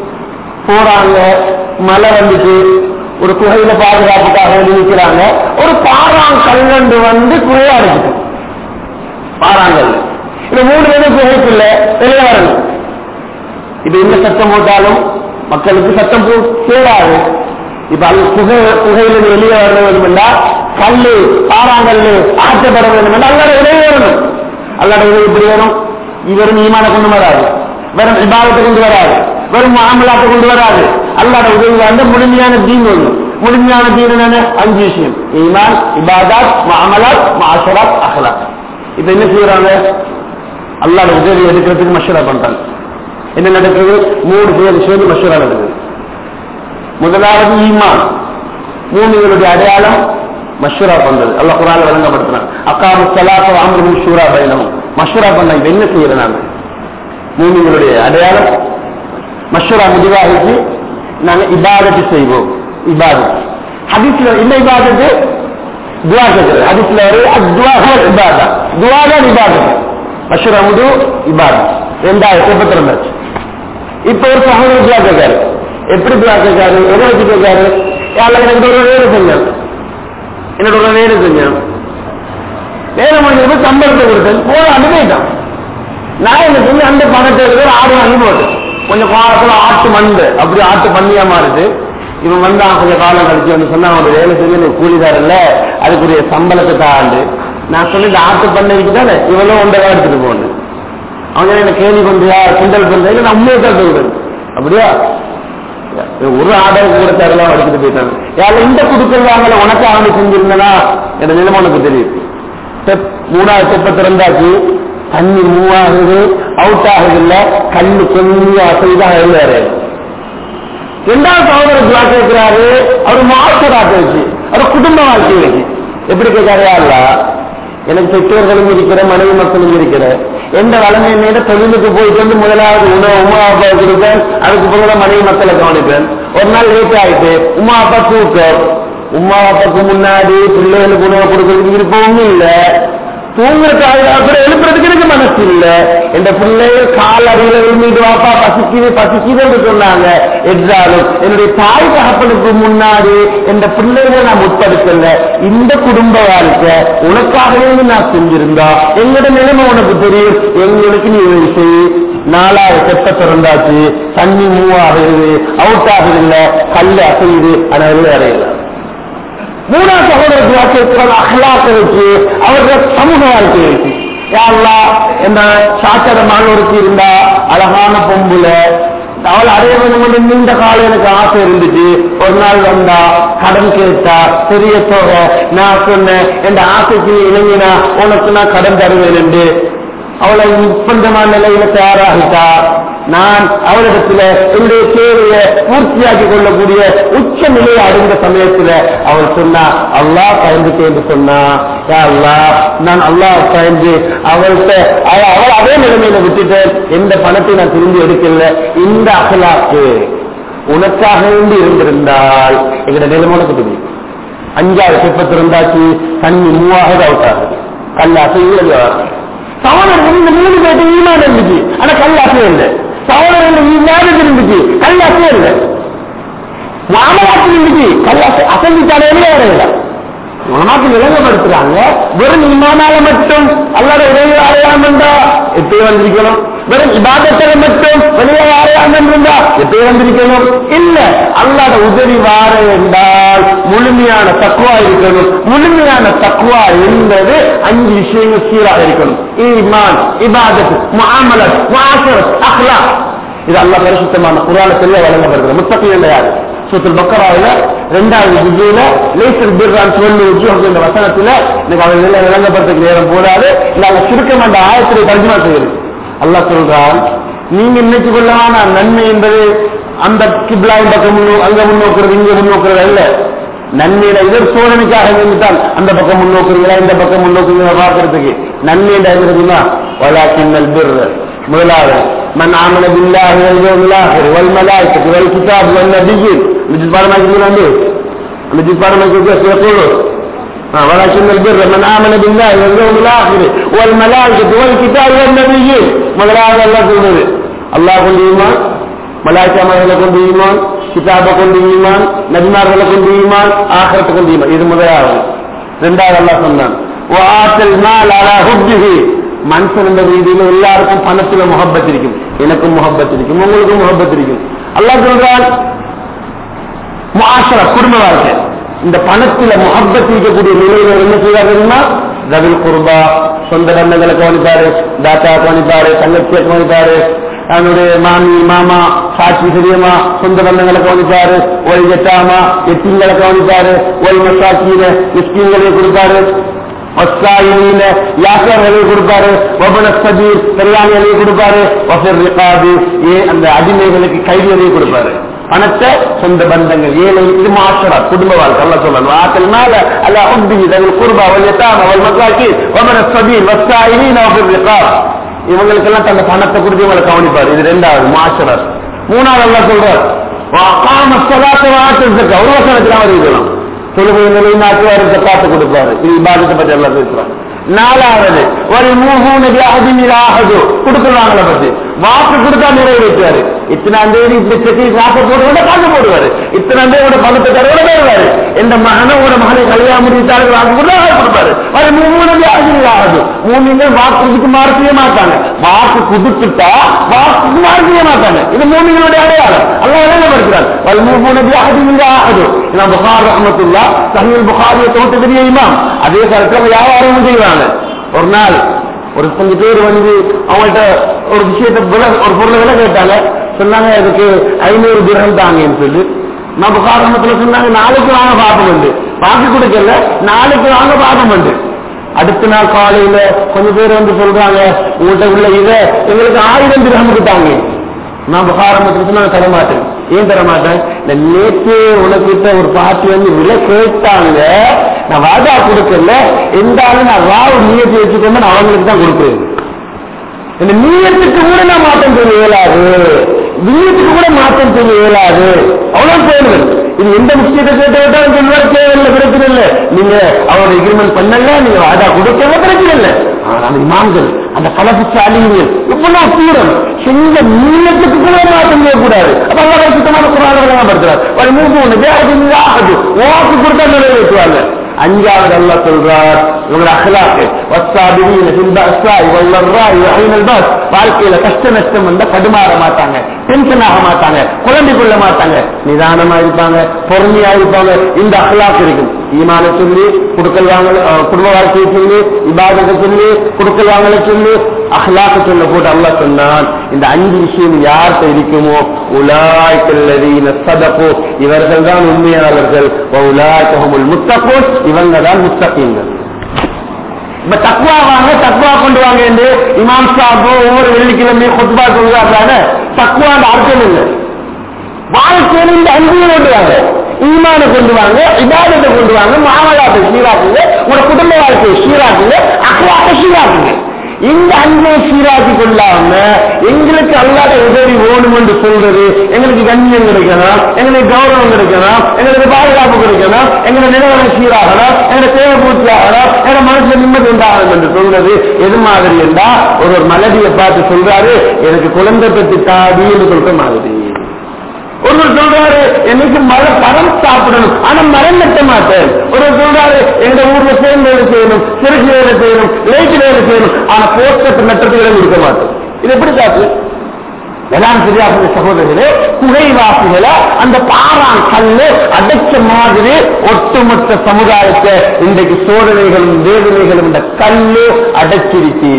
போறாங்க மழை வந்துட்டு ஒரு குகையில பாதுகாப்புக்காக வேண்டி நிற்கிறாங்க ஒரு பாறாங்கல்லண்டு வந்து குறையா இருக்குது பாறாங்கல் இந்த மூணு பேரும் குகைக்குள்ள வெளியே வரணும் இப்ப என்ன சத்தம் போட்டாலும் மக்களுக்கு சத்தம் போ கேடாது இப்ப அது புகை புகையில வெளியே வர வேண்டும் என்றால் கல்லு பாறாங்கல்லு ஆற்றப்பட வேண்டும் என்றால் அல்லாட உதவி வரணும் அல்லாட உதவி எப்படி வரும் இவரும் ஈமான கொண்டு வராது வெறும் இபாதத்தை கொண்டு வராது வெறும் மாமலாத்தை கொண்டு வராது அல்லாட உதவி வந்து முழுமையான தீன் ஒன்று முழுமையான தீன் என்ன அஞ்சு விஷயம் ஈமான் இபாதாத் மாமலாத் மாஷராத் அஹ்லாத் இப்ப என்ன செய்யறாங்க அல்லாட உதவி எடுக்கிறதுக்கு மஷரா பண்றாங்க என்ன நடக்குது மூணு பேர் சேர்ந்து மஷரா நடக்குது முதலாவது ஈமான் மூமிகளுடைய அடையாளம் மஷூரா பண்றது அல்ல குரான் வழங்கப்படுத்தினான் அக்காமு சலாத்த அமரும் ஷூரா பயணம் மஷூரா பண்ண இப்ப என்ன செய்யறோம் நாங்க மூமிகளுடைய அடையாளம் மஷூரா முடிவாகிட்டு நாங்க இபாதத்து செய்வோம் இபாதத் ஹதீஸ்ல என்ன இபாதத்து துவா கேட்கிறது ஹதீஸ்ல ஒரு துவா இபாதா துவா தான் இபாதத் மஷூரா முது இபாதத் ரெண்டாயிரத்தி முப்பத்தி ரெண்டாச்சு இப்ப ஒரு சகோதரர் துவா கேட்காரு எப்படி துவா கேட்காரு எதை வச்சு கேட்காரு யாரில் எனக்கு ஒரு வேலை செஞ்சாங்க என்னோட ஒரு வேலை செஞ்சேன் வேலை முடிஞ்சது சம்பளத்தை கொடுத்தேன் போன அனுப்பிட்டான் நான் என்ன செஞ்சு அந்த பணத்தை எடுத்து ஆடு வாங்கி போட்டேன் கொஞ்சம் காலத்துல ஆட்டு மண்டு அப்படி ஆட்டு பண்ணியா மாறுது இவன் வந்தான் கொஞ்சம் காலம் கழிச்சு வந்து சொன்னா அவன் வேலை செஞ்சு நீ கூலிதார் இல்ல அதுக்குரிய சம்பளத்தை தாண்டு நான் சொன்ன இந்த ஆட்டு பண்ணைக்கு தானே இவளும் ஒன்றை எடுத்துட்டு போகணும் அவங்க என்ன கேள்வி பண்றியா கிண்டல் பண்றியா இல்ல நான் உண்மையை தான் சொல்றேன் அப்படியா ஒரு ஆர்டர் கூட தரலாம் எடுத்துட்டு போயிட்டாங்க யாரும் இந்த குடுக்கல் வாங்கல உனக்கு அவனை செஞ்சிருந்தனா என் நிலைமை உனக்கு தெரியும் ஸ்டெப் மூணாவது ஸ்டெப்பை திறந்தாச்சு தண்ணி மூவ் ஆகுது அவுட் ஆகுது இல்ல கண்ணு கொஞ்சம் அசைதாக எழுதாரு ரெண்டாவது சகோதரர் துவா கேட்கிறாரு அவர் மாசராக்க வச்சு அவர் குடும்ப வாழ்க்கை வச்சு எப்படி கேட்காரு அல்ல எனக்கு பெற்றோர்களும் இருக்கிற மனைவி மக்களும் இருக்கிற எந்த வளமை நேர தொழிலுக்கு போயிட்டு வந்து முதலாவது உணவு உமா அப்பா கொடுப்பேன் அதுக்கு பிறகு மனைவி மக்களை கவனிப்பேன் ஒரு நாள் லேட் ஆயிட்டு உமா அப்பா தூக்கம் உமா அப்பாவுக்கு முன்னாடி பிள்ளைகளுக்கு உணவு கொடுக்கறதுக்கு விருப்பமும் இல்லை தூங்குறதுக்காக அப்புறம் எழுப்புறதுக்கு எனக்கு மனசு இல்ல இந்த பிள்ளைகள் கால் அடியில விழுந்துட்டு வாப்பா பசிக்குது பசிக்குதுன்னு சொன்னாங்க என்றாலும் என்னுடைய தாய் தகப்பனுக்கு முன்னாடி இந்த பிள்ளைகளை நான் முற்படுத்தல இந்த குடும்ப வாழ்க்கை உனக்காகவே நான் செஞ்சிருந்தா எங்களோட நிலைமை உனக்கு தெரியும் எங்களுக்கு நீ உதவி செய் நாலாவது செப்ப திறந்தாச்சு தண்ணி மூவ் ஆகுது அவுட் ஆகுது இல்ல கல் அசையுது ஆனால் அறையல மூணாவது சகோதரருக்கு வாக்கியிருக்கிற அகலாக்க வச்சு அவருடைய சமூக வாழ்க்கை வச்சு யாருலா என்ன சாக்கடை மாணவருக்கு இருந்தா அழகான பொம்புல அவள் அடைய வேண்டும் நீண்ட காலம் எனக்கு ஆசை இருந்துச்சு ஒரு நாள் வந்தா கடன் கேட்டா பெரிய தொகை நான் சொன்னேன் என் ஆசைக்கு இணங்கினா உனக்கு நான் கடன் தருவேன் என்று அவளை நிப்பந்தமான நிலையில தயாராகிட்டா நான் அவளிடத்துல என்னுடைய தேவையை பூர்த்தியாக்கி கொள்ளக்கூடிய உச்ச நிலையை அடைந்த சமயத்துல அவள் சொன்னா அல்லாஹ் பயந்துட்டு என்று சொன்னா யா அல்லாஹ் நான் அல்லாஹ் பயந்து அவள்கிட்ட அவ- அவள் அதே நிலைமையில விட்டுட்டேன் எந்த பணத்தை நான் திரும்பி எடுக்கல இந்த அகலாக்கு உனக்காக வேண்டி இருந்திருந்தால் எங்கட நிலைமை உனக்கு தெரியும் அஞ்சாவது சிப்பத்து இருந்தாச்சு தண்ணி மூவாவது அவுட் ஆகுது கல்லாசை ஈழ சவணர் இந்த மூணு பேருக்கு ஈமான் இருந்துச்சு ஆனா கல்லாசே இல்லை சவணர் ஈமான் இருந்துச்சு கல்லாசே இல்லை மாமலாத்தில் இருந்துச்சு கல்லாசை அசந்தித்தானே வரையில உனக்கு விளங்கப்படுத்துறாங்க வெறும் இமானால மட்டும் அல்லாத உதவி அடையாம இருந்தா எப்படி வந்திருக்கணும் வெறும் இபாதத்துல மட்டும் வெளியே அடையாம இருந்தா எப்படி வந்திருக்கணும் இல்ல அல்லாத உதவி வார என்றால் முழுமையான தக்குவா இருக்கணும் முழுமையான தக்குவா என்பது அஞ்சு விஷயங்கள் சீராக இருக்கணும் ஈமான் இபாதத் முஆமலத் முஆஷரத் அஹ்லாக் இது அல்லாஹ் பரிசுத்தமான குரானத்தில் வழங்கப்படுகிறது முத்தகையில் யாரு சூத்துல் பக்கராவில ரெண்டாவது விஜயில லேசர் பிர்ரான் சொல்லி உத்தியோகம் இந்த வசனத்துல எனக்கு அவர்கள் எல்லாம் விளங்கப்படுறதுக்கு நேரம் போதாது நாங்கள் சுருக்கம் அந்த ஆயத்திலே தர்ஜமா செய்யுது அல்லாஹ் சொல்றான் நீங்க நினைச்சு கொள்ளமான நன்மை என்பது அந்த கிப்லாவின் பக்கம் முன்னோ- அங்க முன்னோக்குறது இங்க முன்னோக்குறது அல்ல நன்மையில இதர் சோதனைக்காக வேண்டித்தான் அந்த பக்கம் முன்னோக்குறீங்களா இந்த பக்கம் முன்னோக்குறீங்களா பார்க்கறதுக்கு நன்மை என்ன வலாக்கின்னல் பிர் முதலாவது من آمن بالله واليوم الآخر والملائكة والكتاب والنبيين نجد بار ما يقول عنده نجد بار ما يقول يقول آه، ولكن البر من آمن بالله واليوم الآخر والملائكة والكتاب والنبيين முதலாவது அல்லாஹ் சொல்றது அல்லாஹ் கொண்டு ஈமான் மலாய்க்கா மகளை கொண்டு ஈமான் கிதாபை கொண்டு ஈமான் நபிமார்களை கொண்டு ஈமான் ஆக்கிரத்தை கொண்டு ஈமான் இது முதலாவது ரெண்டாவது அல்லாஹ் சொன்னான் வாசல் மால் அலா ஹுப்ஜிஹி மனுஷன் என்ற ரீதியில எல்லாருக்கும் பணத்துல முகப்பத் இருக்கும் எனக்கும் முகப்பத் இருக்கும் உங்களுக்கும் முகப்பத் இருக்கும் அல்லாஹ் சொல்றான் முஆஷரா குடும்ப வாழ்க்கை இந்த பணத்துல முகப்பத் இருக்கக்கூடிய நிலையில என்ன செய்வார் தெரியுமா ரவில் குர்பா சொந்த பந்தங்களை கவனிப்பாரு தாத்தா கவனிப்பாரு தங்கச்சியை கவனிப்பாரு தன்னுடைய மாமி மாமா சாட்சி பெரியம்மா சொந்த பந்தங்களை கவனிப்பாரு ஒரு எட்டாமா எட்டிங்களை கவனிப்பாரு ஒரு மசாக்கீன மிஸ்கீன்களை கொடுப்பாரு வஸ்தாயின யாக்கர்களை கொடுப்பாரு ஒபன சபீர் பெரியாணிகளை கொடுப்பாரு வசர் ரிகாது ஏ அந்த அடிமைகளுக்கு கைதிகளை கொடுப்பாரு பணத்தை சொந்த பந்தங்கள் ஏழை இது மாற்றா குடும்ப வாழ்க்கை அல்ல சொல்லணும் ஆக்கள் மேல அல்ல உத்தி தங்கள் குர்பா வல்யத்தாம வல் மசாக்கி ஒபன சபீர் வஸ்தாயின வசர் ரிகாத் இவங்களுக்கெல்லாம் தந்த பணத்தை கொடுத்து இவங்களை கவனிப்பார் இது ரெண்டாவது மாஷரர் மூணாவது அல்ல சொல்றார் காம சலாத்த வாட்டு ஒரு வசனத்தில் அவர் இருக்கலாம் தொழுகை நிலை நாட்டுவார் காத்து கொடுப்பாரு இது இபாதத்தை பற்றி எல்லாம் பேசுறாங்க நாலாவது ஒரு மூணு அதிமிராகது கொடுத்துருவாங்கள பத்தி வாக்கு கொடுத்தா நிறைவேற்றுவாரு இத்தனாம் தேதி இப்படி செட்டி காசை போடுவாரு காசு போடுவாரு இத்தனாம் தேதி பணத்தை தருவாரு தருவாரு எந்த மகனோட மகனை கல்யாணம் முடித்தாரு வாக்கு கொடுத்தா வாக்கு கொடுப்பாரு ஒரு மூணு அதிமிராகது மூணு வாக்குக்கு மாறு செய்ய மாட்டாங்க வாக்கு கொடுத்துட்டா வாக்குக்கு மாறு செய்ய மாட்டாங்க இது மூமிகளுடைய அடையாளம் அல்லாஹ் விளங்கப்படுத்துறார் வல் மூணு அதிமிராகது இமாம் புகார் ரஹமத்துல்லா சஹீல் புகாரியை தோட்டு பெரிய இமாம் அதே காலத்துல வியாபாரம் செய்வாங்க ஒரு நாள் ஒரு கொஞ்சம் பேர் வந்து அவங்கள்ட்ட ஒரு விஷயத்தை விலை ஒரு பொருளை விலை கேட்டாங்க சொன்னாங்க அதுக்கு ஐநூறு திரகம் தாங்கன்னு சொல்லி நான் புகார் ரஹமத்துல சொன்னாங்க நாளைக்கு வாங்க பாப்பம் உண்டு பாக்கி கொடுக்கல நாளைக்கு வாங்க பாப்பம் உண்டு அடுத்த நாள் காலையில கொஞ்சம் பேர் வந்து சொல்றாங்க உங்கள்கிட்ட உள்ள இதை எங்களுக்கு ஆயிரம் திரகம் கொடுத்தாங்க நான் புகாரம்பத்துக்கு நான் தர மாட்டேன் ஏன் தர மாட்டேன் இந்த நேற்று உனக்கிட்ட ஒரு பாட்டி வந்து விலை கேட்டாங்க நான் வாதா கொடுக்கல இருந்தாலும் நான் ராவு நீயத்தை வச்சுக்கோங்க நான் அவங்களுக்கு தான் கொடுப்பேன் இந்த நீயத்துக்கு கூட நான் மாற்றம் செய்ய இயலாது நீயத்துக்கு கூட மாற்றம் செய்ய இயலாது அவ்வளவு தேர்தல் இது எந்த விஷயத்தை கேட்டு விட்டாலும் சொல்லுவார் தேவையில்லை பிரச்சனை இல்லை நீங்க அவரோட எக்ரிமெண்ட் பண்ணல நீங்க வாதா கொடுக்கல பிரச்சனை இல்லை ஆனா அந்த இமாம்கள் அந்த கலப்புச்சாலிகள் இவ்வளவு தூரம் செஞ்ச நீளத்துக்கு கூட மாற்றம் செய்யக்கூடாது அப்ப அல்லா சுத்தமான குரான் படுத்துறாரு ஒரு மூணு ஒண்ணு அது ஆகுது ஓட்டு கொடுத்தா நிறைவேற்றுவாங்க அஞ்சாவது அல்லா சொல்றார் இவங்களோட அகலாக்கு வசாபிரீன சிந்த அஸ்ஸா இவல்லர்ரா இவஹீனல் பாஸ் வாழ்க்கையில கஷ்ட நஷ்டம் வந்தா கடுமாற மாட்டாங்க டென்ஷன் ஆக மாட்டாங்க குழம்பி கொள்ள மாட்டாங்க நிதானமா இருப்பாங்க பொறுமையா இருப்பாங்க இந்த அகலாக்கு இருக்கும் ஈமான சொல்லி குடுக்கல் வாங்கல அஹ், குடும்ப வாழ்க்கையை சொல்லி இபாதத்தை சொல்லி குடுக்கல் வாங்கல சொல்லி அஹ்லாக்க சொல்ல போட்டு அல்லாஹ் சொன்னான் இந்த அஞ்சு விஷயம் யார்கிட்ட இருக்குமோ உலாய்க்கல்லதீன சதப்பு இவர்கள் தான் உண்மையாளர்கள் உலாய்க்கஹுமுல் முத்தகூன் இவங்க தான் முத்தகீன்கள் இப்ப தக்வா வாங்க தக்வா கொண்டு வாங்க என்று இமாம் சாபோ ஒவ்வொரு வெள்ளிக்கிழமையும் கொத்துபா சொல்றாங்க தக்வான்ற அர்த்தம் இல்லை வாழ்க்கையில் இந்த அன்பையை கொண்டு வாங்க ஈமான கொண்டு வாங்க இபாதத்தை கொண்டு வாங்க மாமலாத்தை சீராக்குங்க உங்களோட குடும்ப வாழ்க்கையை சீராக்குங்க அக்கலாக்க சீராக்குங்க இந்த அன்பை சீராக்கி கொள்ளாம எங்களுக்கு அல்லாத உதவி வேணும் என்று சொல்றது எங்களுக்கு கண்ணியம் கிடைக்கணும் எங்களுக்கு கௌரவம் கிடைக்கணும் எங்களுக்கு பாதுகாப்பு கிடைக்கணும் எங்களுக்கு நிலவரம் சீராகணும் எங்களுக்கு தேவை பூர்த்தி ஆகணும் எங்க மனசுல நிம்மதி உண்டாகணும் என்று சொல்றது எது மாதிரி என்றா ஒரு ஒரு மலடியை பார்த்து சொல்றாரு எனக்கு குழந்தை பெற்று தாடி என்று சொல்ற மாதிரி ஒருவர் சொல்றாரு எனக்கு மழ பழம் சாப்பிடணும் ஆனா மரம் நட்ட மாட்டேன் ஒருவர் சொல்றாரு எங்க ஊர்ல சேர்ந்து வேலை செய்யணும் சிறுக்கு வேலை செய்யணும் லேட்டு வேலை செய்யணும் ஆனா போஸ்டர் நட்டத்துக்கு இடம் கொடுக்க மாட்டேன் இது எப்படி காத்து வேளாண் சரியாக சகோதரர்களே குகைவாசிகளை அந்த பாறான் கல்லு அடைச்ச மாதிரி ஒட்டுமொத்த சமுதாயத்தை இன்றைக்கு சோதனைகளும் வேதனைகளும் இந்த கல்லு அடைச்சிருச்சு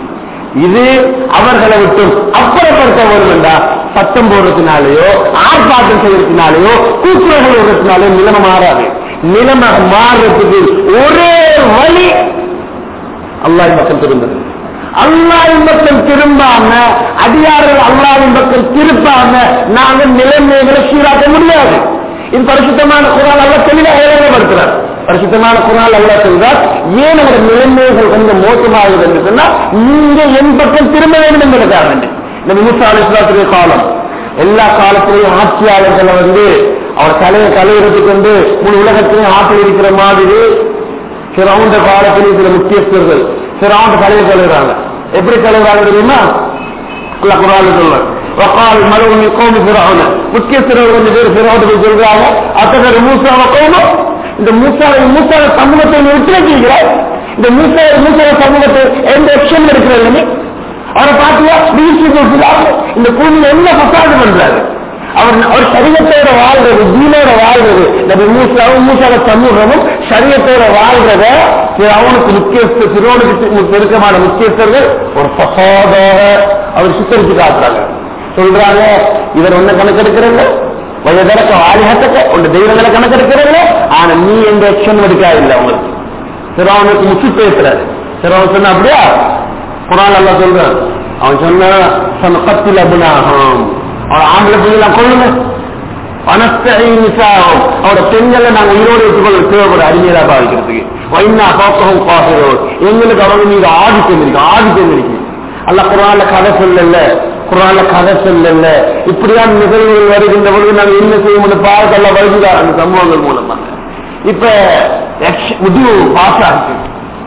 இது அவர்களை விட்டு அப்புறப்படுத்த வரும் என்றா சத்தம் போடுறதுனாலயோ ஆர்ப்பாட்டம் செய்யறதுனாலயோ கூக்குரல்கள் விடுறதுனாலயோ நிலைமை மாறாது நிலைமை மாறுறதுக்கு ஒரே வழி அல்லாஹ் பக்கம் திரும்புது அல்லாவின் பக்கம் திரும்பாம அடியார்கள் அல்லாவின் பக்கம் திருப்பாம நாங்க நிலைமைகளை சீராக்க முடியாது இது பரிசுத்தமான குரால் அல்ல தெளிவாக இழங்கப்படுத்துறார் பரிசுத்தமான குரால் அல்ல சொல்றார் ஏன் நம்முடைய நிலைமைகள் கொஞ்சம் மோசமாகுது என்று சொன்னா நீங்க என் பக்கம் திரும்ப வேண்டும் என்பதற்காக வேண்டி இந்த மூசா அலிஸ்லாத்துடைய காலம் எல்லா காலத்திலையும் ஆட்சியாளர்களை வந்து அவர் தலையை தலையிறதுக்கு வந்து முழு உலகத்திலையும் ஆட்சி இருக்கிற மாதிரி சிறவுண்ட காலத்திலேயும் சில முக்கியஸ்தர்கள் சிறவுண்ட தலையை கழுவுறாங்க எப்படி கழுவுறாங்க தெரியுமா அல்ல குரான் சொல்ல வக்கால் மலவு கோமி பிறவன முக்கியஸ்தர்கள் கொஞ்சம் பேர் பிறவன் சொல்றாங்க அத்தகைய மூசாவை கோமம் இந்த மூசா மூசாவை சமூகத்தை நீ விட்டு வைக்கிறார் இந்த மூசா மூசாவை சமூகத்தை எந்த எக்ஷன் இருக்கிறது அவரை பார்த்தியா பிடிச்சு இந்த பூமியில என்ன பசாது பண்றாரு அவர் அவர் சரீரத்தோட வாழ்றது தீனோட வாழ்றது நபி மூசாவும் மூசாவோட சமூகமும் சரீரத்தோட வாழ்றத அவனுக்கு முக்கியஸ்த சிரோனுக்கு பெருக்கமான முக்கியஸ்தர்கள் ஒரு பசாதாக அவர் சித்தரிச்சு காட்டுறாங்க சொல்றாங்க இவர் ஒன்ன கணக்கெடுக்கிறல்ல வயதரக்க ஆலிஹத்தக்க உங்க தெய்வங்களை கணக்கெடுக்கிறல்ல ஆனா நீ எந்த எக்ஷன் எடுக்காதில்லை அவங்களுக்கு சிரோனுக்கு முச்சு பேசுறாரு சிரோன் சொன்ன அப்படியா குரான் அல்லா சொல்றான் அவன் சொன்ன சமக்கத்தில் அபினாகம் அவன் ஆம்பளை பிள்ளைலாம் கொள்ளுங்க அனஸ்தீசாகும் அவரோட பெண்களை நாங்க உயிரோடு வச்சுக்கொள்ள தேவைப்பட அடிமையிலா பாதிக்கிறதுக்கு வைனா போக்கவும் பாசுகிறோம் எங்களுக்கு அவங்க மீது ஆதிக்கம் இருக்கு ஆதிக்கம் இருக்கு அல்ல குரான்ல கதை சொல்லல குரான்ல கதை சொல்லல இப்படியான நிகழ்வுகள் வருகின்ற பொழுது நாங்க என்ன செய்ய முடியும் பாவத்தல்ல வருகிறார் அந்த சம்பவங்கள் மூலமாக இப்ப முடிவு பாஸ் ஆகுது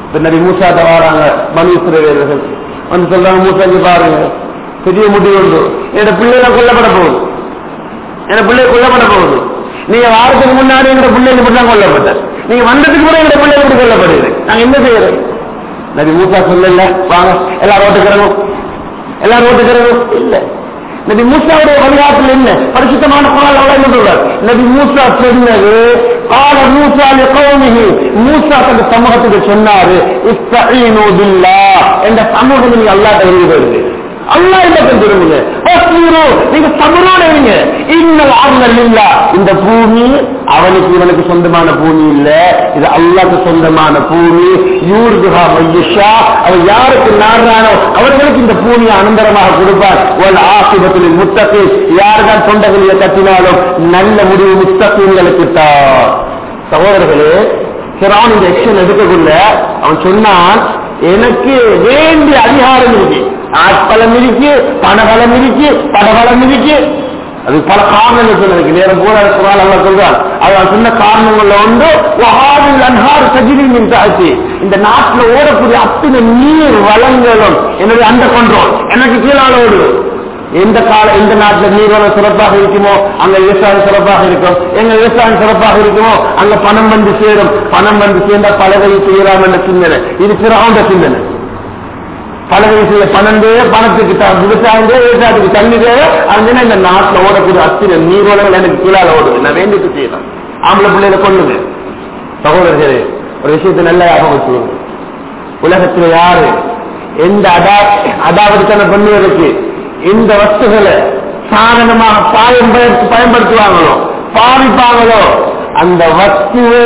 இப்ப நபி மூசா வராங்க மனு இஸ்ரவேலர்கள் வந்து சொல்றாங்க மூசா இங்க பாருங்க பெரிய முடிவு உண்டு என்னோட பிள்ளைகளை கொல்லப்பட போகுது என் பிள்ளை கொல்லப்பட போகுது நீங்க வாரத்துக்கு முன்னாடி எங்க பிள்ளை இப்படி தான் கொல்லப்பட்ட நீங்க வந்ததுக்கு கூட எங்க பிள்ளை இப்படி கொல்லப்படுது நாங்க என்ன செய்யறோம் நபி மூசா சொல்லல வாங்க எல்லாரும் ஓட்டுக்கிறோம் எல்லாரும் ஓட்டுக்கிறோம் இல்ல நபி மூசாவுடைய வழிகாட்டில் என்ன பரிசுத்தமான குரல் அவளை என்ன சொல்றார் நபி மூசா சொன்னது கால மூசா லிகௌமிஹி மூசா தந்த சமூகத்துக்கு சொன்னாரு இஸ்தஈனு பில்லாஹ் என்ற சமூகம் நீங்க அல்லாஹ் தெரிந்து அல்லாஹ் இந்த திரும்புங்க நீங்க சமரோட இருங்க இன்னல் ஆறுதல் இல்ல இந்த பூமி அவனுக்கு இவனுக்கு சொந்தமான பூமி இல்ல இது அல்லாஹ்க்கு சொந்தமான பூமி யூர்துஹா மையஷா அவன் யாருக்கு நாடுறானோ அவர்களுக்கு இந்த பூமியை அனந்தரமாக கொடுப்பார் ஒரு ஆசிபத்தில் முத்தக்கு யாருதான் தொண்டகளில கட்டினாலும் நல்ல முடிவு முத்தகங்களுக்கு தான் சகோதரர்களே சிறான் இந்த எக்ஷன் எடுக்கக்குள்ள அவன் சொன்னான் எனக்கு வேண்டிய அதிகாரம் இருக்கு ஆட்பலம் இருக்கு பணபலம் இருக்கு படபலம் இருக்கு அது பல காரணங்கள் சொன்னதுக்கு நேரம் கூட இருக்கிறாள் அல்ல சொல்றான் அவன் சொன்ன காரணங்கள்ல ஒன்று வஹாவில் அன்ஹார் சஜிரின் தாட்சி இந்த நாட்டுல ஓடக்கூடிய அத்தனை நீர் வளங்களும் என்னுடைய அந்த கண்ட்ரோல் எனக்கு கீழால ஓடுது எந்த கால எந்த நாட்டில் நீர்வளம் சிறப்பாக இருக்குமோ அங்க விவசாயம் சிறப்பாக இருக்கும் எங்க விவசாயம் சிறப்பாக இருக்குமோ அங்க பணம் வந்து சேரும் பணம் வந்து சேர்ந்தா பலகை செய்யலாம் என்ற சிந்தனை இது சிறந்த சிந்தனை பலகை செய்ய பணம் தேவை பணத்துக்கு த- விவசாயம் தேவை விவசாயத்துக்கு தண்ணி தேவை அதுனா இந்த நாட்டில் ஓடக்கூடிய அத்தனை நீர்வளங்கள் எனக்கு கீழால ஓடுது நான் வேண்டிட்டு செய்யலாம் ஆம்பளை பிள்ளைகளை கொள்ளுங்க சகோதரர்களே ஒரு விஷயத்தை நல்லா ஞாபகம் வச்சுக்கோங்க உலகத்துல யாரு எந்த அதா அதாவதுத்தனை பண்ணுவதற்கு இந்த வஸ்துகளை சாதனமாக பயன்படுத்தி பயன்படுத்துவாங்களோ பாவிப்பாங்களோ அந்த வஸ்துவே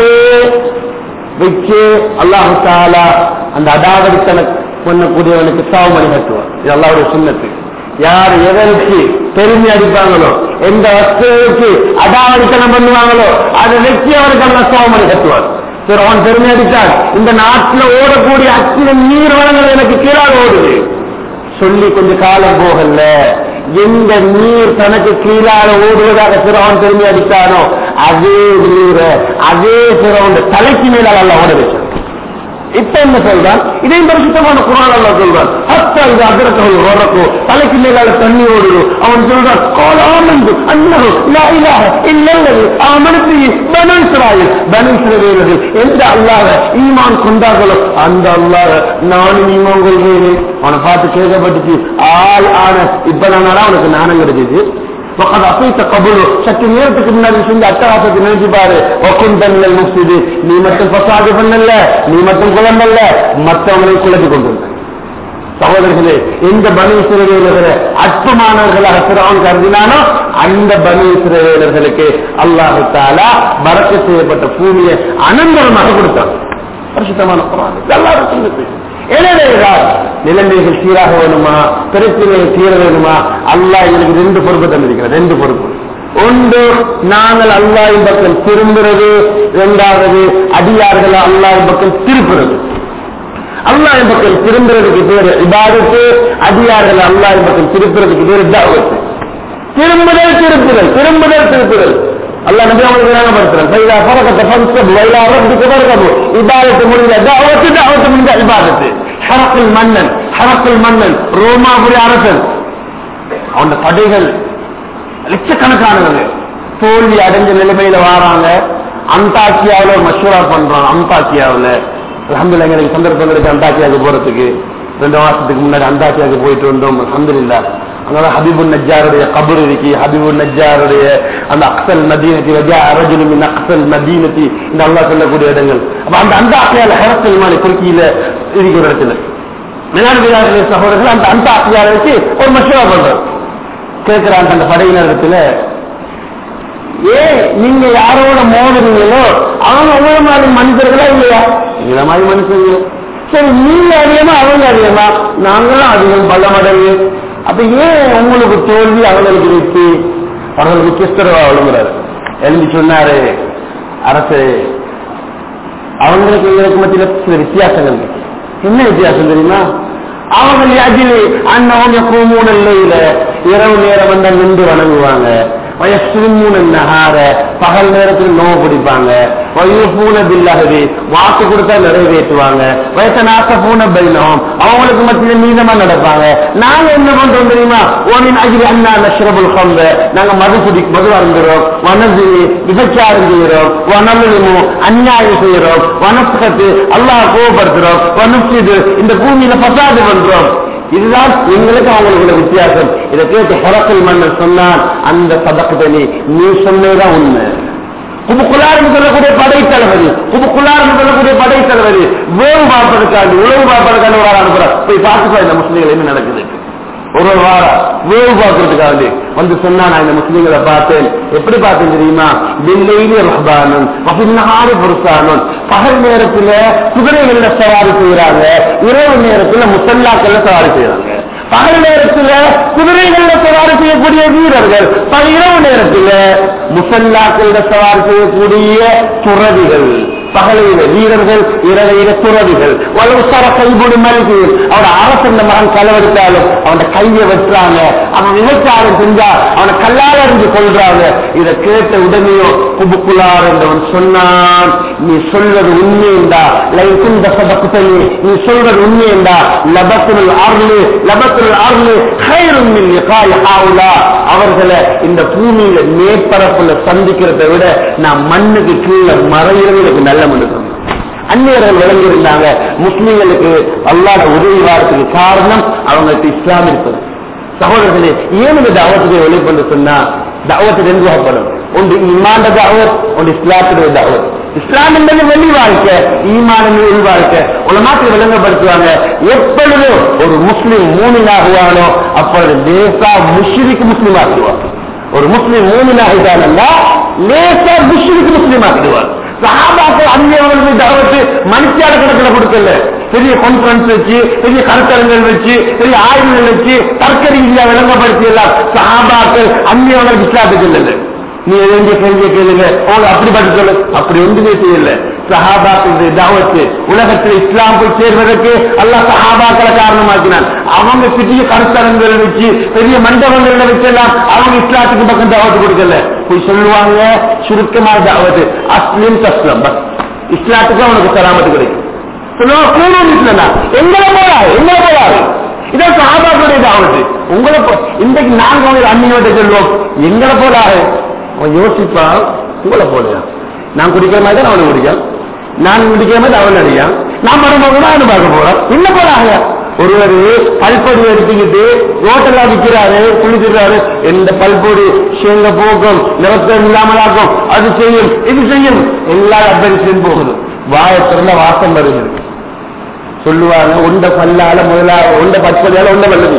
வச்சு அல்லாஹு தாலா அந்த அதாவதுத்தனை பண்ணக்கூடியவனுக்கு சாவுமணி கட்டுவார் இது அல்லாவுடைய சுண்ணத்து யார் எதை வச்சு பெருமை அடிப்பாங்களோ எந்த வஸ்துவை வச்சு அடாவடித்தனம் பண்ணுவாங்களோ அதை வச்சு அவருக்கு அல்ல சாவுமணி கட்டுவார் சரி அவன் பெருமை அடித்தான் இந்த நாட்டில் ஓடக்கூடிய அத்தனை நீர் வளங்கள் எனக்கு கீழாக ஓடுது சொல்லி கொஞ்ச காலம் போகல எந்த நீர் தனக்கு கீழால ஓடுவதாக சிறவன் பெருமை அடித்தானோ அதே நீரை அதே சிறவன் தலைக்கு மேலால் அல்ல ஓட வச்சான் இப்ப என்ன சொல்றான் இதையும் பரிசுத்தமான குரான் அல்ல சொல்றான் ஹத்தா இது அகரத்தவள் ஓடக்கோ தலைக்கு மேலால தண்ணி ஓடுது அவன் சொல்றான் கோலாமந்து அன்னஹு லா இலாஹ இல்லல்லது ஆமனத்து பனு இஸ்ராயில் பனு இஸ்ரவேலர்கள் எந்த அல்லாஹ் ஈமான் கொண்டார்களோ அந்த அல்லாஹ் நானும் ஈமான் கொள்வேன் அவனை பார்த்து கேட்கப்பட்டுச்சு ஆள் ஆன இப்ப நான் அவனுக்கு நாணம் கிடைச்சது وقد أعطيت قبله சற்று நேரத்துக்கு முன்னாடி செஞ்ச அட்டகாசத்தை நினைச்சு பாரு ஒக்குந்தங்கள் முஃப்சிது நீ மட்டும் பசாது பண்ணல நீ மட்டும் குழம்பல்ல மற்றவங்களை குழப்பி கொண்டு வந்த. சகோதரர்களே எந்த பனு இஸ்ரவேலர்கள அற்பமானவர்களாக சிறவன் கருதினானோ அந்த பனு இஸ்ரவேலர்களுக்கு அல்லாஹு தாலா பறக்க செய்யப்பட்ட பூமியை அனந்தரமாக கொடுத்தான் பரிசுத்தமான குரான் எல்லாரும் சொன்னது எனவே நிலைமைகள் சீராக வேணுமா பிரச்சனைகள் தீர வேணுமா அல்லாஹ் எனக்கு ரெண்டு பொறுப்பு தந்திருக்கிறார் ரெண்டு பொறுப்பு ஒன்று நாங்கள் அல்லாஹின் பக்கம் திரும்புறது இரண்டாவது அடியார்கள் அல்லாஹின் பக்கம் திருப்புறது அல்லாஹின் பக்கம் திரும்புறதுக்கு பேரு இபாதத்து அடியார்கள் அல்லாஹின் பக்கம் திருப்புறதுக்கு பேரு தாவத்து திரும்புதல் திருப்புதல் திரும்புதல் திருப்புதல் அல்லாஹ் நபி அவங்களுக்கு ஞாபகப்படுத்துறான் ஃபைதா ஃபரகத ஃபன்சப் வைலா ரப்பிக ஃபர்கபு இபாதத்து முடிஞ்ச தஅவத்து தஅவத்து முடிஞ்ச இபாதத்து ஹரக்குல் மன்னன் ஹரக்குல் மன்னன் ரோமாபுரி அரசன் அவன் படைகள் லட்சக்கணக்கானவங்க தோல்வி அடைஞ்ச நிலைமையில வாராங்க அந்தாக்கியாவில் ஒரு மஷூரா பண்றோம் அந்தாக்கியாவில் அலமதுல்ல எங்களுக்கு சந்தர்ப்பம் இருக்கு அந்தாக்கியாவுக்கு போறதுக்கு ரெண்டு மாசத்துக்கு முன்னாடி அந்தாக்கியாவுக்கு போயிட்டு வந்தோம் அலமதுல்லா அங்கதான் ஹபீபுல் நஜாருடைய கபர் இருக்கு ஹபீபுல் நஜாருடைய அந்த அக்சல் மதீனத்தி வஜா அரஜுலு மின் அக்சல் மதீனத்தி இந்த அல்லாஹ் சொல்லக்கூடிய இடங்கள் அப்ப அந்த அந்தாக்கியால ஹரத்தல் மாலி துருக்கியில இருக்கிற இடத்துல மேலாண்மையாளர்கள் சகோதரர்கள் அந்த அந்த ஆசியாரை வச்சு ஒரு மஷூரா பண்றோம் கேட்கிறாங்க அந்த படையினரிடத்துல ஏன் நீங்க யாரோட மோதுறீங்களோ அவங்க ஒவ்வொரு மாதிரி மனுஷர்களா இல்லையா இந்த மாதிரி மனுஷங்க சரி நீங்க அதிகமா அவங்க அதிகமா நாங்களும் அதிகம் பல மடங்கு அப்ப ஏன் உங்களுக்கு தோல்வி அவங்களுக்கு வெற்றி அவங்களுக்கு கிறிஸ்தரவா விழுங்குறாரு எழுதி சொன்னாரு அரசு அவங்களுக்கு எங்களுக்கு மத்தியில சில வித்தியாசங்கள் இருக்கு என்ன வித்தியாசம் தெரியுமா அவங்க அஜிலி அண்ணவங்க பூமூனல்ல இரவு நேரம் வந்தா நின்று வணங்குவாங்க வயசுமூன நகார பகல் நேரத்தில் நோவு பிடிப்பாங்க வயுபூன பில்லகவி வாக்கு கொடுத்தா நிறைவேற்றுவாங்க வயசனாச பூன பைனம் அவங்களுக்கு மத்தியில் மீதமா நடப்பாங்க நாங்க என்ன பண்றோம் தெரியுமா ஓனின் அகிரி அண்ணா நஷ்ரபுல் ஹம்ப நாங்க மது குடி மது அருந்துறோம் வனது விபச்சாரம் செய்யறோம் வனமும் அநியாயம் செய்யறோம் வனஸ்கத்து அல்லாஹ் கோபப்படுத்துறோம் வனசிது இந்த பூமியில பசாது பண்றோம் இதுதான் எங்களுக்கு அவங்களுக்கு வித்தியாசம் இதை கேட்டு ஹரக்கல் மன்னர் சொன்னான் அந்த சதக்கத்தை நீ சொன்னதுதான் உண்மை குபுக்குலார் சொல்லக்கூடிய படைத்தளபதி குபுக்குலார் சொல்லக்கூடிய படைத்தளபதி வேவு பார்ப்பதற்காண்டி உழவு பார்ப்பதற்காண்டி ஒரு ஆள் அனுப்புறார் போய் பார்த்துக்கோ இந்த முஸ்லீம்கள் என்ன நடக்குது ஒரு ஒரு வாரம் வேவு பார்க்கறதுக்காண்டி வந்து சொன்னா நான் இந்த முஸ்லீம்களை பார்த்தேன் எப்படி பார்த்தேன் தெரியுமா வெள்ளையிலே ரஹ்பானும் வபின்னாறு புருஷானும் பகல் நேரத்துல குதிரைகள்ல சவாரி செய்யறாங்க இரவு நேரத்துல முசல்லாக்கள்ல சவாரி செய்யறாங்க பகல் நேரத்துல குதிரைகள்ல சவாரி செய்யக்கூடிய வீரர்கள் பல இரவு நேரத்துல முசல்லாக்கள்ல சவாரி செய்யக்கூடிய துறவிகள் பகலையில வீரர்கள் இரவையில துறவிகள் வலவு சர கைபொடி மல்கி அவன அரசன் மகன் களவெடுத்தாலும் அவன கையை வெட்டுறாங்க அவன் விபச்சாரம் செஞ்சா அவனை கல்லால இருந்து கொள்றாங்க இதை கேட்ட உடனேயோ குபுக்குலார் என்றவன் சொன்னான் நீ சொல்வது உண்மையுண்டா லைக்குந்த சபக்குத்தனி நீ சொல்வது உண்மையுண்டா லபத்துல் அருளு லபத்துல் அருளு ஹைரும் மின் லிகாய் ஹாவுலா அவர்களை இந்த பூமியில மேற்பரப்புல சந்திக்கிறதை விட நான் மண்ணுக்கு கீழே மறையிறது எனக்கு நல்ல மனுஷன் அந்நியர்கள் விளங்கி இருந்தாங்க முஸ்லிம்களுக்கு அல்லாத உதவி வாரத்துக்கு காரணம் அவங்களுக்கு இஸ்லாம் இருப்பது சகோதரர்களே ஏன் இந்த தாவத்துக்கு வெளிப்பண்டு சொன்னா தாவத்து ரெண்டு வகைப்படும் ஒன்று இமாண்ட தாவத் ஒன்று இஸ்லாத்துடைய தாவத் இஸ்லாம் என்பது வெளி வாழ்க்கை ஈமான் என்பது வெளி வாழ்க்கை உலமாத்தில் விளங்கப்படுத்துவாங்க எப்பொழுதும் ஒரு முஸ்லிம் மூமினாகுவானோ அப்பொழுது லேசா முஷ்ரிக்கு முஸ்லிம் ஆக்குவார் ஒரு முஸ்லிம் மூமினாகிட்டானா லேசா முஷ்ரிக்கு முஸ்லிம் ஆக்கிடுவார் சஹாபாக்கள் அந்நியவர்களுக்கு தாவத்து மனுஷியால கணக்கில் கொடுக்கல பெரிய கான்பரன்ஸ் வச்சு பெரிய கருத்தரங்கள் வச்சு பெரிய ஆய்வுகள் வச்சு தர்க்க ரீதியா விளங்கப்படுத்தி எல்லாம் சஹாபாக்கள் அந்நியவர்களுக்கு இஸ்லாத்துக்கு இல்லை நீ எங்க கேள்வியை கேளுங்க அவங்க அப்படி பதில் சொல்லு அப்படி ஒன்றுமே செய்யல சஹாபாக்களுடைய தாவத்து உலகத்தில் இஸ்லாம் போய் சேர்வதற்கு அல்லாஹ் சஹாபாக்களை காரணமாக்கினான் அவங்க பெரிய கருத்தரங்களை வச்சு பெரிய மண்டபங்களை வச்செல்லாம் அவங்க இஸ்லாத்துக்கு பக்கம் தாவத்து கொடுக்கல போய் சொல்லுவாங்க சுருக்கமா தாவத்து அஸ்லிம் தஸ்லம் பஸ் இஸ்லாத்துக்கு அவனுக்கு சலாமத்து கிடைக்கும் சொல்லுவாங்க கூடும் இஸ்லாம் எங்களை போறாரு எங்களை போறாரு இதான் சஹாபாக்களுடைய தாவத்து உங்களை போ- இன்றைக்கு நாங்க வந்து அந்நியோட சொல்லுவோம் எங்களை போறாரு அவன் யோசிப்பான் உங்களை போலையா நான் குடிக்கிற மாதிரி தான் அவனை குடிக்கான் நான் குடிக்கிற மாதிரி அவன் அடியான் நான் மருமக தான் அவனை பார்க்க போறான் என்ன போறாங்க ஒருவர் பல்பொடி எடுத்துக்கிட்டு ரோட்டெல்லாம் விற்கிறாரு குளிக்கிறாரு எந்த பல்பொடி சேங்க போக்கும் நிறத்தம் இல்லாமலாக்கும் அது செய்யும் இது செய்யும் எல்லா அபரிசையும் போகுது வாயை திறந்த வாசம் வருது சொல்லுவாங்க உண்ட பல்லால முதலாக உண்ட பற்பதியால உண்ட வல்லது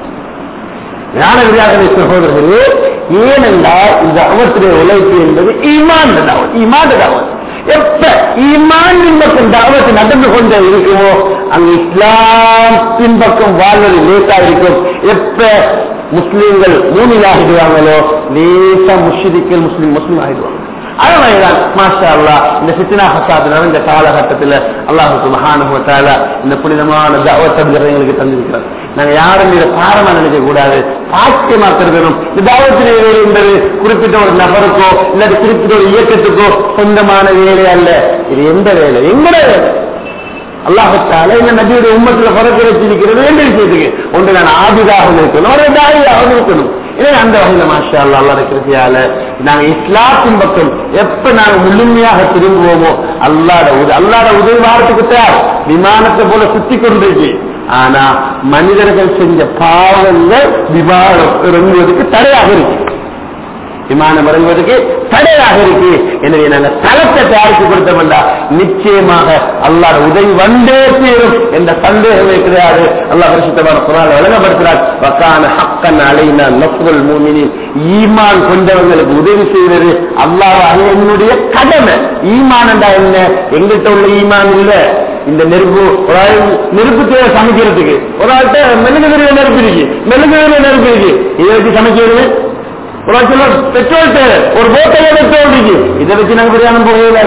ஞானவிரியாக சகோதரர்களே ஏனென்றால் இந்த அவத்துடைய உழைப்பு என்பது ஈமான் தாவத் ஈமான் தாவத் எப்ப ஈமான் பக்கம் தாவத்து நடந்து கொண்டே இருக்குமோ அங்கு இஸ்லாம் பின்பக்கம் வாழ்வது லேசா இருக்கும் எப்ப முஸ்லீம்கள் மூணிலாகிடுவாங்களோ லேசா முஷிதிக்கள் முஸ்லீம் முஸ்லீம் ஆகிடுவாங்க அதனாலதான் மாஷா அல்லாஹ் இந்த சித்தினா ஹசாத் நடந்த காலகட்டத்தில் அல்லாஹு சுபஹானஹு வ தஆலா இந்த புனிதமான தஅவத் எங்களுக்கு தந்திருக்கிறார் நாங்க யாரும் இதை பாரமா நினைக்க கூடாது பாக்கியமா கருதணும் இந்த தாவத்திலே வேலை என்பது குறிப்பிட்ட ஒரு நபருக்கோ இல்லாட்டி குறிப்பிட்ட ஒரு இயக்கத்துக்கோ சொந்தமான வேலை அல்ல இது எந்த வேலை எங்கட வேலை அல்லாஹத்தால இந்த நபியுடைய உம்மத்துல பறக்க வச்சிருக்கிறது ரெண்டு விஷயத்துக்கு ஒன்று நான் ஆபிதாக இருக்கணும் ஒரு தாயாக இருக்கணும் எனவே அந்த வகையில மாஷா அல்லா அல்லா கிருத்தியால நாங்க இஸ்லாத்தின் பக்கம் எப்ப நாங்க முழுமையாக திரும்புவோமோ அல்லாட உதவி அல்லாட உதவி வாரத்துக்கு தயார் விமானத்தை போல சுத்தி கொண்டிருக்கு ஆனா மனிதர்கள் செஞ்ச பாவங்கள் விமானம் இறங்குவதற்கு தடையாக இருக்கு விமானம் இறங்குவதற்கு தடையாக இருக்கு எனவே நாங்க தளத்தை தயாரித்து கொடுத்தோம்டா நிச்சயமாக அல்லாஹ் உதவி வந்தே தீரும் என்ற சந்தேகமே கிடையாது அல்லாஹ் பரிசுத்தமான குரான் வழங்கப்படுகிறார் வக்கான ஹக்கன் அலைனா நஃபுல் மூமினின் ஈமான் கொண்டவங்களுக்கு உதவி செய்வது அல்லாஹ் என்னுடைய கடமை ஈமான் என்றா என்ன எங்கிட்ட உள்ள ஈமான் இல்ல இந்த நெருப்பு ஒரு ஆள் நெருப்பு தேவை சமைக்கிறதுக்கு ஒரு ஆள்கிட்ட மெழுகு தெரிய நெருப்பு இருக்கு மெழுகு தெரிய நெருப்பு இருக்கு இதை வச்சு சமைக்கிறது ஒரு சில பெட்ரோல் தேவை ஒரு போட்டையே பெட்ரோல் இருக்கு இதை வச்சு நாங்க பிரயாணம் போக இயலாது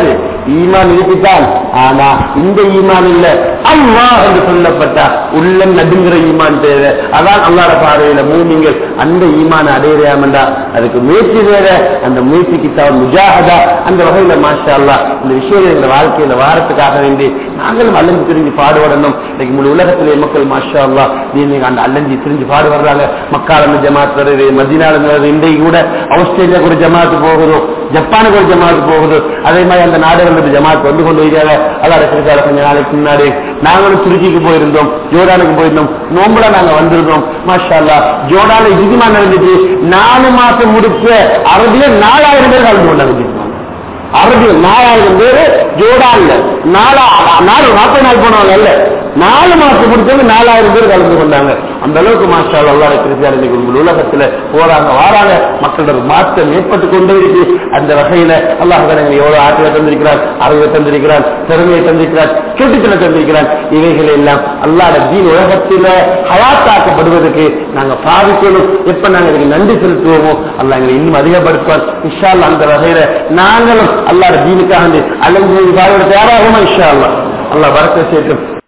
ஈமான் இருக்குதான் ஆனா இந்த ஈமான் இல்ல அல்லாஹ் என்று சொல்லப்பட்ட உள்ளம் நடுங்கிற ஈமான் தேவை அதான் அல்லாட பார்வையில மூமிங்கள் அந்த ஈமான் அடையிறாமண்டா அதுக்கு முயற்சி வேற அந்த முயற்சிக்கு தான் முஜாஹதா அந்த வகையில மாஷா அல்லாஹ் இந்த விஷயம் எங்க வாழ்க்கையில வாரத்துக்காக வேண்டி நாங்களும் அலைஞ்சு திரிஞ்சு பாடுபடணும் இன்னைக்கு முழு உலகத்திலே மக்கள் மாஷா அல்லாஹ் நீங்க அந்த அலைஞ்சு திரிஞ்சு பாடுபடுறாங்க மக்கால இருந்து ஜமாத் வருது மதினால இருந்து வருது இன்றைக்கு கூட ஆஸ்திரேலியாவுக்கு ஒரு ஜமாத்து போகுது ஜப்பானுக்கு ஒரு ஜமாத்து போகுது அதே மாதிரி அந்த நாடுகள் இருந்து ஜமாத் வந்து கொண்டு வைக்கிறாங்க அல்லாட சிறுக்கால கொஞ்ச நாளைக்கு முன்னாடி நாங்களும் துருக்கிக்கு போயிருந்தோம் ஜோர்டானுக்கு போயிருந்தோம் நோம்புல நாங்க வந்திருந்தோம் மாஷா அல்லாஹ் ஜோர்டான இறுதிமா நடந்துச்சு நாலு மாசம் முடிச்ச அரபிய நாலாயிரம் பேர் கலந்து கொண்டாங்க அரபியல் நாலாயிரம் பேரு ஜோர்டான்ல நாலா நாலு நாற்பது நாள் போனவங்க அல்ல நாலு மாசம் முடிச்சவங்க நாலாயிரம் பேர் கலந்து கொண்டாங்க அந்த அளவுக்கு மாஷா அல்லாஹ் கிருத்தியார் இன்னைக்கு உங்கள் உலகத்துல போறாங்க வாராங்க மக்களோட ஒரு மாற்றம் ஏற்பட்டு கொண்டே இருக்கு அந்த வகையில அல்லாஹ் எனக்கு எவ்வளவு ஆற்றலை தந்திருக்கிறார் அறிவை தந்திருக்கிறார் திறமையை தந்திருக்கிறார் கேட்டுத்தலை தந்திருக்கிறார் இவைகளை எல்லாம் அல்லாட தீன் உலகத்தில ஹயாத்தாக்கப்படுவதற்கு நாங்க பாதிக்கணும் எப்ப நாங்க இதுக்கு நன்றி செலுத்துவோமோ அல்லாஹ் எங்களை இன்னும் அதிகப்படுத்துவார் இன்ஷா அல்லாஹ் அந்த வகையில நாங்களும் அல்லாட தீனுக்காக அலைஞ்சு பாடுவது தயாராகுமா இன்ஷா அல்லாஹ் அல்லாஹ் வரக்க சேர்க்கும்